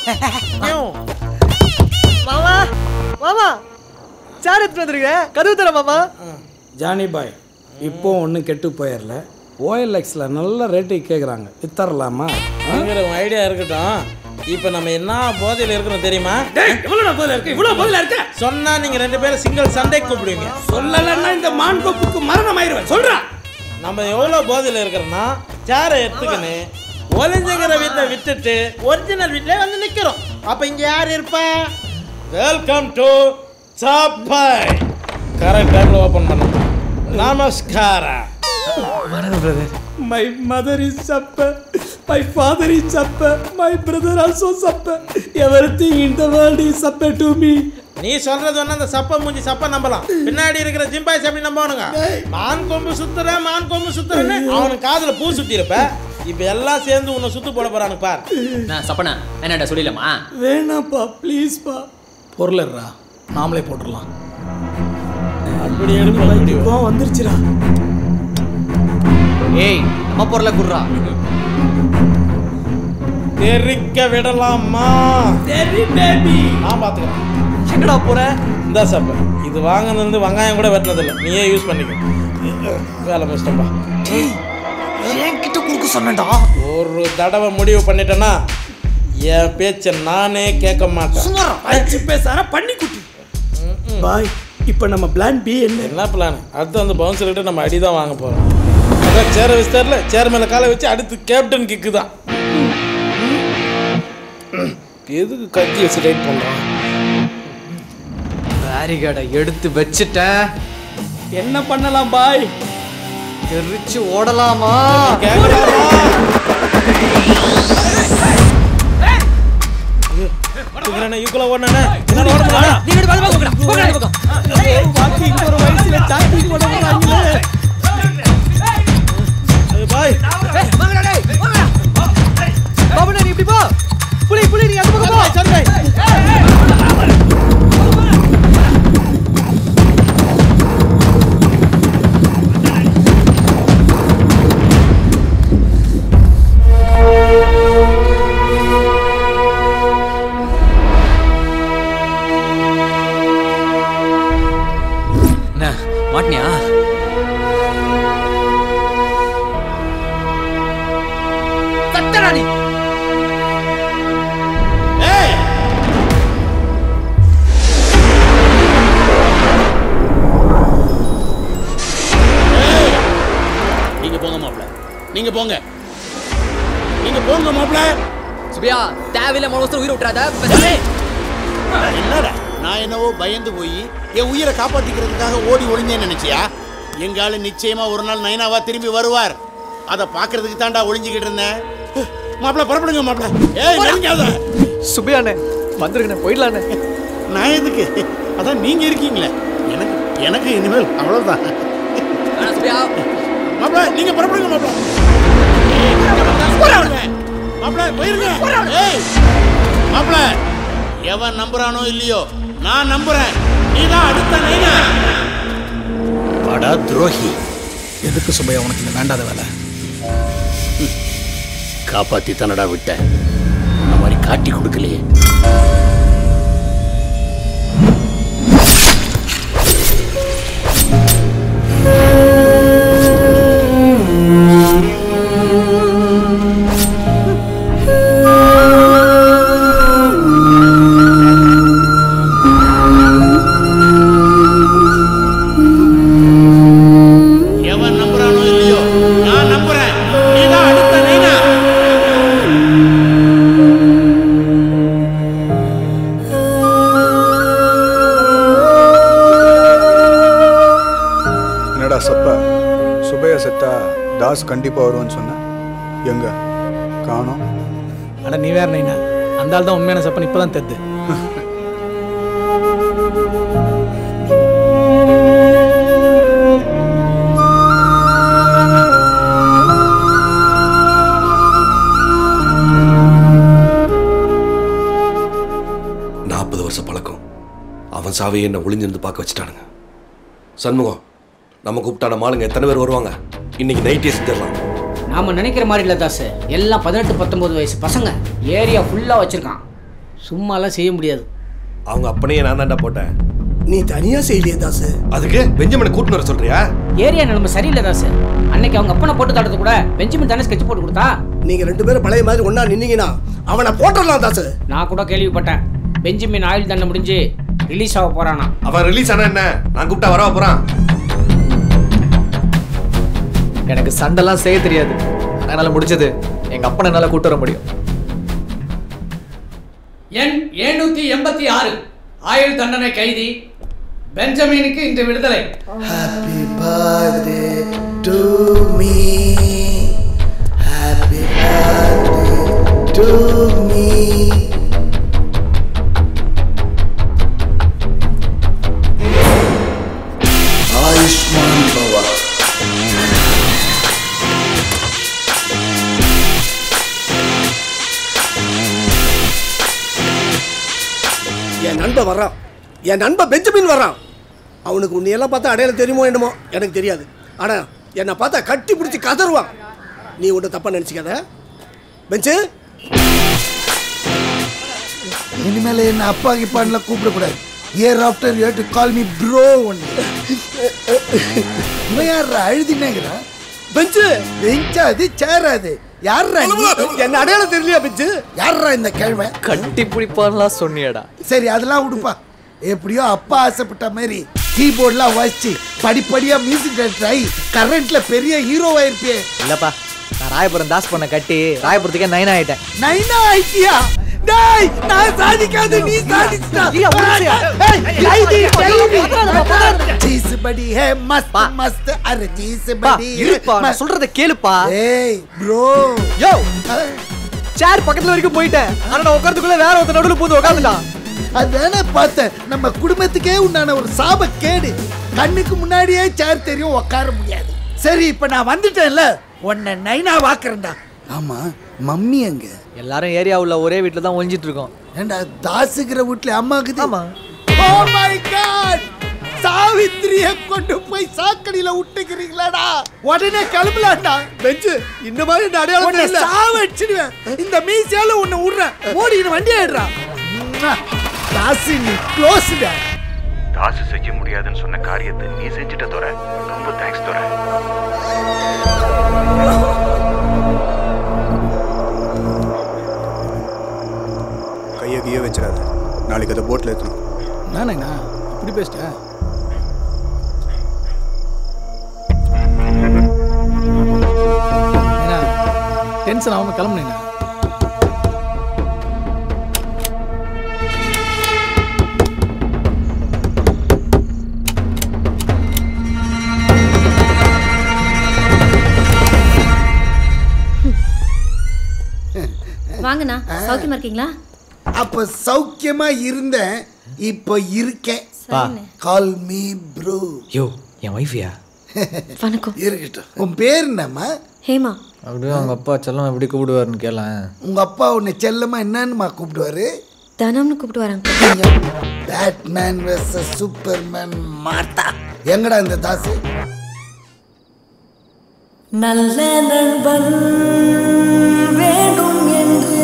மாமா மாமா சேர் எடுத்து வந்துருங்க கதவு தர மாமா ஜானி பாய் இப்போ ஒன்றும் கெட்டு போயிடல ஓஎல்எக்ஸில் நல்ல ரேட்டுக்கு கேட்குறாங்க வித்தரலாமா அப்படிங்கிற ஐடியா இருக்கட்டும் இப்போ நம்ம என்ன போதையில் இருக்கிறோம் தெரியுமா எவ்வளோ நான் போதில் இருக்கேன் இவ்வளோ போதில் இருக்கேன் சொன்னா நீங்க ரெண்டு பேரும் சிங்கிள் சண்டை கூப்பிடுவீங்க சொல்லலைன்னா இந்த மான் கொப்புக்கு மரணம் ஆயிடுவேன் சொல்கிறேன் நம்ம எவ்வளோ போதையில் இருக்கிறோம்னா சேரை எடுத்துக்கின்னு ஒளிஞ்சுக்கிற வீட்டை விட்டுட்டு ஒரிஜினல் வீட்டிலே வந்து நிற்கிறோம் அப்போ இங்கே யார் இருப்பா வெல்கம் டு சாப்பாய் கரெக்ட் டைமில் ஓப்பன் பண்ணோம் நமஸ்காரம் வணக்கம் பிரதர் மை மதர் இஸ் சப்ப மை ஃபாதர் இஸ் சப்ப மை பிரதர் ஆல்சோ சப்ப everything in the world is சப்ப டு மீ நீ சொல்றது ஒண்ணு அந்த சப்ப மூஞ்சி சப்ப நம்பலாம் பின்னாடி இருக்கிற ஜிம்பாய்ஸ் எப்படி நம்பணுங்க மான் கொம்பு சுத்துற மான் கொம்பு சுத்துறன்னு அவனுக்கு காதுல பூ சுத்தி இருப்ப இப்ப எல்லாம் சேர்ந்து உன்னை சுத்து போட போறானு பார் நான் சப்பனா என்னடா சொல்லிடலாமா வேணாப்பா ப்ளீஸ்ப்பா பொருளர்ரா நாமளே போட்டுடலாம் அப்படி எடுப்பா வந்துருச்சுடா ஏய் நம்ம பொருளை குடுறா தெரிக்க விடலாமா சரி பேபி நான் பாத்துக்கிறேன் எங்கடா போற இந்த சப்ப இது வாங்கினது வெங்காயம் கூட வெட்டினதில்ல நீயே யூஸ் பண்ணிக்க வேலை முடிச்சிட்டப்பா என்கிட்ட குடுக்க சொன்னடா ஒரு தடவை முடிவு பண்ணிட்டேன்னா என் பேச்ச நானே கேட்க மாட்டேன் அடிச்சு பேசார பண்ணி குட்டி பாய் இப்போ நம்ம பிளான் பி என்ன என்ன பிளான் அடுத்து அந்த பவுன்சர் கிட்ட நம்ம அடி தான் வாங்க போறோம் அதான் சேர விஸ்தாரில் சேர் மேல காலை வச்சு அடுத்து கேப்டன் கிக்கு தான் எதுக்கு கத்தி வச்சு டைட் பண்றான் பேரிகார்டை எடுத்து வச்சுட்டேன் என்ன பண்ணலாம் பாய் தெரிச்சு ஓடலாமா யூக்குள்ள ஓடனே என்னால ஓட முடியல வாக்கிங் ஒரு வயசுல சாக்கிங் போட போறாங்களே பாய் பாபு நீ இப்படி போ புலி புலி நீ அந்த பக்கம் போ என்ன மாட்டினியா சட்டராணி நீங்க போங்க மாப்ள நீங்க போங்க நீங்க போங்க மாப்ள சுபியா தேவையில்லாம அவசரம் உயிரை விட்டுறாத பேசாதே. என்னடா நான் என்னவோ பயந்து போய் என் உயிரை காப்பாத்திக்கிறதுக்காக ஓடி ஒளிஞ்சேன்னு நினைச்சியா எங்க ஆளு நிச்சயமா ஒரு நாள் நைனாவா திரும்பி வருவார் அதை பாக்குறதுக்கு தாண்டா ஒளிஞ்சுக்கிட்டு இருந்தேன் மாப்பிள புறப்படுங்க மாப்பிள ஏய் நெருங்காத சுபியாண்ணே வந்துருங்கண்ணே போயிடலாண்ணே நான் எதுக்கு அதான் நீங்க இருக்கீங்களே எனக்கு எனக்கு இனிமேல் அவ்வளவுதான் வேணாம் சுபியா மாப்பிள நீங்க புறப்படுங்க மாப்பிள மாப்பிள போயிருங்க ஏய் மாப்பிள எவன் நம்புறானோ இல்லையோ நான் நம்புறேன் நீதான் அடுத்த நைனா அடா துரோகி எதுக்கு சுபையா உனக்கு இந்த வேண்டாத வேலை காப்பாத்தி தன்னடா விட்ட அந்த மாதிரி காட்டி கொடுக்கலையே எவன் நம்புறானோ இல்லையோ நான் நம்புறேன் நீதான் அடுத்த நைனா என்னடா சப்ப சுபையா செத்தா தாஸ் கண்டிப்பா வருவான்னு சொன்ன எங்க காணோம் அட நீ வேற நைனா அந்த ஆள் தான் உண்மையான சப்பன் இப்பதான் தெரிது நாற்பது வருஷம் பழக்கம் அவன் சாவையை என்ன ஒளிஞ்சிருந்து பார்க்க வச்சுட்டானுங்க சண்முகம் நம்ம கூப்பிட்டான மாலுங்க எத்தனை பேர் வருவாங்க இன்னைக்கு நைட்டே செஞ்சிடலாம் நாம நினைக்கிற மாதிரி இல்லை தாஸ் எல்லாம் பதினெட்டு பத்தொன்பது வயசு பசங்க ஏரியா ஃபுல்லாக வச்சிருக்கான் சும்மாலாம் செய்ய முடியாது அவங்க அப்பனையே நான் தான்டா போட்டேன் நீ தனியா செய்யலையே தாசு அதுக்கு பெஞ்சமினை கூட்டின்னு வர சொல்றியா ஏரியா நிலைமை சரியில்லை தாஸ் அன்னைக்கு அவங்க அப்பனை போட்டு தடுத்து கூட பெஞ்சமின் தானே ஸ்கெட்ச் போட்டு கொடுத்தா நீங்க ரெண்டு பேரும் பழைய மாதிரி ஒண்ணா நின்னீங்கன்னா அவனை போட்டுடலாம் தாசு நான் கூட கேள்விப்பட்டேன் பெஞ்சமின் ஆயுள் தண்டனை முடிஞ்சு ரிலீஸ் ஆக போறானா அவன் ரிலீஸ் ஆனா என்ன நான் கூப்பிட்டா வரவா போறான் எனக்கு சண்டைலாம் செய்ய தெரியாது ஆனா என்னால முடிஞ்சது எங்க அப்பனை என்னால கூட்டு வர முடியும் எண் எழுநூத்தி எண்பத்தி ஆறு ஆயுள் தண்டனை கைதி பெஞ்சமினுக்கு இன்று விடுதலை Happy birthday to me. Happy birthday to me. Ayushman பவா என் நண்பன் வர்றான் என் நண்பன் பெஞ்சமின் வர்றான் அவனுக்கு உன்னையெல்லாம் பார்த்தா அடையாளம் தெரியுமோ என்னமோ எனக்கு தெரியாது ஆனா என்னை பார்த்தா கட்டி பிடிச்சி கதறுவான் நீ ஒன்றும் தப்பா நினச்சிக்காத பெஞ்சு இனிமேல் என்ன அப்பா கிப்பான்லாம் கூப்பிடக்கூடாது year after you to call me bro one இவன் யாரா அழுதினேங்கிறா பெஞ்சு பெஞ்சா அது சேரா அது யாரா நீ? என்ன அடையாளம் தெரியலையா பெஞ்சு யாரா இந்த கேழ்மை கட்டி பிடிப்பான்லாம் சொன்னியடா சரி அதெல்லாம் விடுப்பா எப்படியோ அப்பா ஆசைப்பட்ட மாதிரி கீபோர்ட்லாம் வாசிச்சு படிப்படியா மியூசிக் டைரக்டர் ஆகி கரண்ட்ல பெரிய ஹீரோவா இருப்பியே இல்லப்பா நான் ராயபுரம் தாஸ் பண்ண கட்டி ராயபுரத்துக்கே நைன் ஆயிட்டேன் நைனா ஆயிட்டியா டேய் நான் சாதிக்காத நீ சாதிச்சிட்டா கைதி கைதி சீஸ் படி ஹே மஸ்த் மஸ்த் அரே சீஸ் படி இருப்பா நான் சொல்றத கேளுப்பா ஏய் ப்ரோ யோ சேர் பக்கத்துல வரைக்கும் போயிட்டேன் ஆனா நான் உட்கார்றதுக்குள்ள வேற ஒருத்தர் நடுவுல பூந்து உட்காந்துட்டான் அதானே பார்த்தேன் நம்ம குடும்பத்துக்கே உண்டான ஒரு சாப கேடு கண்ணுக்கு முன்னாடியே சேர் தெரியும் உட்கார முடியாது சரி இப்ப நான் வந்துட்டேன்ல உன்னை நைனா வாக்குறேன்டா ஆமா மம்மி எங்க எல்லாரும் ஏரியா உள்ள ஒரே வீட்ல தான் ஒளிஞ்சிட்டு இருக்கோம் ஏண்டா தாசுகிற வீட்டுல அம்மாக்குது ஆமா ஓ மை காட் சாவித்திரிய கொண்டு போய் சாக்கடியில விட்டுக்கிறீங்களாடா உடனே கிளம்பலாம்டா பெஞ்சு இந்த மாதிரி இந்த அடையாளம் உன்னை சாவடிச்சிடுவேன் இந்த மீசியால உன்னை விடுறேன் ஓடிக்கிட்டு வண்டி ஆயிடுறா தாசு நீ க்ளோஸ்டா தாசு செய்ய முடியாதுன்னு சொன்ன காரியத்தை நீ செஞ்சுட்ட தோற ரொம்ப தேங்க்ஸ் தோற கையை கையை வச்சிடாத நாளைக்கு அதை போட்டில் ஏற்றணும் நானேண்ணா இப்படி பேசிட்டேன் ஏண்ணா டென்ஷன் ஆகாம கிளம்புனேண்ணா வாங்கண்ணா சௌக்கியமா இருக்கீங்களா அப்ப சௌக்கியமா இருந்தேன் இப்ப இருக்கேன் பா. கால் மீ ப்ரோ யோ என் ஒய்ஃபியா வணக்கம் இருக்கட்டும் உன் பேர் என்னம்மா ஹேமா அப்படியே அவங்க அப்பா செல்லம் எப்படி கூப்பிடுவாருன்னு கேளேன் உங்க அப்பா உன்னை செல்லமா என்னன்னுமா கூப்பிடுவாரு தனம்னு கூப்பிட்டு வராங்க பேட்மேன் வெஸ் சூப்பர்மேன் மார்த்தா எங்கடா இந்த தாசு நல்ல நண்பன் வேண்டும் என்று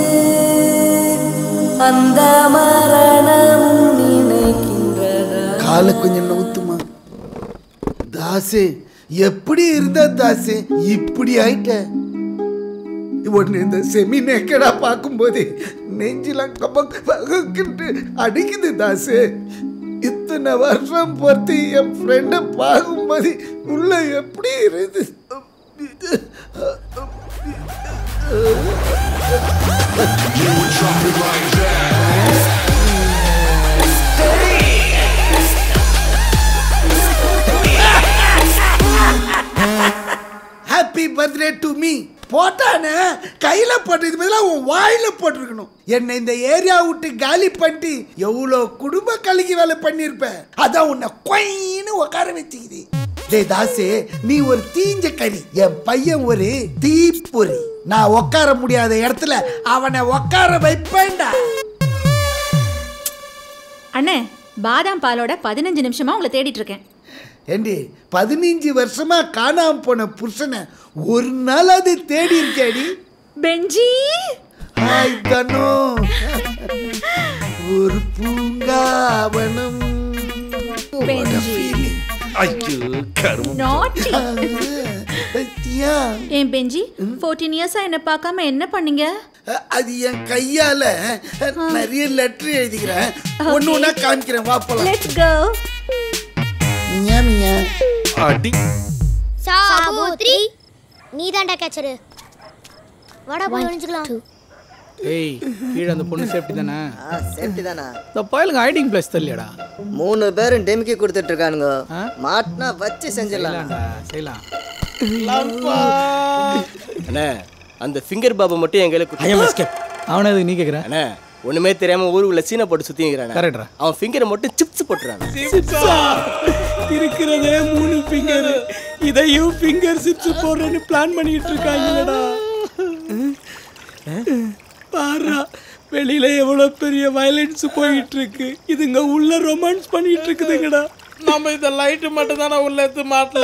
அந்த மரணம் நினைக்கின்றதா காலை கொஞ்சம் நவுத்துமா தாசு எப்படி இருந்த தாசு இப்படி ஆயிட்ட உடனே இந்த செமி நேக்கடா பார்க்கும்போது நெஞ்சிலாம் கபக்கிட்டு அடிக்குது தாசு இத்தனை வருஷம் பொறுத்து என் ஃப்ரெண்டை பார்க்கும்போது உள்ள எப்படி இருந்து ஹாப்பி பர்த்டே டு மீ போட்டானே கையில போட்டது பதிலாக உன் வாயில போட்டிருக்கணும் என்னை இந்த ஏரியா விட்டு காலி பண்ணிட்டு எவ்வளோ குடும்ப கலகி வேலை பண்ணியிருப்ப அதான் உன்னை கொயின்னு உட்கார வச்சுக்குது டேய் தாசு நீ ஒரு தீஞ்ச கறி என் பையன் ஒரு தீப்பொறி நான் உட்கார முடியாத இடத்துல அவனை உட்கார வைப்பேன்டா அண்ணே பாதாம் பாலோட பதினஞ்சு நிமிஷமா உங்களை தேடிட்டு இருக்கேன் ஏண்டி பதினஞ்சு வருஷமா காணாம போன புருஷனை ஒரு நாள் அது தேடி இருக்கேடி பெஞ்சி ஹாய் தனு ஒரு பூங்காவனம் பெஞ்சி ஐயோ கருமம் நாட்டி பத்தியா ஏன் பெஞ்சி ஃபோர்டீன் இயர்ஸா என்ன பார்க்காம என்ன பண்ணீங்க அது என் கையால நிறைய லெட்டர் எழுதிக்கிறேன் ஒண்ணு ஒண்ணா காமிக்கிறேன் வாப்பலாம் லெட்ஸ் கோ மியா மியா அடி சாபூத்ரி நீ தான்டா கேச்சரு வாடா போய் ஒளிஞ்சுக்கலாம் ஏய் கீழே அந்த பொண்ணு சேஃப்டி தானே சேஃப்டி தானா இந்த பயலுங்க ஹைடிங் பிளேஸ் தெரியலடா மூணு பேரும் டெமிக்கி கொடுத்துட்டு இருக்கானுங்க மாட்டினா வச்சு செஞ்சிடலாம் செய்யலாம் அண்ணே அந்த ஃபிங்கர் பாபு மட்டும் என் கையில குத்தி அவனை எதுக்கு நீ கேட்குற அண்ணே ஒண்ணுமே தெரியாம ஊருக்குள்ள சீனை போட்டு சுத்திங்கிறானே Correct டா. அவன் ஃபிங்கரை மட்டும் சிப்ஸ் போட்டுறான் இருக்கிறதே மூணு ஃபிங்கர் இதையும் ஃபிங்கர் சிப்ஸ் போடுறேன்னு பிளான் பண்ணிட்டு இருக்காங்களடா பாரா வெளியில எவ்வளவு பெரிய வயலன்ஸ் போயிட்டு இருக்கு இதுங்க உள்ள ரொமான்ஸ் பண்ணிட்டு இருக்குதுங்கடா நம்ம இந்த லைட்டு மட்டும் தானே உள்ள எடுத்து மாட்டல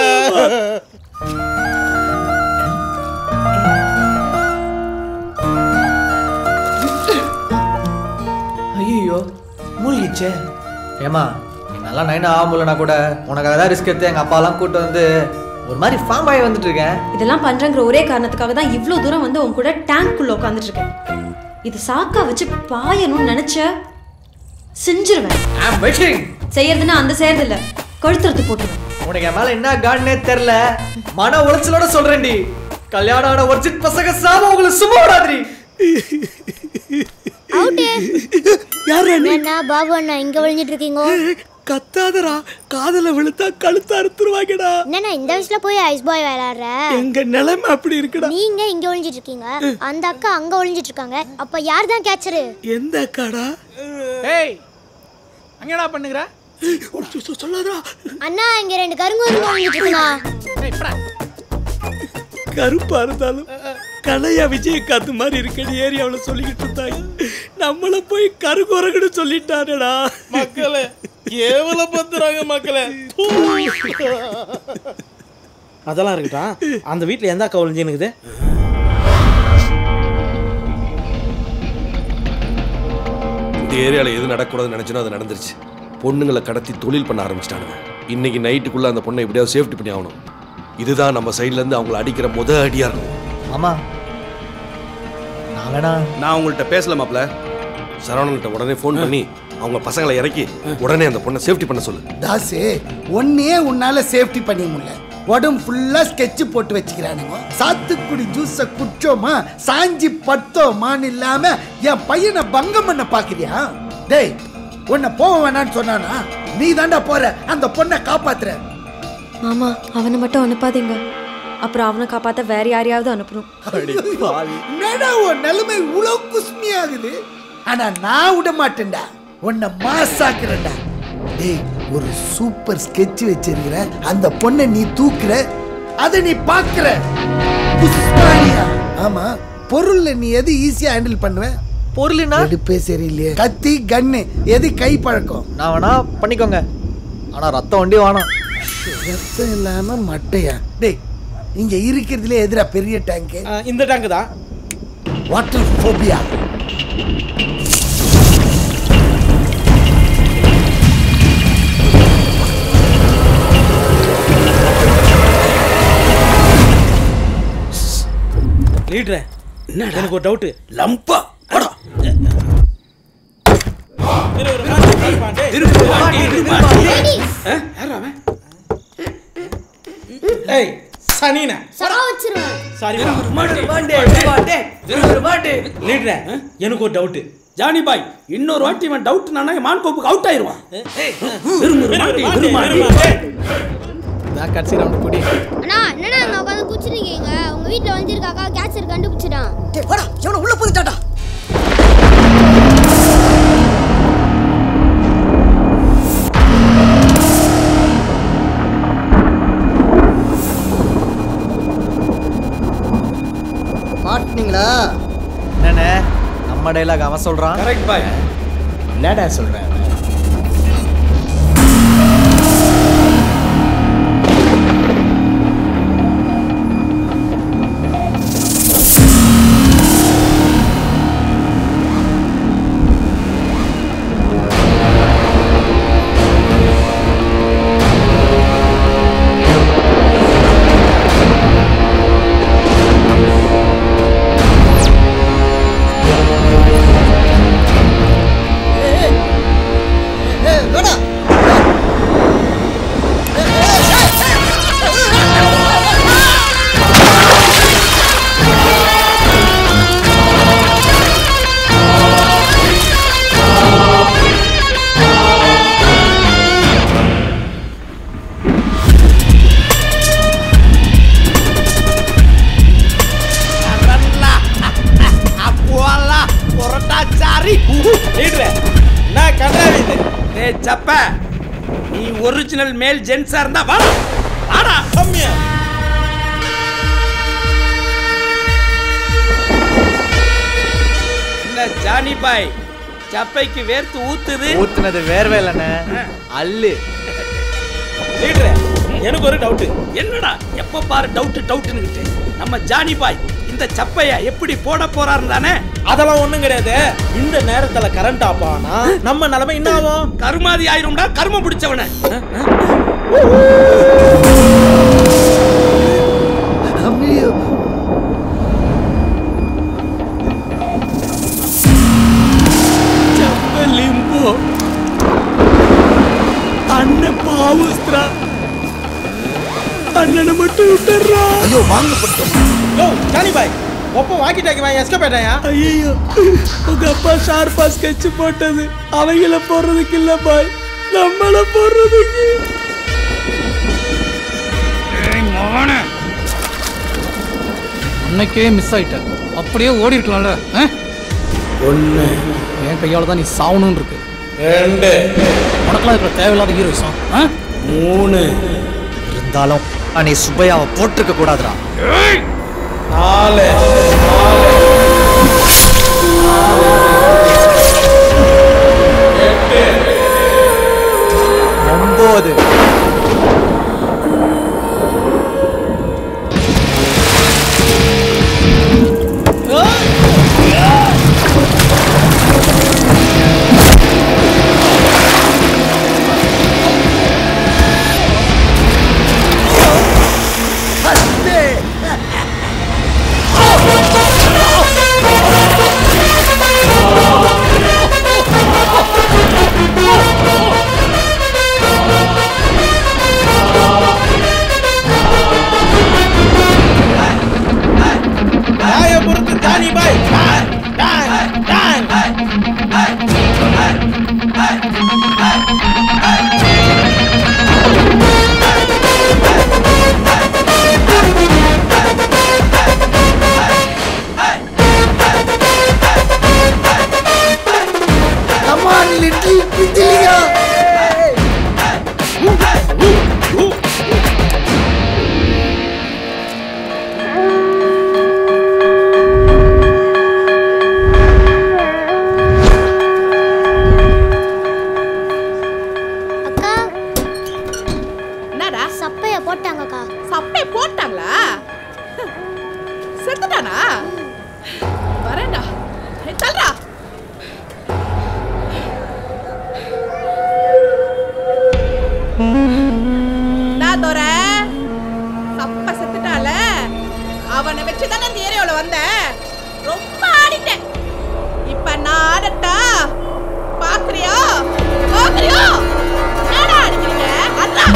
ஐயோ மூழ்கிச்சே ஏமா நீ நல்லா நைனா ஆக முடியலனா கூட உனக்காக தான் ரிஸ்க் எடுத்து எங்கள் அப்பாலாம் கூட்டு வந்து ஒரு மாதிரி ஃபார்ம் ஆகி வந்துட்டு இருக்கேன் இதெல்லாம் பண்றேங்கிற ஒரே காரணத்துக்காக தான் இவ்வளோ தூரம் வந்து உன் கூட டேங்க்குள்ள உட்காந்துட்டு இருக்கேன் இது சாக்கா வச்சு பாயணும்னு நினைச்ச செஞ்சிருவேன் செய்யறதுன்னா அந்த செய்யறது இல்ல கழுத்துறது போட்டுருவேன் உனக்கு என் மேல என்ன கார்டனே தெரில மன உளைச்சலோட சொல்றேன்டி கல்யாணம் ஆன ஒரிஜின் பசங்க சாம உங்களை சும்மா விடாதீ அவுட்டு யார் என்ன பாபு அண்ணா இங்க ஒளிஞ்சிட்டு இருக்கீங்க கத்தாதடா காதல விழுத்தா கழுத்து அறுத்துருவாங்கடா என்னண்ணா இந்த வயசுல போய் ஐஸ் பாய் விளையாடுற எங்க நிலைமை அப்படி இருக்குடா நீங்க இங்க ஒளிஞ்சிட்டு இருக்கீங்க அந்த அக்கா அங்க ஒளிஞ்சிட்டு இருக்காங்க அப்ப யார் தான் கேட்சரு எந்த அக்காடா ஏய் அங்கடா பண்ணுகிற சொல்லாதடா அண்ணா இங்க ரெண்டு கருங்கூர் ஒளிஞ்சிட்டு இருக்குண்ணா கருப்பா இருந்தாலும் கலையா விஜயகாந்த் மாதிரி இருக்கடி ஏரியாவில் சொல்லிக்கிட்டு இருந்தாங்க நம்மள போய் கருகுரகுன்னு சொல்லிட்டானடா மக்களே கேவலப்படுத்துறாங்க மக்களே அதெல்லாம் இருக்கட்டும் அந்த வீட்டில் எந்த அக்கா ஒளிஞ்சுனுக்குது இந்த ஏரியாவில் எது நடக்கூடாதுன்னு நினைச்சனோ அது நடந்துருச்சு பொண்ணுங்களை கடத்தி தொழில் பண்ண ஆரம்பிச்சிட்டானுங்க இன்னைக்கு நைட்டுக்குள்ள அந்த பொண்ணை எப்படியாவது சேஃப்டி பண்ணி ஆகணும் இதுதான் நம்ம சைடுல இருந்து அவங்கள அடிக்கிற முத அடியா இருக்கும் ஆமா நான் வேணா நான் உங்கள்கிட்ட பேசல மாப்ள சரவணன்கிட்ட உடனே ஃபோன் பண்ணி அவங்க பசங்களை இறக்கி உடனே அந்த பொண்ணை சேஃப்டி பண்ண சொல்லு தாசு ஒன்னே உன்னால சேஃப்டி பண்ண முடியல உடம்பு ஃபுல்லா ஸ்கெட்ச் போட்டு வச்சுக்கிறானுங்க சாத்துக்குடி ஜூஸ குடிச்சோமா சாஞ்சி பட்டோமான்னு இல்லாம என் பையனை பங்கம் பண்ண பாக்குறியா டேய் உன்னை போக வேணான்னு சொன்னானா நீ தாண்டா போற அந்த பொண்ணை காப்பாத்துற மாமா அவனை மட்டும் அனுப்பாதீங்க அப்புறம் அவனை காப்பாத்த வேற யாரையாவது அனுப்பணும் என்னடா உன் நிலைமை இவ்வளவு குஸ்மியாகுது ஆனா நான் விட மாட்டேன்டா உன்னை மாசாக்குறேன்டா டேய் ஒரு சூப்பர் ஸ்கெட்ச் வச்சிருக்கிற அந்த பொண்ணை நீ தூக்குற அதை நீ பாக்குற புஷ்பானியா ஆமா பொருள்ல நீ எது ஈஸியா ஹேண்டில் பண்ணுவ பொருள்னா எடுப்பே சரியில்லையே கத்தி கன்னு எது கை பழக்கம் நான் வேணா பண்ணிக்கோங்க ஆனா ரத்தம் வண்டி வேணாம் ரத்தம் இல்லாம மட்டையா டேய் இங்க இருக்கிறதுல எதிரா பெரிய டேங்க் இந்த டேங்க் தான் வாட்டர் ஃபோபியா லீட்ரு என்ன எனக்கு ஒரு டவுட்டு லம்பா போடா ஏய் சனீன சரா வச்சிருவேன் சாரி மாட்டே லீட்ரு எனக்கு ஒரு டவுட்டு ஜானி பாய் இன்னொரு வாட்டி இவன் டவுட் நானா மான் கோப்புக்கு அவுட் ஆயிருவான் விரும்பு மாட்டி விரும்பாட்டி நான் கடைசி ரவுண்ட் குடி அண்ணா என்னண்ணா அங்க உட்காந்து குச்சிருக்கீங்க உங்க வீட்ல வந்துருக்காக்கா கேட்சர் கண்டுபிடிச்சிட்டான் டேய் போடா எவனோ உள்ள போயிட்டாடா மாட்டினீங்களா என்னண்ணே நம்ம டைலாக் அவன் சொல்றான் கரெக்ட் பாய் என்னடா சொல்றேன் சப்ப நீ ஒரிஜினல் மேல் ஜென்ஸா இருந்தா வாடா வாடா கம்மியா என்ன ஜானி பாய் சப்பைக்கு வேர்த்து ஊத்துது ஊத்துனது வேர்வே இல்லைண்ணே அல்லு லீடரே எனக்கு ஒரு டவுட் என்னடா எப்ப பாரு டவுட் டவுட்னுகிட்டு நம்ம ஜானி பாய் இந்த சப்பைய எப்படி போட போறாரு தானே அதெல்லாம் ஒண்ணும் கிடையாது இந்த நேரத்துல கரண்ட் ஆஃப் ஆனா நம்ம நிலைமை என்ன ஆகும் கருமாதி ஆயிரும்டா கரும பிடிச்சவன லிம்போ அண்ணன் பாவுஸ்திரா அண்ணனை மட்டும் விட்டுறா ஐயோ வாங்கப்பட்டோம் யோ ஜானி பாய் ஒப்ப வாக்கி டாக்கி வாங்கி எஸ்கேப் ஆயிட்டாயா ஐயோ உங்க அப்பா ஷார்ப்பா ஸ்கெட்ச் போட்டது அவங்கள போடுறதுக்கு இல்ல பாய் நம்மள போடுறதுக்கு அன்னைக்கே மிஸ் ஆயிட்ட அப்படியே ஓடி இருக்கலாம்ல ஒன்று என் கையால தான் நீ சாவணும்னு இருக்கு ரெண்டு உனக்கெல்லாம் இருக்கிற தேவையில்லாத ஹீரோயிசம் மூணு இருந்தாலும் நீ சுப்பையாவை போட்டிருக்க கூடாதுடா நாலு ஒன்பது நாயை பொறுத்து Johnny bhai don, don, don. Come on, little Pichiliya. அக்கா என்னடா சப்பைய போட்டாங்கக்கா சப்பை போட்டாங்களா செத்துட்டானா வரேன்டா ஏய், தள்ளுடா நான் தோற சப்ப செத்துட்டால அவனை வச்சு தானே இந்த ஏரியாவில் வந்தேன் ரொம்ப ஆடிட்டேன் இப்ப நான் ஆடட்டா பாக்குறியா பாக்குறியா என்னடா அடிக்கிறீங்க அதான்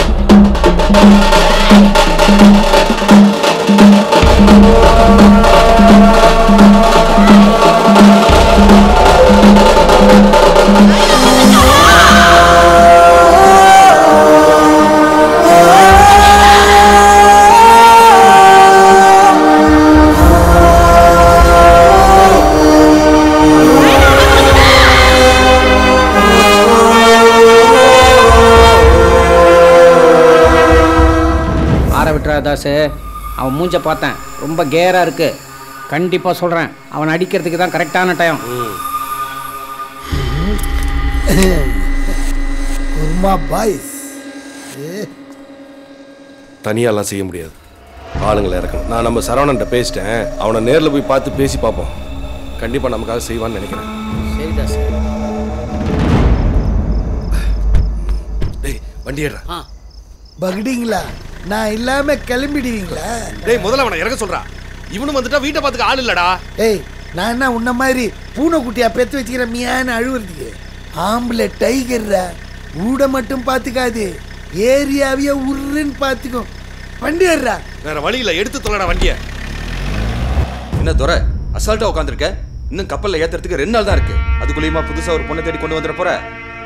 ஆற விட்டுறா தாசு அவன் மூஞ்ச பார்த்தேன் ரொம்ப கேராக இருக்கு கண்டிப்பாக சொல்கிறேன் அவன் அடிக்கிறதுக்கு தான் கரெக்டான டைம் குருமா பாய்ஸ் தனியாலாம் செய்ய முடியாது ஆளுங்களை இறக்கணும் நான் நம்ம சரவணன்ட்ட பேசிட்டேன் அவனை நேரில் போய் பார்த்து பேசி பார்ப்போம் கண்டிப்பாக நமக்காக செய்வான்னு நினைக்கிறேன் சரி தாசு டேய் வண்டி ஏடுறா பகுடிங்களா நான் இல்லாம கிளம்பிடுவீங்களா டேய் முதல்ல அவனை இறக்க சொல்றா இவனும் வந்துட்டா வீட்டை பார்த்துக்க ஆள் இல்லடா ஏய் நான் என்ன உன்ன மாதிரி பூனைக்குட்டியா பெத்து வச்சுக்கிற மியான்னு அழுவுறதுக்கு ஆம்பளை டைகர்ரா ஊட மட்டும் பார்த்துக்காது ஏரியாவையே உருன்னு பார்த்துக்கும் வண்டி ஏறுறா வேற வழி இல்ல எடுத்து தொலைடா வண்டியை என்ன துரை அசால்ட்டா உட்காந்துருக்க இன்னும் கப்பல்ல ஏத்துறதுக்கு ரெண்டு நாள் தான் இருக்கு அதுக்குள்ளேயுமா புதுசா ஒரு பொண்ணை தேடி கொண்டு வந்துட போற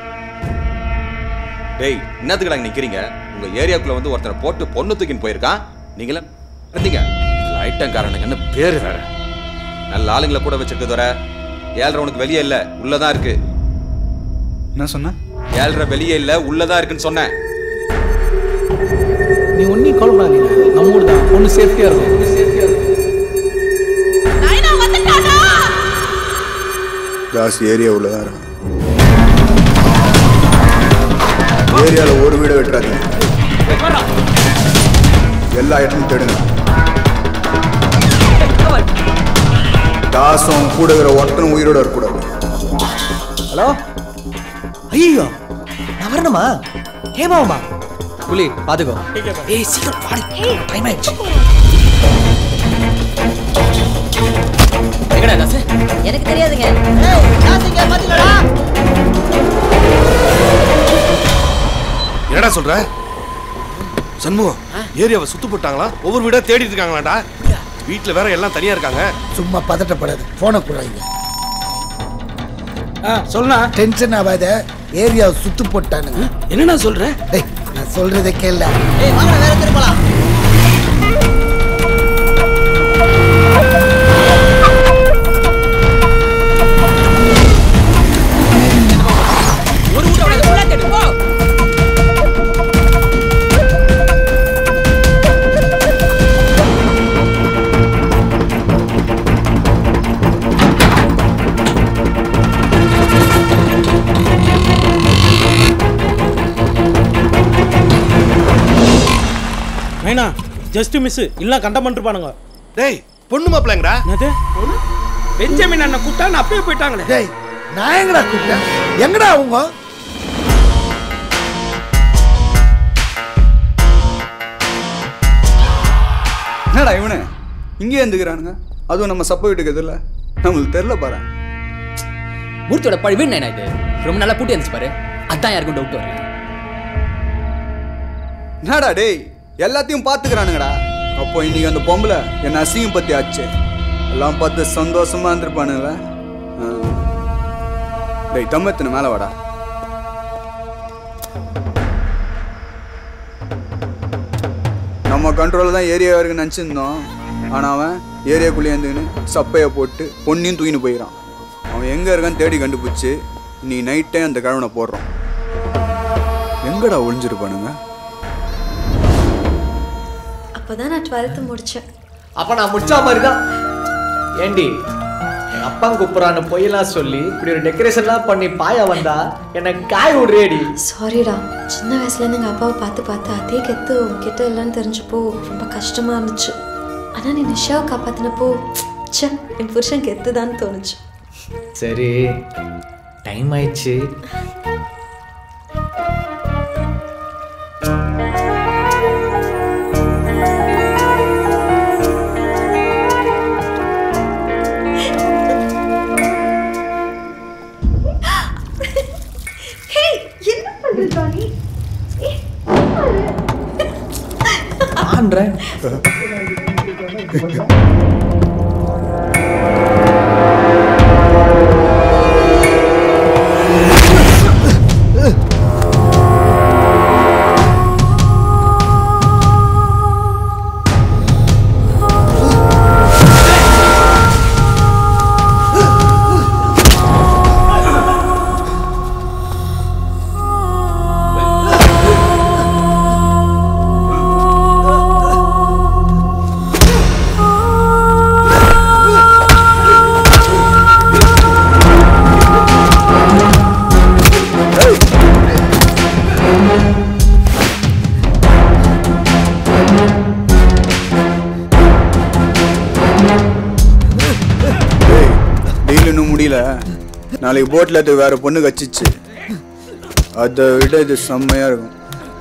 டேய் என்னத்துக்கு நாங்க நிக்கிறீங்க உங்க ஏரியாக்குள்ள வந்து ஒருத்தனை போட்டு பொண்ணு தூக்கின்னு போயிருக்கான் நீங்களே இருந்தீங்க ஐட்டங்காரனுங்கன்னு பேரு வேற நல்ல ஆளுங்களை கூட வச்சிருக்க துரை ஏழ்ற உனக்கு வெளியே இல்ல உள்ளதான் இருக்கு என்ன சொன்ன ஏழ்ரை வெளியே இல்ல உள்ளதான் இருக்குன்னு சொன்னேன் நீ ஒன்றையும் கவலைப்படாதீங்க நம்ம ஊர் தான் ஒன்று சேஃப்டியாக இருக்கும் ஒன்று சேஃப்டியாக இருக்கும் நைனா வந்துட்டாடா தாஸ் ஏரியா உள்ளதான் இருக்கும் ஏரியாவில் ஒரு வீடை வெட்டுறாதீங்க எல்லா இடமும் தேடுங்க தாசம் கூட இருக்கிற ஒருத்தனும் உயிரோட இருக்கக்கூடாது ஹலோ ஐயோ நான் வரணுமா ஏமாவுமா புலி பாத்துக்கோ ஏய் சீக்கிரம் பாடு டைம் ஆயிடுச்சு எங்கடா தாசு எனக்கு தெரியாதுங்க காசுங்க பாத்தீங்களா என்னடா சொல்ற சண்முகம் ஏரியாவை சுத்து போட்டாங்களா ஒவ்வொரு வீடா தேடிட்டு இருக்காங்களாடா வீட்டுல வேற எல்லாம் தனியா இருக்காங்க சும்மா பதட்டப்படாது போனை கூடாங்க ஆ சொல்லுண்ணா டென்ஷன் ஆகாத ஏரியா சுத்து போட்டானுங்க என்னண்ணா சொல்ற டேய் நான் சொல்றதை கேள்ல ஏய் வாங்க வேற திரும்பலாம் ஒரு வீட்டை உனக்கு ஃபுல்லா தேடு போ நைனா ஜஸ்ட் மிஸ் இல்ல கண்டம் பண்ணிருப்பானுங்க டேய் பொண்ணு மாப்பிள்ளைங்கடா என்னது பெஞ்சமின் அண்ணன் கூப்பிட்டா நான் அப்பயே போயிட்டாங்களே டேய் நான் எங்கடா கூப்பிட்டேன் எங்கடா அவங்க என்னடா இவனு இங்கே இருந்துக்கிறானுங்க அதுவும் நம்ம சப்ப வீட்டுக்கு எதிரில் நம்மளுக்கு தெரில பாரு மூர்த்தியோட பழி வீண் இது ரொம்ப நல்லா கூட்டி இருந்துச்சு பாரு அதான் யாருக்கும் டவுட் வரல என்னடா டேய் எல்லாத்தையும் பார்த்துக்கிறானுங்கடா அப்போ இன்னைக்கு அந்த பொம்பளை என்ன அசிங்கம் பத்தி ஆச்சு எல்லாம் பார்த்து சந்தோஷமா இருந்திருப்பானுங்கள டேய் தம்மத்தின மேலே வாடா நம்ம கண்ட்ரோலில் தான் ஏரியா வரைக்கும் நினச்சிருந்தோம் ஆனால் அவன் ஏரியாக்குள்ளேயே இருந்துக்கின்னு சப்பையை போட்டு பொண்ணையும் தூக்கின்னு போயிடறான் அவன் எங்கே இருக்கான்னு தேடி கண்டுபிடிச்சி நீ நைட்டே அந்த கிழவனை போடுறான் எங்கடா ஒளிஞ்சிருப்பானுங்க அப்பதான் நான் டுவெல்த்து முடிச்சேன் அப்ப நான் முடிச்சா மாதிரி தான் ஏண்டி எங்க அப்பா கூப்பிட்றான்னு பொய்யெல்லாம் சொல்லி இப்படி ஒரு டெக்கரேஷன்லாம் பண்ணி பாயா வந்தா என்னை காய் விடுறேடி சாரிடா சின்ன வயசுலேருந்து எங்கள் அப்பாவை பார்த்து பார்த்து அதே கெத்து உங்ககிட்ட இல்லைன்னு தெரிஞ்சப்போ ரொம்ப கஷ்டமாக இருந்துச்சு ஆனால் நீ நிஷாவை காப்பாற்றினப்போ ச்சே என் புருஷன் கெத்து தான் தோணுச்சு சரி டைம் ஆயிடுச்சு ஹே என்ன பண்ணுறா நீ ஆன்றேன் டீல் இன்னும் முடியல நாளைக்கு போட்டில் எடுத்து வேற பொண்ணு கச்சிச்சு அதை விட இது செம்மையா இருக்கும்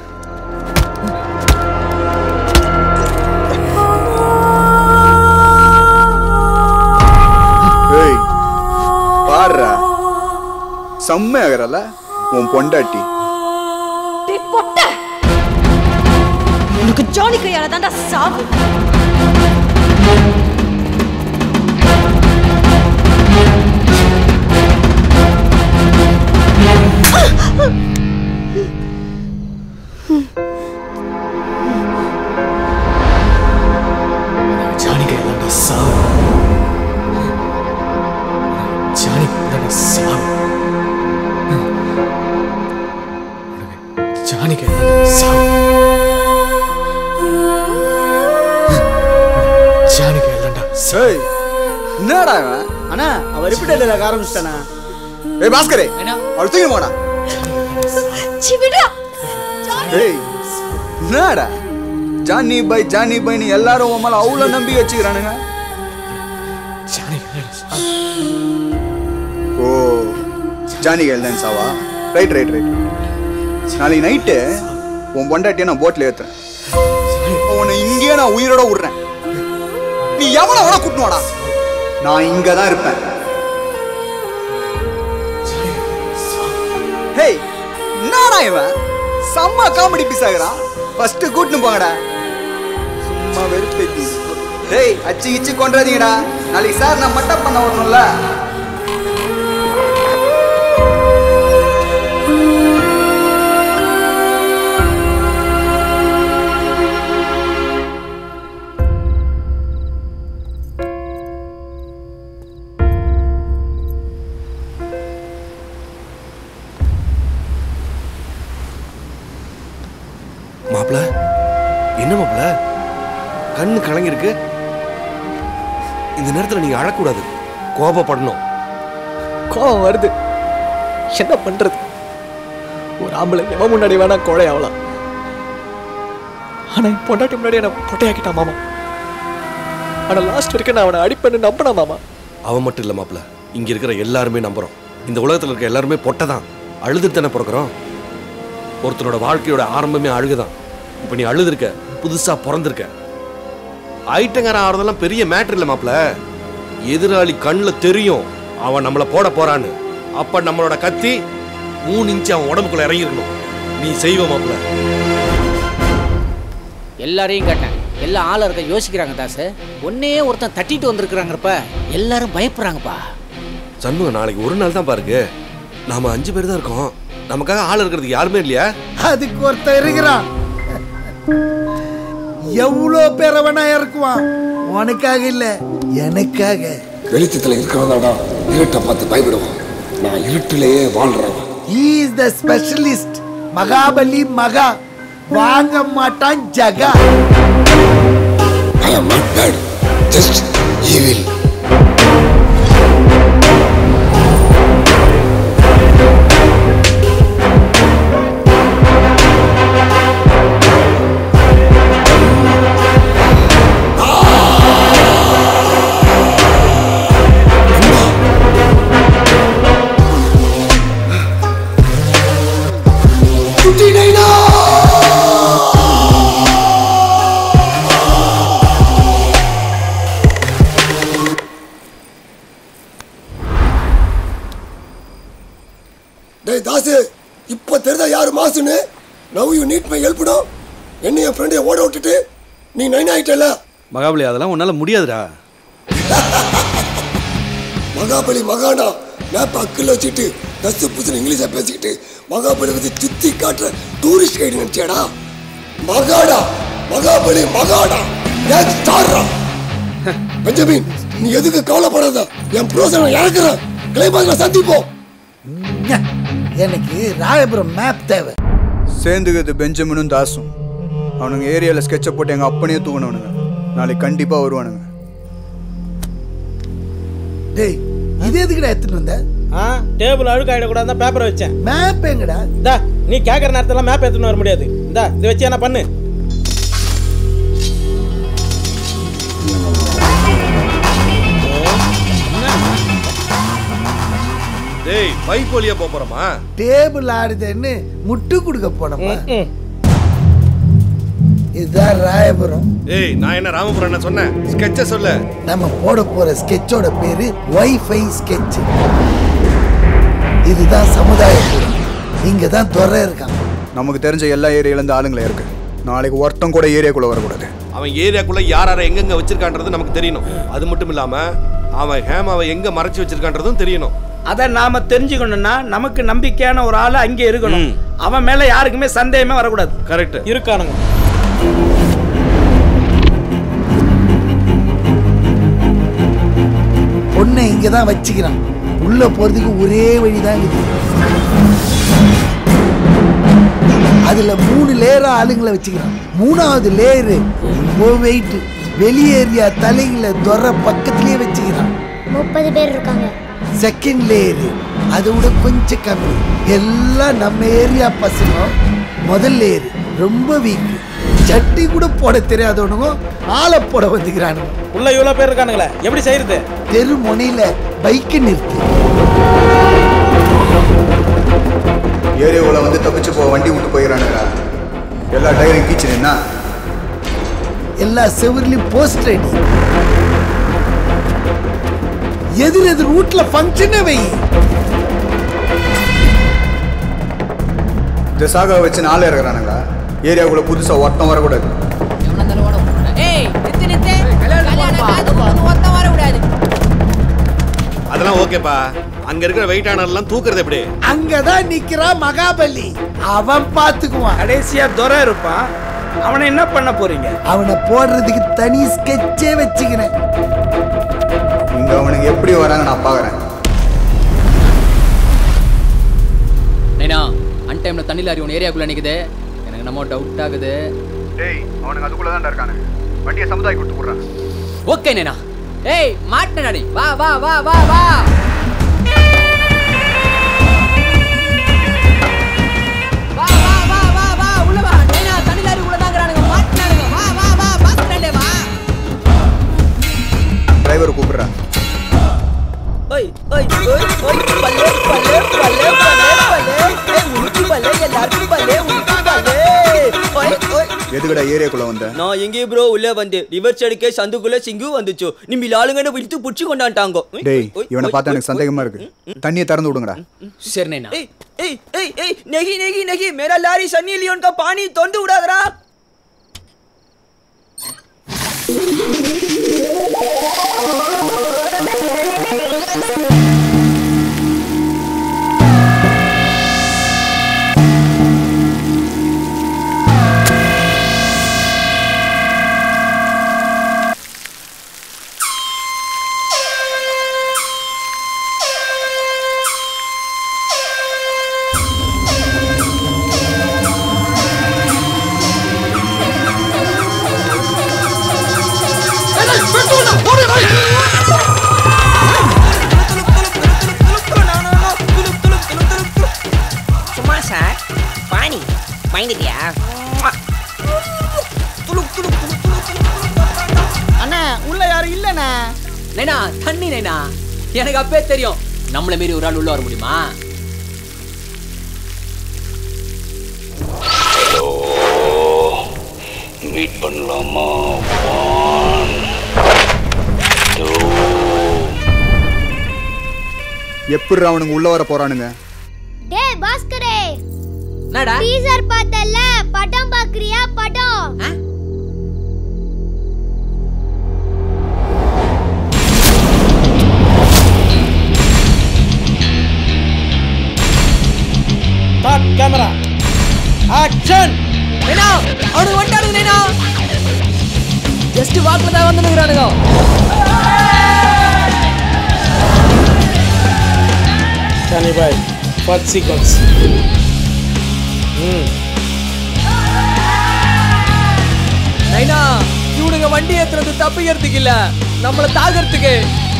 ஏய் பாடுறா செம்மையாகிறல்ல உன் பொண்டாட்டி டேய் பொட்ட உனக்கு ஜானி கையால தான்டா சாவு ஜானிக்கு எல்லாம் சாவு ஜானிக்கு எல்லாம் சாவு ஜானிக்கு ஜானிக்கு இல்லைண்டா ஏய் என்னடா இவன் அண்ணா அவர் எப்படி இல்லை ஆரம்பிச்சிட்டானா ஏய் பாஸ்கரே அவள் தூக்கி போடா ஏய் என்னடா ஜானி பை ஜானி பைன்னு எல்லாரும் உன் மேல அவ்வளோ நம்பி வச்சுக்கிறானுங்க ஓ ஜானி எழுதன் சாவா ரைட் ரைட் ரைட் நாளைக்கு நைட்டு உன் பொண்டாட்டியை நான் போட்டில் ஏற்றுறேன் உன்னை இங்கேயே நான் உயிரோட விடுறேன் நீ எவனை வேணா கூட்டணுவாடா நான் இங்க தான் இருப்பேன் ஹேய் என்னடா இவன் செம்ம காமெடி பீஸ் ஆகுறான் ஃபர்ஸ்ட் கூட்டின்னு போங்கடா சும்மா வெறுப்பேத்தி டேய் அச்சு இச்சு கொண்டாதீங்கடா நாளைக்கு சார் நான் மட்டப் பண்ண வரணும்ல மாப்பிள என்ன மாப்பிள கண்ணு கலங்கிருக்கு இந்த நேரத்துல நீங்க அழக்கூடாது கோபப்படணும் கோவம் வருது என்ன பண்றது ஒரு ஆம்பளை எவன் முன்னாடி வேணா கோழை ஆகலாம் ஆனா என் பொண்டாட்டி முன்னாடி என்ன பொட்டையாக்கிட்டான் மாமா ஆனா லாஸ்ட் வரைக்கும் நான் அவனை அடிப்பேன்னு நம்பினா மாமா அவன் மட்டும் இல்ல மாப்பிள இங்க இருக்கிற எல்லாருமே நம்புறோம் இந்த உலகத்துல இருக்க எல்லாருமே பொட்டை தான் அழுது தானே பிறக்கிறோம் ஒருத்தனோட வாழ்க்கையோட ஆரம்பமே அழுகுதான் இப்ப நீ அழுதுருக்க புதுசா பிறந்திருக்க ஐட்டங்காரன் ஆறதெல்லாம் பெரிய மேட்டர் இல்ல மாப்பிள எதிராளி கண்ணுல தெரியும் அவன் நம்மள போட போறான்னு அப்ப நம்மளோட கத்தி மூணு இன்ச்சு அவன் உடம்புக்குள்ள இறங்கிருக்கணும் நீ செய்வ மாப்பிள எல்லாரையும் கேட்டேன் எல்லா ஆளும் இருக்க யோசிக்கிறாங்க தாசு ஒன்னே ஒருத்தன் தட்டிட்டு வந்திருக்கிறாங்கப்ப எல்லாரும் பயப்படுறாங்கப்பா சண்முகம் நாளைக்கு ஒரு நாள் தான் பாருங்க நாம அஞ்சு பேர் தான் இருக்கோம் நமக்காக ஆள் இருக்கிறதுக்கு யாருமே இல்லையா அதுக்கு ஒருத்தன் இருக்கிறான் எவ்வளோ பேரை வேணா இறக்குவான் உனக்காக இல்ல எனக்காக வெளிச்சத்துல இருக்கிறதாடா இருட்டை பார்த்து பயப்படுவான் நான் இருட்டிலேயே வாழ்றவன் இஸ் த ஸ்பெஷலிஸ்ட் மகாபலி மகா வாங்க மாட்டான் ஜகா I am not bad just evil குட்டி நைனா டேய் தாசு இப்ப தெரிதா யாரு மாசுன்னு நவ் யூ நீட் மை ஹெல்ப்டா என்ன என் ஃப்ரெண்டை ஓட விட்டுட்டு நீ நைன் ஆயிட்டல மகாபலி அதெல்லாம் உன்னால முடியாதுடா மகாபலி மகானா மேப் அக்கில் வச்சுட்டு தசு புசுன்னு இங்கிலீஷை பேசிக்கிட்டு மகாபலி வந்து சுத்தி காட்டுற டூரிஸ்ட் கைடு நினைச்சியாடா மகாடா மகாபலி மகாடா ஏன் ஸ்டார்ரா பெஞ்சமின் நீ எதுக்கு கவலைப்படாத என் ப்ரோசனை இறக்குறேன் கிளைமாஸ்ல சந்திப்போம் எனக்கு ராயபுரம் மேப் தேவை சேர்ந்துக்கிறது பெஞ்சமினும் தாசும் அவனுங்க ஏரியாவில் ஸ்கெட்சை போட்டு எங்கள் அப்பனையே தூக்கணுனுங்க நாளைக்கு கண்டிப்பாக வருவானுங்க டேய் இது எதுக்குடா எடுத்துட்டு வந்த ஆ டேபிள் அழுக்காயிடக்கூடாது தான் பேப்பரை வச்சேன் மேப் எங்கடா இந்தா நீ கேட்குற நேரத்துல மேப் எடுத்துன்னு வர முடியாது இந்தா இதை வச்சு என்ன பண்ணு டேய் பைப் வழியா போப் போறோமா டேபிள் ஆடுதுன்னு முட்டு கொடுக்க போனோமா இதுதான் ராயபுரம் ஏய் நான் என்ன ராமபுரம் என்ன சொன்னேன் ஸ்கெட்ச சொல்ல நம்ம போட போற ஸ்கெட்சோட பேரு வைஃபை ஸ்கெட்ச் இதுதான் சமுதாயபுரம் இங்க தான் துறை இருக்கான் நமக்கு தெரிஞ்ச எல்லா ஏரியாலேருந்து ஆளுங்களே இருக்கு நாளைக்கு ஒருத்தன் கூட ஏரியாக்குள்ளே வரக்கூடாது அவன் ஏரியாக்குள்ள யார் யாரை எங்கெங்க வச்சிருக்கான்றது நமக்கு தெரியணும் அது மட்டும் இல்லாம அவன் ஹேமாவை எங்க மறைச்சு வச்சிருக்கான்றதும் தெரியணும் அதை நாம தெரிஞ்சுக்கணும்னா நமக்கு நம்பிக்கையான ஒரு ஆள் அங்கே இருக்கணும் அவன் மேல யாருக்குமே சந்தேகமே வரக்கூடாது கரெக்ட் இருக்கானுங்க பொண்ணை இங்க தான் வச்சுக்கிறான் உள்ள போறதுக்கு ஒரே வழிதான் இது அதுல மூணு லேயரா ஆளுங்களை வச்சுக்கிறான் மூணாவது லேயரு ரொம்ப வெயிட் வெளியேறியா தலைகளை துற பக்கத்திலேயே வச்சுக்கிறான் முப்பது பேர் இருக்காங்க செகண்ட் லேயரு அதை விட கொஞ்சம் கம்மி எல்லாம் நம்ம ஏரியா பசங்க முதல் லேயரு ரொம்ப வீக் சட்டி கூட போட தெரியாதவனுங்க ஆளை போட வந்துக்கிறானுங்க உள்ள இவ்வளோ பேர் இருக்கானுங்களே எப்படி செய்யறது தெரு முனையில பைக்கை நிறுத்து ஏரியாவில் வந்து தப்பிச்சு போ வண்டி விட்டு போயிடறானுங்க எல்லா டயரும் கீச்சினா எல்லா செவர்லயும் போஸ்டர் அடி எதிர் எதிர் ரூட்ல ஃபங்க்ஷனே வை இந்த சாகா வச்சு நாலு இருக்கிறானுங்க ஏரியாவுக்குள்ள புதுசாக ஒருத்தம் வரக்கூடாது ஏய் நித்து நித்து கல்யாணம் காது குத்து ஒத்த வர விடாது அதெல்லாம் ஓகேப்பா அங்க இருக்கிற வெயிட் ஆனர்லாம் தூக்குறது எப்படி அங்கதான் நிக்கிறான் மகாபலி அவன் பாத்துக்குவான் கடைசியா துரை இருப்பான் அவனை என்ன பண்ண போறீங்க அவனை போடுறதுக்கு தனி ஸ்கெட்சே வச்சுக்கிறேன் இங்க அவனுக்கு எப்படி வராங்க நான் பார்க்குறேன் நைனா அன் டைம்ல தண்ணி லாரி உன் ஏரியாக்குள்ள நிக்குது எனக்கு நம்ம டவுட் ஆகுது டேய் அவனுக்கு அதுக்குள்ள தான் இருக்கானுங்க வண்டியை சமுதாய கொடுத்து போடுறான் ஓகே நைனா ஏய் மாட்டினடி வா வா வா வா வா வா வா வா வா வா உள்ள வா நைனா தண்ணி லாரி உள்ள தாங்கறானுங்க மாட்டினானுங்க வா வா வா பஸ் ஸ்டாண்டே வா டிரைவர் கூப்பிடுறான் ஓய் ஓய் ஓய் ஓய் பல்லே பல்லே பல்லே பல்லே பல்லே ஏய் உனக்கு பல்லே எல்லாருக்கும் பல்லே உனக்கு பல்லே ஓய் ஓய் எதுக்கடா ஏரியாக்குள்ள வந்த நான் எங்கே ப்ரோ உள்ள வந்து ரிவர்ஸ் அடிக்க சந்துக்குள்ள சிங்கு வந்துச்சு நிம்மி ஆளுங்கன்னு விழுத்து புடிச்சு கொண்டாண்டாங்க டேய் இவனை பார்த்தா எனக்கு சந்தேகமா இருக்கு தண்ணியை திறந்து விடுங்கடா சரி நைனா ஏய் ஏய் ஏய் ஏய் நெகி நெகி நெகி मेरा लारी सनी लियोन का पानी तोंद उड़ादरा சும்மா சார் பாணி பயந்துட்டியா அண்ணா உள்ள யாரும் இல்லண்ணா நைனா தண்ணி நைனா எனக்கு அப்பே தெரியும் நம்மள மீறி ஒரு ஆள் உள்ள வர முடியுமா மீட் பண்ணலாமா எப்படி அவனுங்க உள்ள வர போறானுங்க டேய் பாஸ்கரே என்னடா டீசர் பார்த்தல படம் பாக்குறியா படம் ஸ்டார்ட் கேமரா ஆக்ஷன் நைனா அவனுக்கு வந்துட்டானுங்க நைனா ஜஸ்ட் வாக்ல தான் வந்து நிக்கிறானுங்க சானி பாய் ஃபர்ஸ்ட் சீக்வன்ஸ் ம் நைனா இவனுங்க வண்டி ஏத்துறது தப்பிக்கிறதுக்கு இல்ல நம்மள தாகறதுக்கு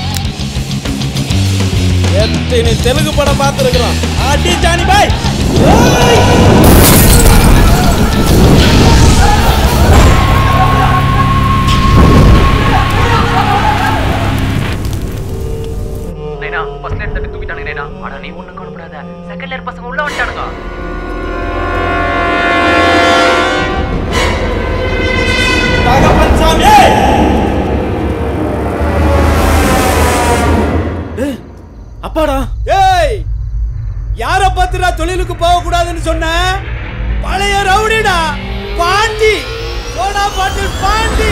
எத்தனை தெலுங்கு படம் பார்த்துருக்குறோம் அடி ஜானி பாய் நைனா ஃபர்ஸ்ட் லேயர் தட்டி தூக்கிட்டானுங்க நைனா ஆனா நீ ஒண்ணும் கவலைப்படாத செகண்ட் லேயர் பசங்க உள்ள வந்துட்டானுங்க அப்பாடா ஏய் யார பார்த்துடா தொழிலுக்கு போக கூடாதுன்னு சொன்ன பழைய ரவுடிடா பாண்டி சோடா பாட்டில் பாண்டி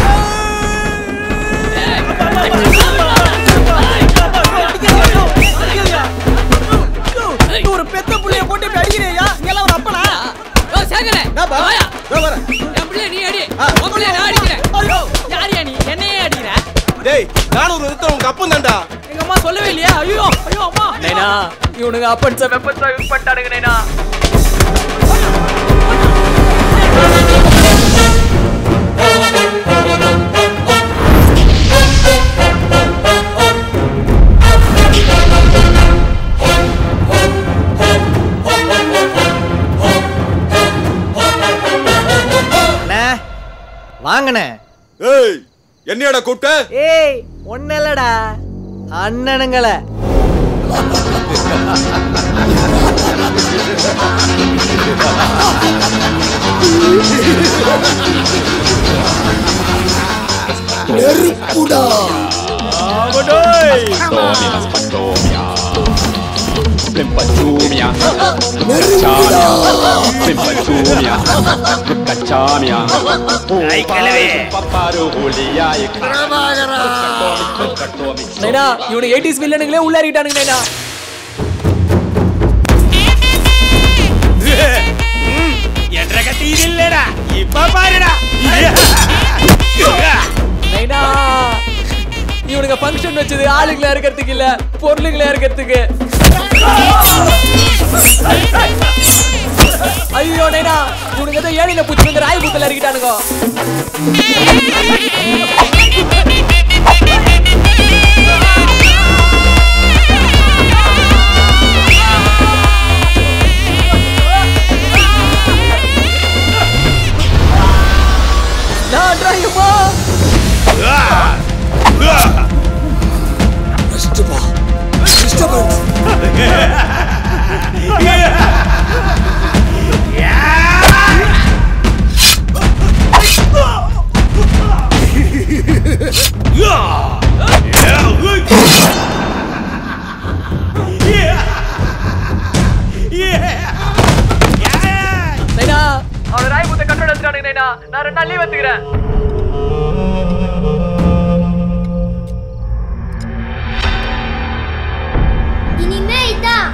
ஒரு பெத்த புள்ளைய போட்டு இப்படி அடிக்கிறியா இங்கெல்லாம் ஒரு அப்பனா ஓ சேகரே வாயா என் புள்ளைய நீ அடி உன் புள்ளைய நான் அடிக்கிறேன் ஐயோ யாரியா நீ என்னையே அடிக்கிற டேய் நானும் ஒரு விதத்துல உங்க அப்பன் தான்டா எங்க அம்மா சொல்லவே இல்லையா ஐயோ ஐயோ அம்மா நைனா இவனுங்க அப்பன்ஸ வெப்பன்ஸா யூஸ் பண்ணிட்டானுங்க நைனா வாங்கண்ணே ஏய் என்னையடா கூப்பிட்ட ஏய் ஒன்னும் இல்லடா அண்ணனுங்கள நெருப்புடா நைனா இவனு எயிட்டிஸ் வில்லனுங்களே உள்ள இறங்கிட்டானுங்க நைனா என்ற கட்டி இது இல்லடா இப்ப பாருடா நைனா இவனுங்க ஃபங்க்ஷன் வச்சது ஆளுங்களை இருக்கிறதுக்கு இல்ல பொருளுங்களை இருக்கிறதுக்கு ஐயோ நைனா இவனுங்க ஏதோ ஏழில பூச்சி வந்து ராய் பூத்துல இறக்கிட்டானுங்க நான் டிரைவா கஷ்டமா டிஸ்டர்பன்ஸ் நைனா அவன ராய் பூத்த கண்ட்ரோல் எடுத்துட்டானுங்க நைனா நான் ரெண்டு நாள் லீவ் எடுத்துக்கிறேன் இனிமே இதான்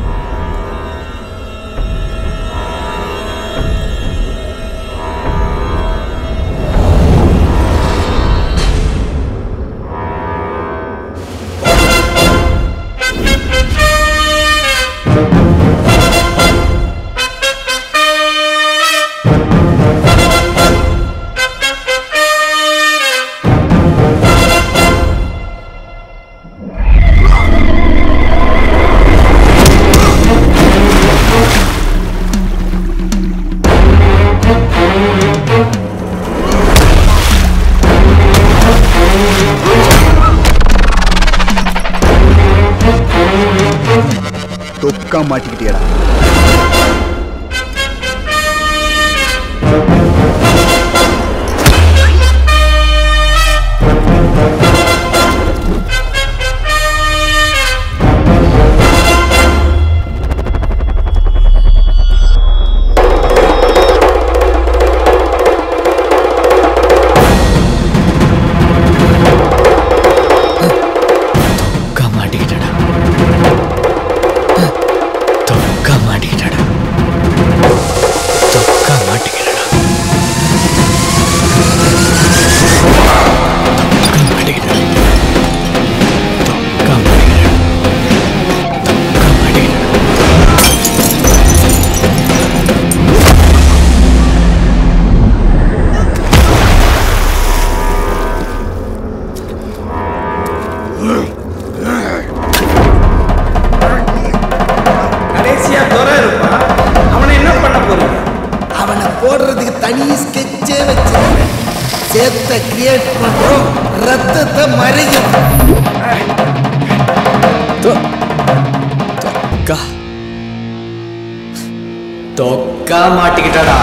தொக்கா மாட்டிக்கிட்டியடா தொக்கா மாட்டிக்கிட்டடா தொக்கா மாட்டிக்கிட்டடா தொக்கா மாட்டிக்கிட்டடா தொக்கா மாட்டிக்கிட்டடா தொக்கா மாட்டிக்கிட்டடா தொக்கா மாட்டிக்கிட்டடா கடைசியா துறை இருப்பான் அவனை என்ன பண்ண போறீங்க அவனை போடுறதுக்கு தனி ஸ்கெட்சே வச்சிருக்கேன் சேத்த கிரியேட் பண்றோம் ரத்தத்தை மறையும் தொக்கா தொக்கா மாட்டிக்கிட்டடா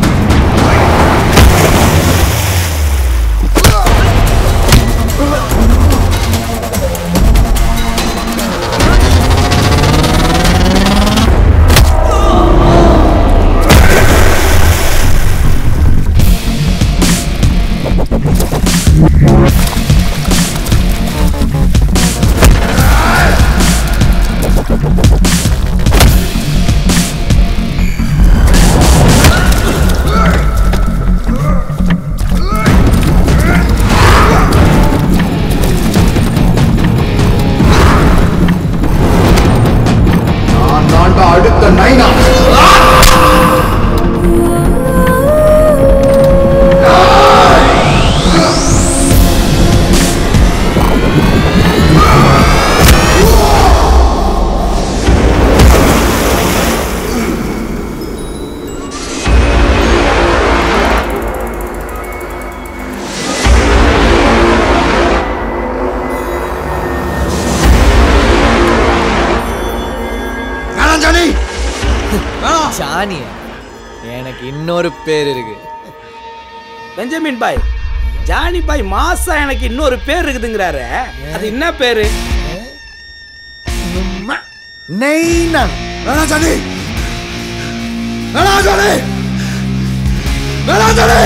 ஆ ஜானிய எனக்கு இன்னொரு பேர் இருக்கு பெஞ்சமின் பாய் ஜானி பாய் மாசா எனக்கு இன்னொரு பேர் இருக்குதுங்கிறாரு அது என்ன பேரு நெய்னா வேணா ஜானி வேணா ஜானி வேணா ஜானி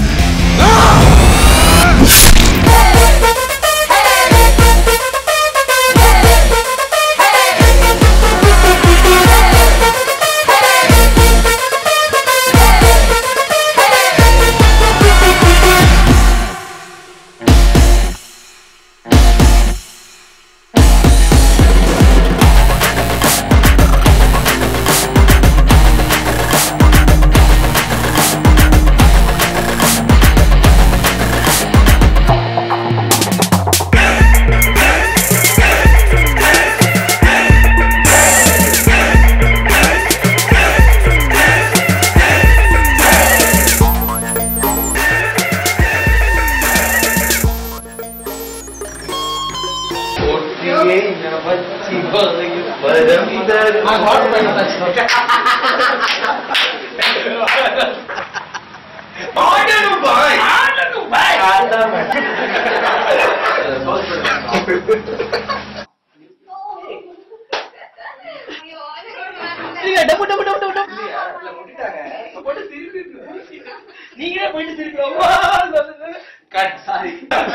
நீங்களே போயிட்டு திருப்பி சாரி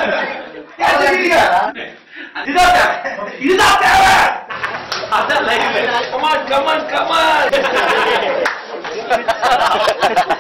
இதுதான் தேவை இதுதான் தேவை அதான் லைஃப் கமான் கமான் கமான்